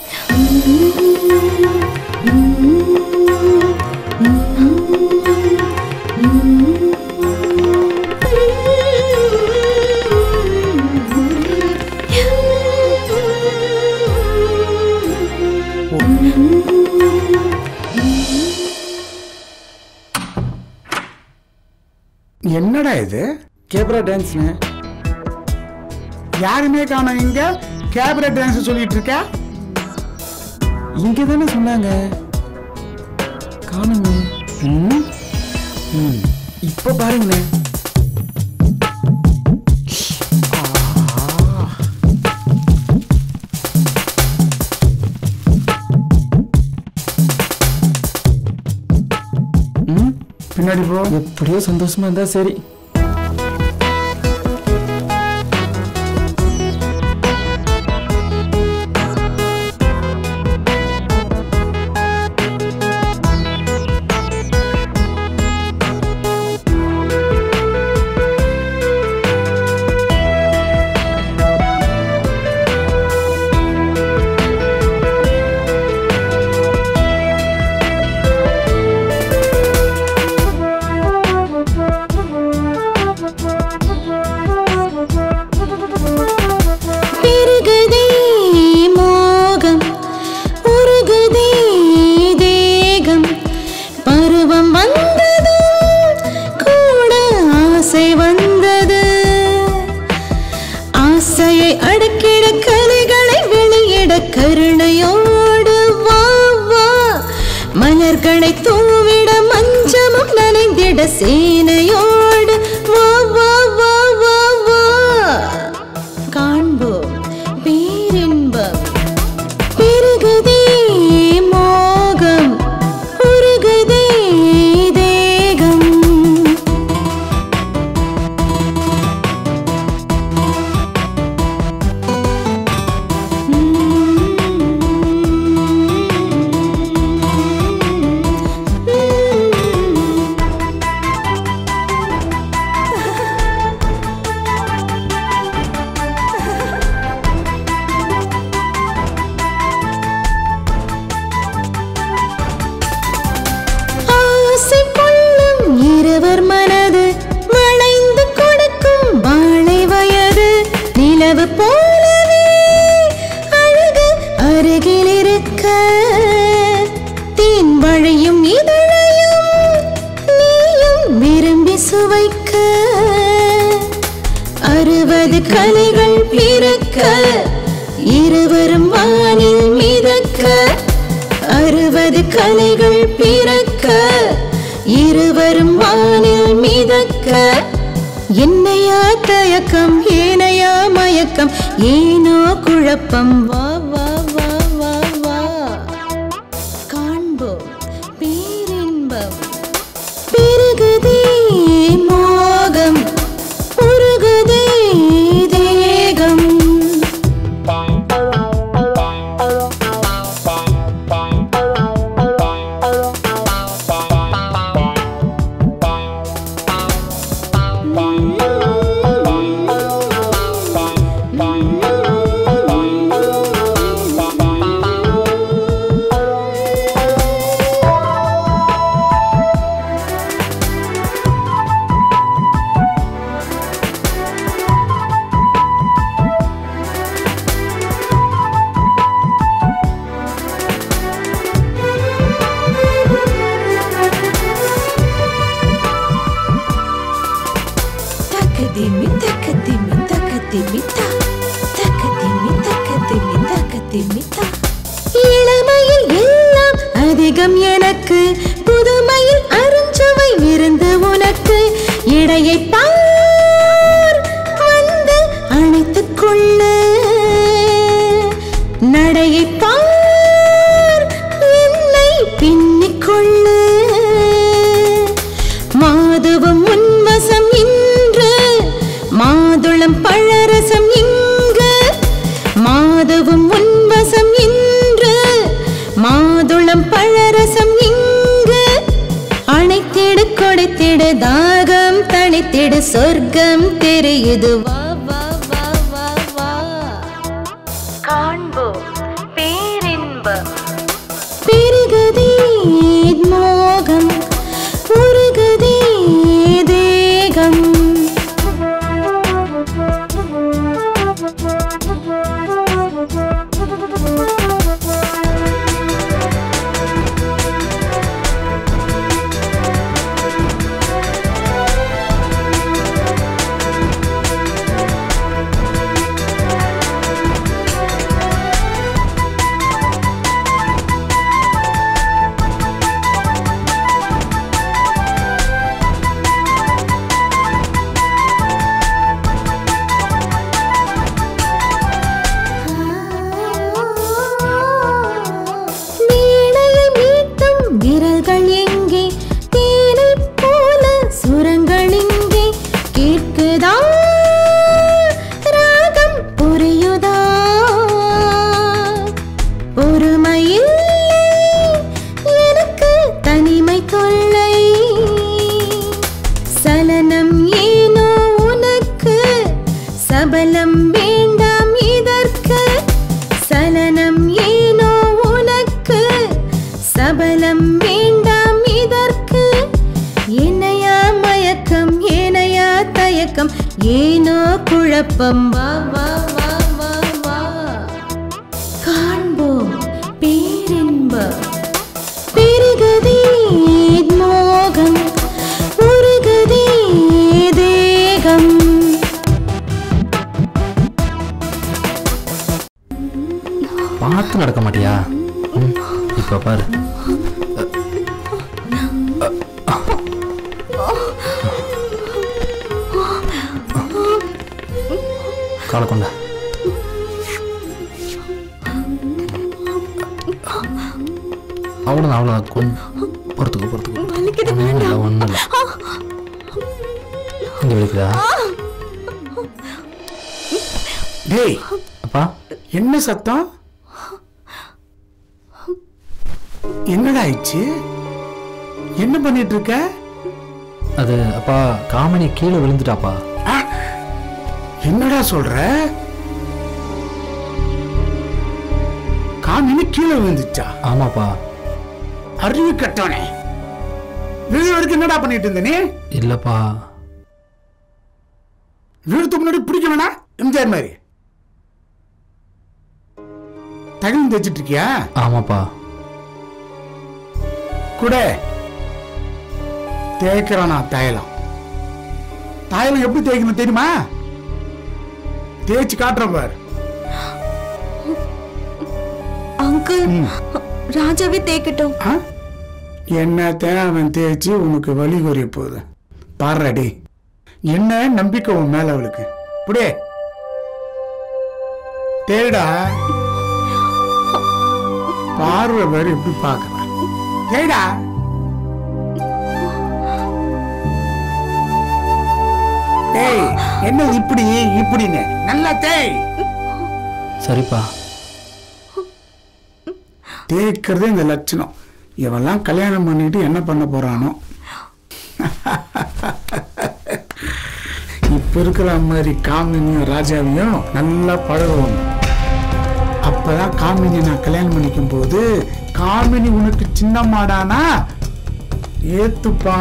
என்னடா இது கேப்ரா டான்ஸ்னு யாருமே காணோம் இங்க கேபரே டான்ஸ் சொல்லிட்டு இருக்க இங்கே தானே சொன்னாங்க காணுமே ம் ம் இப்போ பாருங்களேன் பின்னாடி போ எப்படியோ சந்தோஷமா இருந்தா சரி பெருகுதே மோகம் உருகுதே தேகம் பருவம் வந்ததும் கூட ஆசை வந்தது ஆசையை அடக்கிட கலைகளை வெளியிட கருணையோடு வா வா மலர்களை தூவிட மஞ்சமும் நனைந்திட சேனையோடு வா வா வா வா வா காண்போம் பேரின்பம் பெருகுதே மோகம் உருகுதே தேகம் ஆசை கொள்ளும் இருவர் மனது வளைந்து கொடுக்கும் வாழை வயது நிலவு போலவே அழகு அருகில் இருக்க தேன் வழியும் இதழையும் நீயும் விரும்பி சுவைக்க அறுபது கலைகள் பிறக்க இருவரும் வானில் மிதக்க அறுபது கலைகள் பிறக்க இருவரும் வானில் மிதக்க என்னையா தயக்கம் ஏனையா மயக்கம் ஏனோ குழப்பம் வா வா வா வா வா காண்போம் பேரின்பம் பெருகுதே மோகம் உருகுதே தேகம் தக்கதிமி தக்கதிமி தக்கதிமி தா தக்கதிமி தக்கதிமி தக்கதிமி தா இளமையில் எல்லாம் அதிகம் எனக்கு புதுமையில் அருஞ்சுவை விருந்து உனக்கு இடையை பார் வந்து அணைத்துக் கொள்ள நடையை பார் என்னை பின்னிக் கொள்ள மாதுவும் உன்வசம் இன்று மாதுளம் பழரசம் இங்கு மாதுவும் உன்வசம் இன்று மாதுளம் பழரசம் இங்கு அணைத்திடு கொடுத்திடு தாகம் தணித்திடு சொர்க்கம் தெரியுது வா வா வா வா வா காண்போம் பேரின்பம் பெருகுதே மோகம் உருகுதே தேகம் தயக்கம் ஏனோ குழப்பம் வா வா வா வா வா காண்போம் பேரின்பம் பெருகதே மோகம் உருகதே தேகம் பார்த்து நடக்க மாட்டியா ம், இப்போ பாரு காலை கொண்டா அவ்வளோதான் அவ்வளோதான் கொஞ்சம் பொறுத்துக்கோ பொறுத்துக்கோ ஒன்றும் இல்லை ஒன்றும் இல்லை இங்கே வலிக்குதா டேய் அப்பா என்ன சத்தம் என்னடா ஆயிடுச்சு என்ன பண்ணிட்டு இருக்க அது அப்பா காமனி கீழே விழுந்துட்டாப்பா என்னடா சொல்ற காமினி கீழே விழுந்துச்சா ஆமாப்பா அறிவு கட்டவனே விழுது வரைக்கும் என்னடா பண்ணிட்டு இருந்த நீ இல்லைப்பா விழுத்துக்கு முன்னாடி பிடிக்க வேணாம் எம்ஜிஆர் மாதிரி தகவல் தைச்சிட்டு இருக்கியா ஆமாப்பா கூட தேய்க்கிறானா தைலம் தைலம் எப்படி தேய்க்கணும் தெரியுமா தேய்ச்சி காட்டுறேன் பாரு அங்கிள் ராஜாவே தேக்கட்டும் என்னத்த அவன் தேய்ச்சி உனக்கு வழி குறைய போகுது பாடுறாடி என்ன நம்பிக்கை உன் மேல அவளுக்கு இப்படியே தேடா பார்வை வேற எப்படி பார்க்கலாம் தேடா டேய் என்ன இப்படி இப்படின்னு நல்லா தேய் சரிப்பா தேய்க்கிறதே இந்த லட்சணம் இவெல்லாம் கல்யாணம் பண்ணிட்டு என்ன பண்ண போறானோ இப்ப இருக்கிற மாதிரி காமினியும் ராஜாவையும் நல்லா பழகுவோம் அப்பதான் காமினி நான் கல்யாணம் பண்ணிக்கும் போது காமினி உனக்கு சின்ன மாடானா ஏத்துப்பா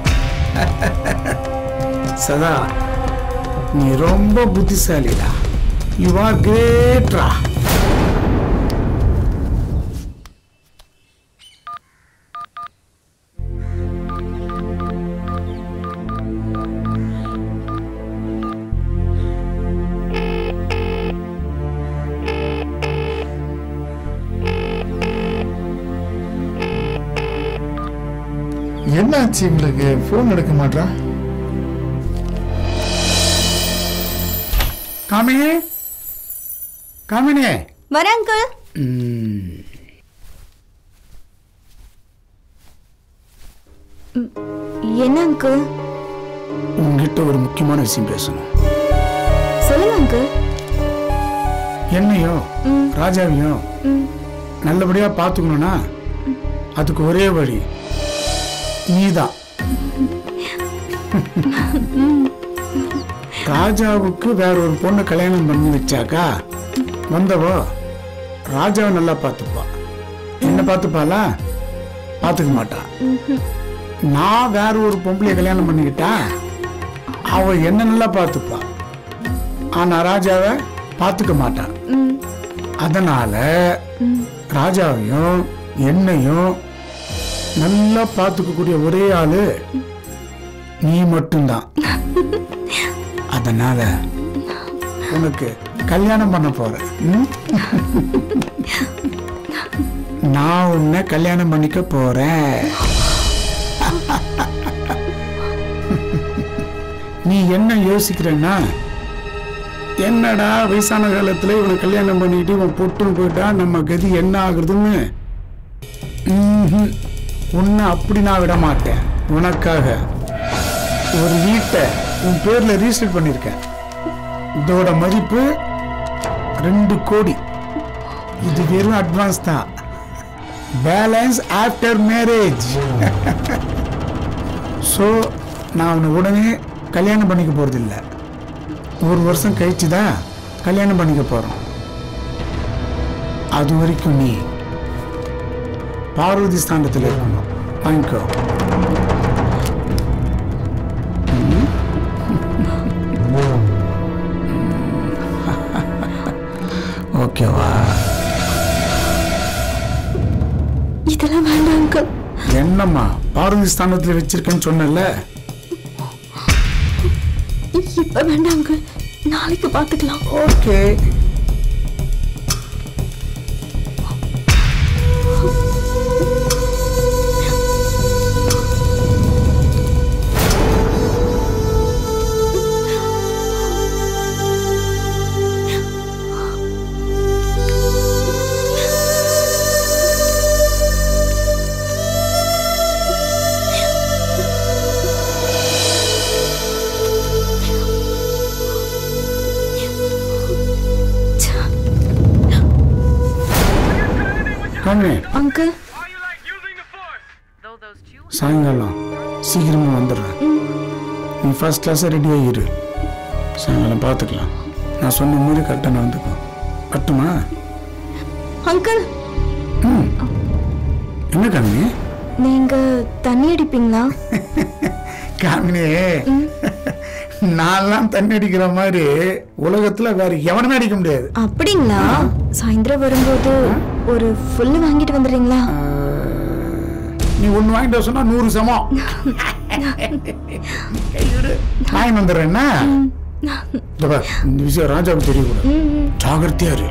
சதா நீ ரொம்ப புத்திசாலிடா யூ ஆர் கிரேட்ரா என்னாச்சு உங்களுக்கு ஃபோன் எடுக்க மாட்டா காமினி காமினி வர அங்கிள் ம், என்ன அங்கிள் உன்கிட்ட ஒரு முக்கியமான விஷயம் பேசணும் சொல்லுங்க அங்கிள் என்னையும் ராஜாவையும் நல்லபடியா பார்த்துக்கணும்னா அதுக்கு ஒரே வழி நீதான் ராஜாவுக்கு வேற ஒரு பொண்ணு கல்யாணம் பண்ணி வச்சாக்கா வந்தவோ ராஜாவை நல்லா பார்த்துப்பா என்ன பார்த்துப்பாளா பார்த்துக்க மாட்டா நான் வேற ஒரு பொம்பளைய கல்யாணம் பண்ணிக்கிட்டா அவ என்ன நல்லா பார்த்துப்பா ஆனா ராஜாவை பார்த்துக்க மாட்டான் அதனால ராஜாவையும் என்னையும் நல்லா பார்த்துக்கக்கூடிய ஒரே ஆளு நீ மட்டும்தான் அதனால உனக்கு கல்யாணம் பண்ண போறேன் ம்? நான் உன்னை கல்யாணம் பண்ணிக்க போறேன் நீ என்ன யோசிக்கிறன்னா என்னடா வயசான காலத்துல இவனை கல்யாணம் பண்ணிட்டு இவன் பொட்டுன்னு போயிட்டா நம்ம கதி என்ன ஆகுறதுன்னு ம்ஹும். உன்னை அப்படி நான் விட மாட்டேன் உனக்காக ஒரு வீட்டை உன் பேர்ல ரிஜிஸ்டர் பண்ணிருக்கேன் இதோட மதிப்பு ரெண்டு கோடி இது வெறும் அட்வான்ஸ் தான் பேலன்ஸ் ஆஃப்டர் மேரேஜ் ஸோ நான் அவனை உடனே கல்யாணம் பண்ணிக்க போறதில்லை ஒரு வருஷம் கழிச்சு தான் கல்யாணம் பண்ணிக்க போறோம் அது வரைக்கும் நீ பார்வதி ஸ்தானத்தில் இருக்கணும் வாங்கிக்கோ ம்? ஓகேவா இதெல்லாம் வேண்டாம் அங்கிள் என்னம்மா பார்வதி ஸ்தானத்தில் வச்சிருக்கேன்னு சொன்னல இப்ப வேண்டாம் அங்கிள் நாளைக்கு பாத்துக்கலாம் ஓகே கம்மி அங்கிள் சாயங்காலம் சீக்கிரமா வந்துடுறேன் நீ ஃபர்ஸ்ட் கிளாஸாக ரெடியாக இரு சாயங்காலம் பார்த்துக்கலாம் நான் சொன்ன மாதிரி கரெக்டாக நடந்துக்கோ பட்டுமா அங்கிள் என்ன காமினி நீங்க தண்ணி அடிப்பீங்களா காமினி நான்லாம் தண்ணி அடிக்கிற மாதிரி உலகத்துல வேற எவனுமே அடிக்க முடியாது அப்படிங்களா சாயந்தரம் வரும்போது ஒரு ஃபுல்லு வாங்கிட்டு வந்துடுறீங்களா நீ ஒண்ணு வாங்கிட்டு வர சொன்னா நூறு சமம் கைவிடு வாங்கி வந்துடுறேன் என்ன இந்த பார், இந்த விஷயம் ராஜாவுக்கு தெரியக்கூடாது ஜாகிரதையா இரு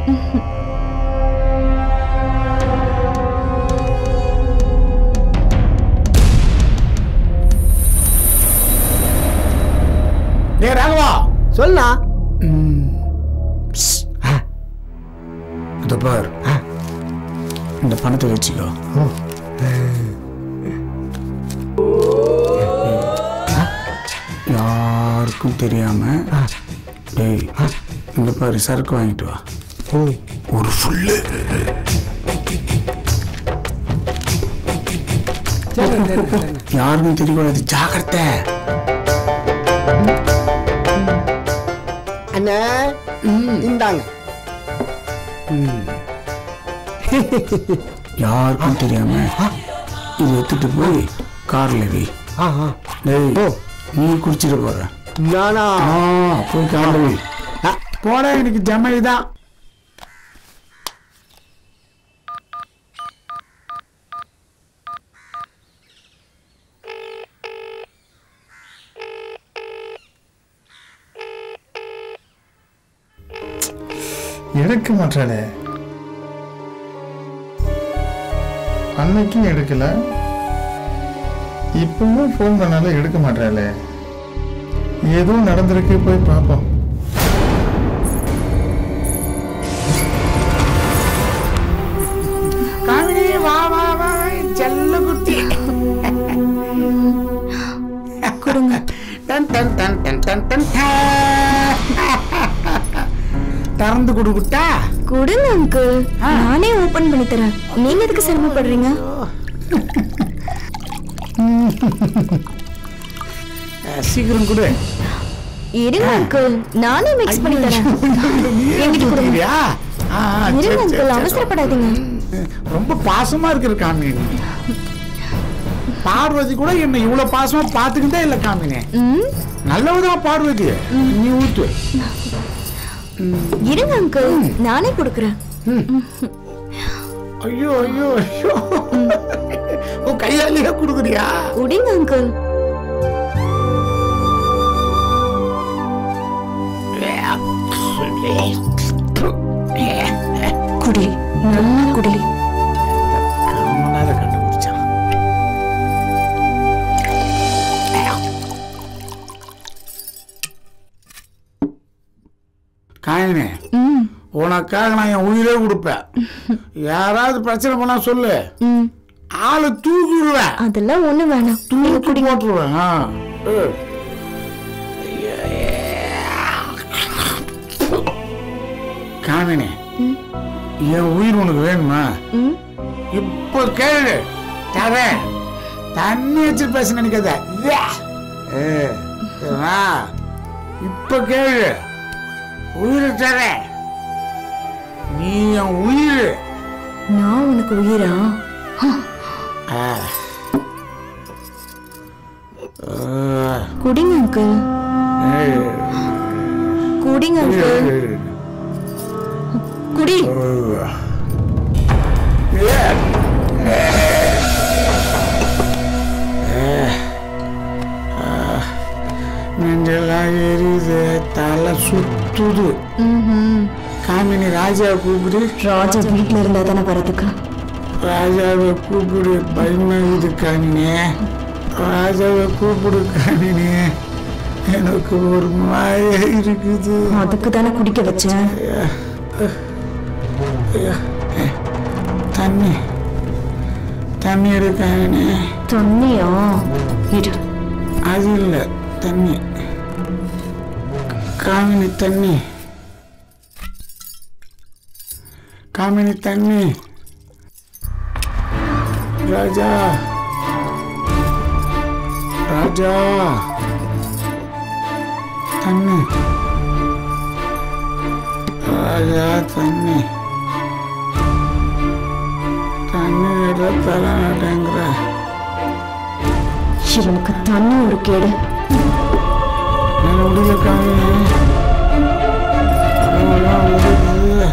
டேய் ராகவா சொல்லா இந்த பார் இந்த பணத்தை வச்சுக்கோ யாருக்கும் தெரியாம டேய் இந்த பாரு சரக்கு வாங்கிட்டு வா ஒரு ஃபுல்லு யாருக்கும் தெரியக்கூடாது ஜாக்கிரதை அண்ணா இந்தாங்க யாருக்கும் தெரியாம இது எடுத்துட்டு போய் கார்ல வை டேய் நீ குடிச்சிட்டு போற நானா ஆ, போய் கார்ல வை போட எனக்கு ஜமை தான் எடுக்க மாட்டாளே அன்னைக்கும் எடுக்கல இப்பவும் ஃபோன் பண்ணாலும் எடுக்க மாட்டாளே ஏதோ நடந்திருக்கு போய் பார்ப்போம் காமினி வா வா வா செல்ல குட்டி கொடுங்க டன் டன் டன் டன் டன் டன் திறந்து கொடுக்குட்டா கொடுங்க அங்கிள் நானே ஓபன் பண்ணி தரேன் நீங்க எதுக்கு சிரமப்படுறீங்க சீக்கிரம் கொடு இருங்க அங்கிள் நானே மிக்ஸ் பண்ணி தரேன் என்கிட்ட கொடுங்க கொடுக்குறியா? ஆ, ஆ, சரி, இருங்க சரி, அங்கிள் சரி. அவசரப்படாதீங்க ரொம்ப பாசமா இருக்கிற காமினி பார்வதி கூட என்ன இவ்வளவு பாசமா பாத்துக்கிட்டே இல்ல காமினி ம் நல்லவதான் பார்வதி நீ ஊத்து இருங்க அங்கிள் நானே கொடுக்குறேன் ஐயோ ஐயோ ஐயோ உன் கையாலேயே கொடுக்குறியா குடிங்க அங்கிள் குடி நல்லா குடி காமனாத கண்டுபிடிச்சான் காயனே ம் உனக்காக நான் என் உயிரே கொடுப்பேன் யாராவது பிரச்சனை பண்ணா சொல்லு ம் ஆளை தூக்கி விடுவேன் அதெல்லாம் ஒண்ணு வேணாம் தூக்கி போட்டுருவேன் ஆ. ஏ. காமினி என் உயிர் உனக்கு வேணுமா ம் இப்போ கேளு தரேன் தண்ணி வச்சு பேச நினைக்காத ஏ. ஏ, சரியா? இப்ப கேளு உயிரை தரேன் நீ என் உயிர் நான் உனக்கு உயிரா ஆ. ஆ. குடிங்க அங்கிள் ஏய். குடிங்க அங்கிள் ஏய். குடி நெஞ்செல்லாம் எரியுது தலை சுத்துது காமினி ராஜா கூப்பிடு ராஜா வீட்ல இருந்தா தானே வரதுக்கு ராஜாவை கூப்பிடு பயமாகுது காமினி ராஜாவை கூப்பிடு காமினி எனக்கு ஒரு மாய இருக்குது அதுக்கு தானே குடிக்க வச்சேன் தண்ணி தண்ணி எடு காமினி தண்ணியா இரு அது இல்லை தண்ணி காமினி தண்ணி காமினி தண்ணி ராஜா ராஜா தண்ணி ராஜா தண்ணி தண்ணி விட தர மாட்டேங்கிற எனக்கு தண்ணி ஒரு கேடு நான் முடியல காமினி உடம்பெல்லாம் உருகுது.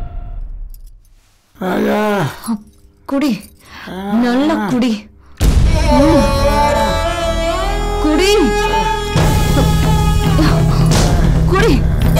ராஜா குடி நல்லா குடி ம். குடி குடி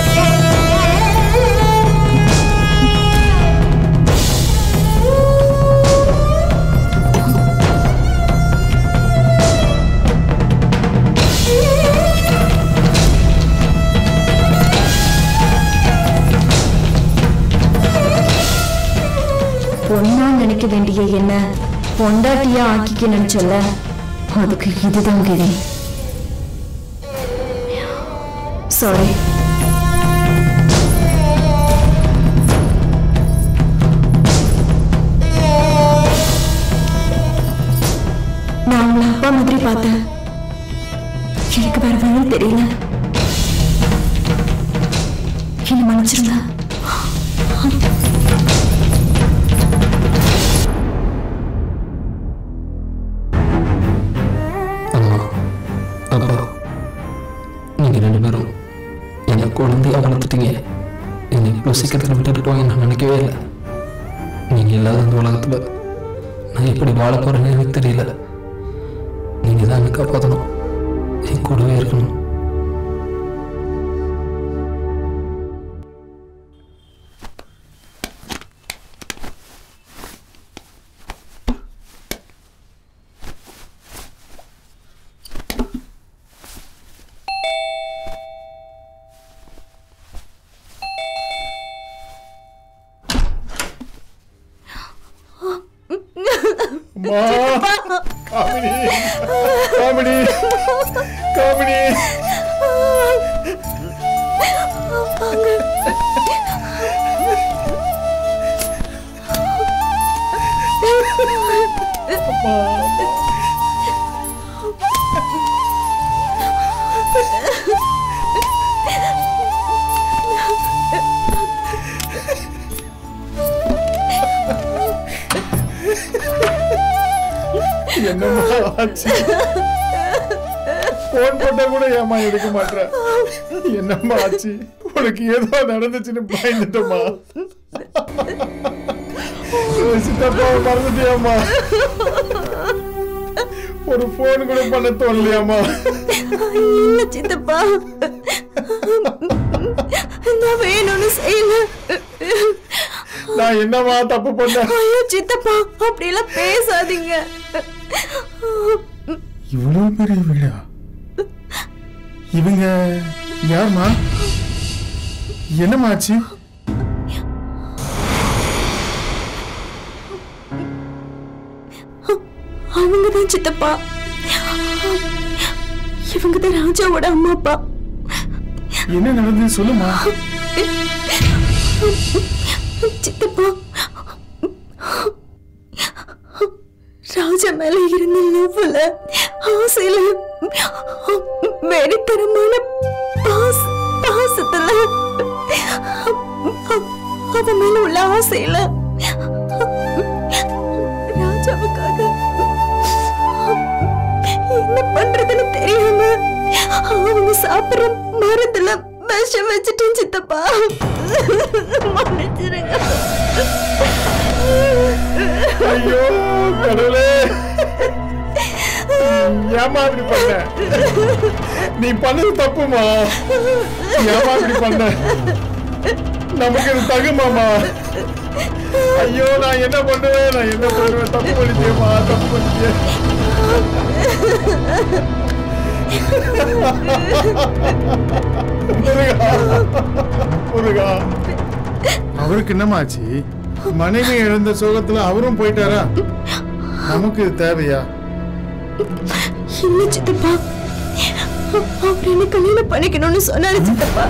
பொண்ணா நினைக்க வேண்டிய என்ன பொண்டாட்டியா ஆக்கிக்க நினைச்சல அதுக்கு இதுதான் கிரி சாரி நான் உங்களை அப்பா மாதிரி பார்த்தேன் எனக்கு வேற வழி தெரியல என்ன மன்னிச்சிருங்க அம்மா அப்பா நீங்கள் ரெண்டு பேரும் என்னை குழந்தையா வளர்த்துட்டீங்க என்னை இவ்வளோ சீக்கிரத்தில் விட்டுட்டுவாங்க நான் நினைக்கவே இல்லை நீங்கள் இல்லாத இந்த உலகத்தில் நான் எப்படி வாழ போகிறேன்னு எனக்கு தெரியல நீங்கள் தான் என்னை காப்பாற்றணும் என் கூடவே இருக்கணும் அம்மா காமினி காமினி காமினி என்னம்மா ஆச்சு போன் போட்டா கூட ஏமா எடுக்க மாட்டேற என்னம்மா ஆச்சு உனக்கு ஏதோ நடந்துச்சுன்னு பயந்துட்டோமா சித்தப்பாவை மறந்துட்டியாம்மா ஒரு போன் கூட பண்ண தோணலையாம்மா இல்ல சித்தப்பா நான் வேணும்னு செய்யல நான் என்னம்மா தப்பு பண்ணேன் ஐயோ சித்தப்பா அப்படி எல்லாம் பேசாதீங்க இவ்வளவு பெரிய வீடா இவங்க யாருமா என்னம்மா ஆச்சு அவங்க தான் சித்தப்பா இவங்க தான் ராஜாவோட அம்மா அப்பா என்ன நடந்தது சொல்லுமா சித்தப்பா ராஜா மேல இருந்த லவ்ல ஆசையில வெறித்தனமான பாச பாசத்துல அவ மேல உள்ள ஆசையில ராஜாவுக்காக என்ன பண்றதுன்னு தெரியாம அவங்க சாப்பிடுற மருந்துல விஷ விஷம் வச்சுட்டேன் சித்தப்பா மன்னிச்சிருங்க ஐயோ கடவுளே ஏமா இப்படி பண்ண நீ பண்ணது தப்புமா ஏமா இப்படி பண்ண நமக்கு இது தகுமாமா ஐயோ நான் என்ன பண்ணுவேன் நான் என்ன பண்ணுவேன் தப்பு பண்ணிட்டேமா தப்பு பண்ணிட்டேன் முருகா முருகா அவருக்கு என்னமாச்சு மனைவி இழந்த சோகத்துல அவரும் போயிட்டாரா நமக்கு இது தேவையா இல்ல சித்தப்பா அவர் என்ன கல்யாணம் பண்ணிக்கணும்னு சொன்னாரு சித்தப்பா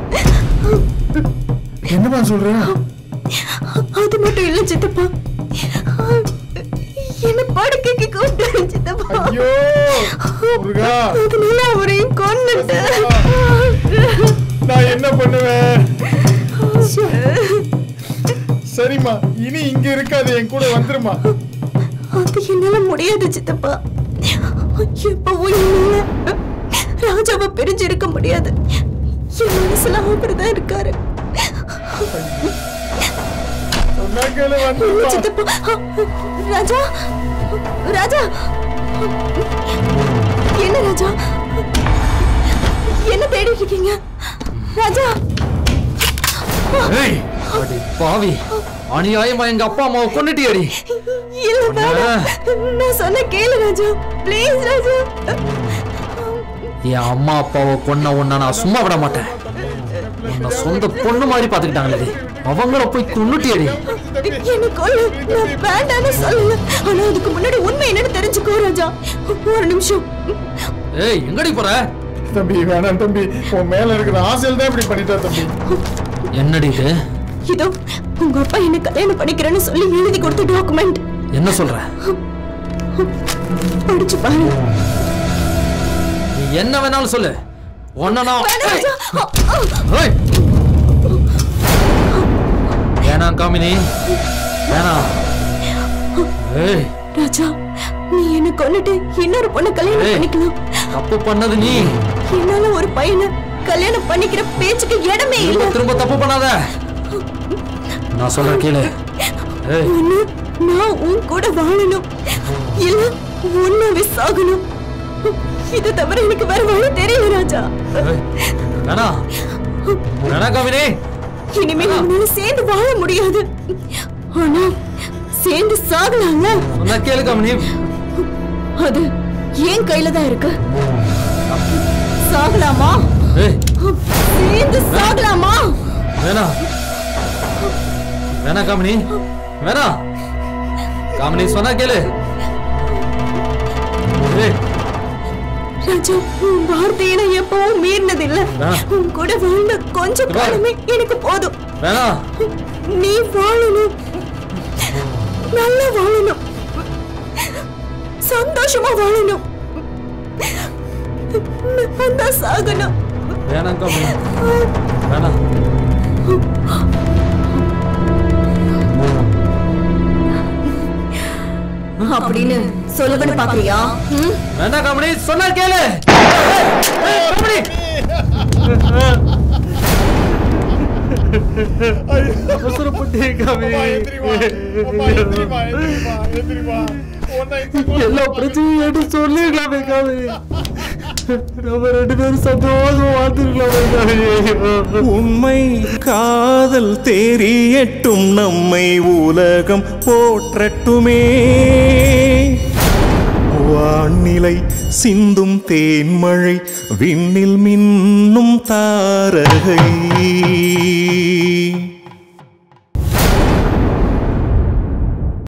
என்னமா சொல்ற அது மட்டும் இல்ல சித்தப்பா என்ன படுக்கைக்கு கூப்பிட்டாரு சித்தப்பா ஐயோ முருகா அதனால அவரையும் கொன்னுட்டேன் நான் என்ன பண்ணுவேன் சரிம்மா இனி இங்க இருக்காது என் கூட வந்துருமா அது என்னால முடியாது சித்தப்பா எப்பவும் என்னால ராஜாவை பிரிஞ்சு இருக்க முடியாது என் மனசுல அவர்தான் இருக்காரு சொன்னாங்களே வந்துருமா சித்தப்பா ராஜா ராஜா என்ன ராஜா என்ன தேடிட்டு இருக்கீங்க ராஜா ஏய் அடி பாவி அநியாயமா எங்க அப்பா அம்மாவை கொண்டுட்டியடி இல்ல வேணாம் நான் சொன்ன கேளு ராஜா ப்ளீஸ் ராஜா என் அம்மா அப்பாவை கொன்ன உன்னை நான் சும்மா விட மாட்டேன் உன்னை சொந்த பொண்ணு மாதிரி பாத்துக்கிட்டாங்களே அவங்கள போய் கொன்னுட்டியடி என்ன கொல்லு நான் வேண்டாம்னு சொல்லல ஆனா அதுக்கு முன்னாடி உண்மை என்னன்னு தெரிஞ்சுக்கோ ராஜா ஒரு நிமிஷம் ஏய் எங்கடி போற தம்பி வேணாம் தம்பி உன் மேல இருக்கிற ஆசையில் தான் இப்படி பண்ணிட்டா தம்பி என்னடி இது இதோ உங்க அப்பா என்ன கல்யாணம் பண்ணிக்கிறேன்னு சொல்லி எழுதி கொடுத்த டாக்குமெண்ட் என்ன சொல்ற படிச்சு பாரு நீ என்ன வேணாலும் சொல்லு உன்னை நான் வேணாம் ராஜா ஏய்! வேணாம் காமினி வேணாம் ஏய் ராஜா நீ என்ன கொன்னுட்டு இன்னொரு பொண்ணை கல்யாணம் ஏய். பண்ணிக்கலாம் தப்பு பண்ணது நீ என்னால ஒரு பையனை கல்யாணம் பண்ணிக்கிற பேச்சுக்கு இடமே இல்ல திரும்ப திரும்ப தப்பு பண்ணாத நான் சொல்ற கேளு ஏய் ஒண்ணு நான் உன் கூட வாழணும் இல்ல உன்னாவே சாகணும் இதை தவிர எனக்கு வேற வழி தெரியல ராஜா ஏய், வேணாம் வேணாம் காமினி இனிமே நம்மளால சேர்ந்து வாழ முடியாது ஆனா சேர்ந்து சாகலாம்ல சொன்னா கேளு காமினி அது என் கையில தான் இருக்கு சாகலாமா ஏய் சேர்ந்து சாகலாமா வேணாம் வேணாம் காமினி வேணாம் காமினி சொன்னா கேளு ஏய் ராஜா உன் வார்த்தையை நான் எப்பவும் மீறினது இல்ல வேணாம். உன் கூட வாழ்ந்த கொஞ்ச இங்க பாரு. காலமே எனக்கு போதும் வேணாம் நீ வாழணும் நல்லா வாழணும் சந்தோஷமா வாழணும் நான் தான் சாகணும் வேணாம் காமினி வேணாம் அப்படின்னு சொல்லவன்னு பாக்குறியா ம்? வேணாம் காமினி சொன்னா கேளு ஏய், காமினி அவசரப்பட்டே காமினி எல்லா பிரச்சனையும் எடுத்து சொல்லிருக்கலாமே காமினி நம்ம ரெண்டு பேரும் சந்தோஷமா வாழ்ந்துருக்கலாமே காமினி உண்மை காதல் தெரியட்டும் நம்மை உலகம் போற்றட்டுமே வானிலை சிந்தும் தேன்மழை விண்ணில் மின்னும் தாரகை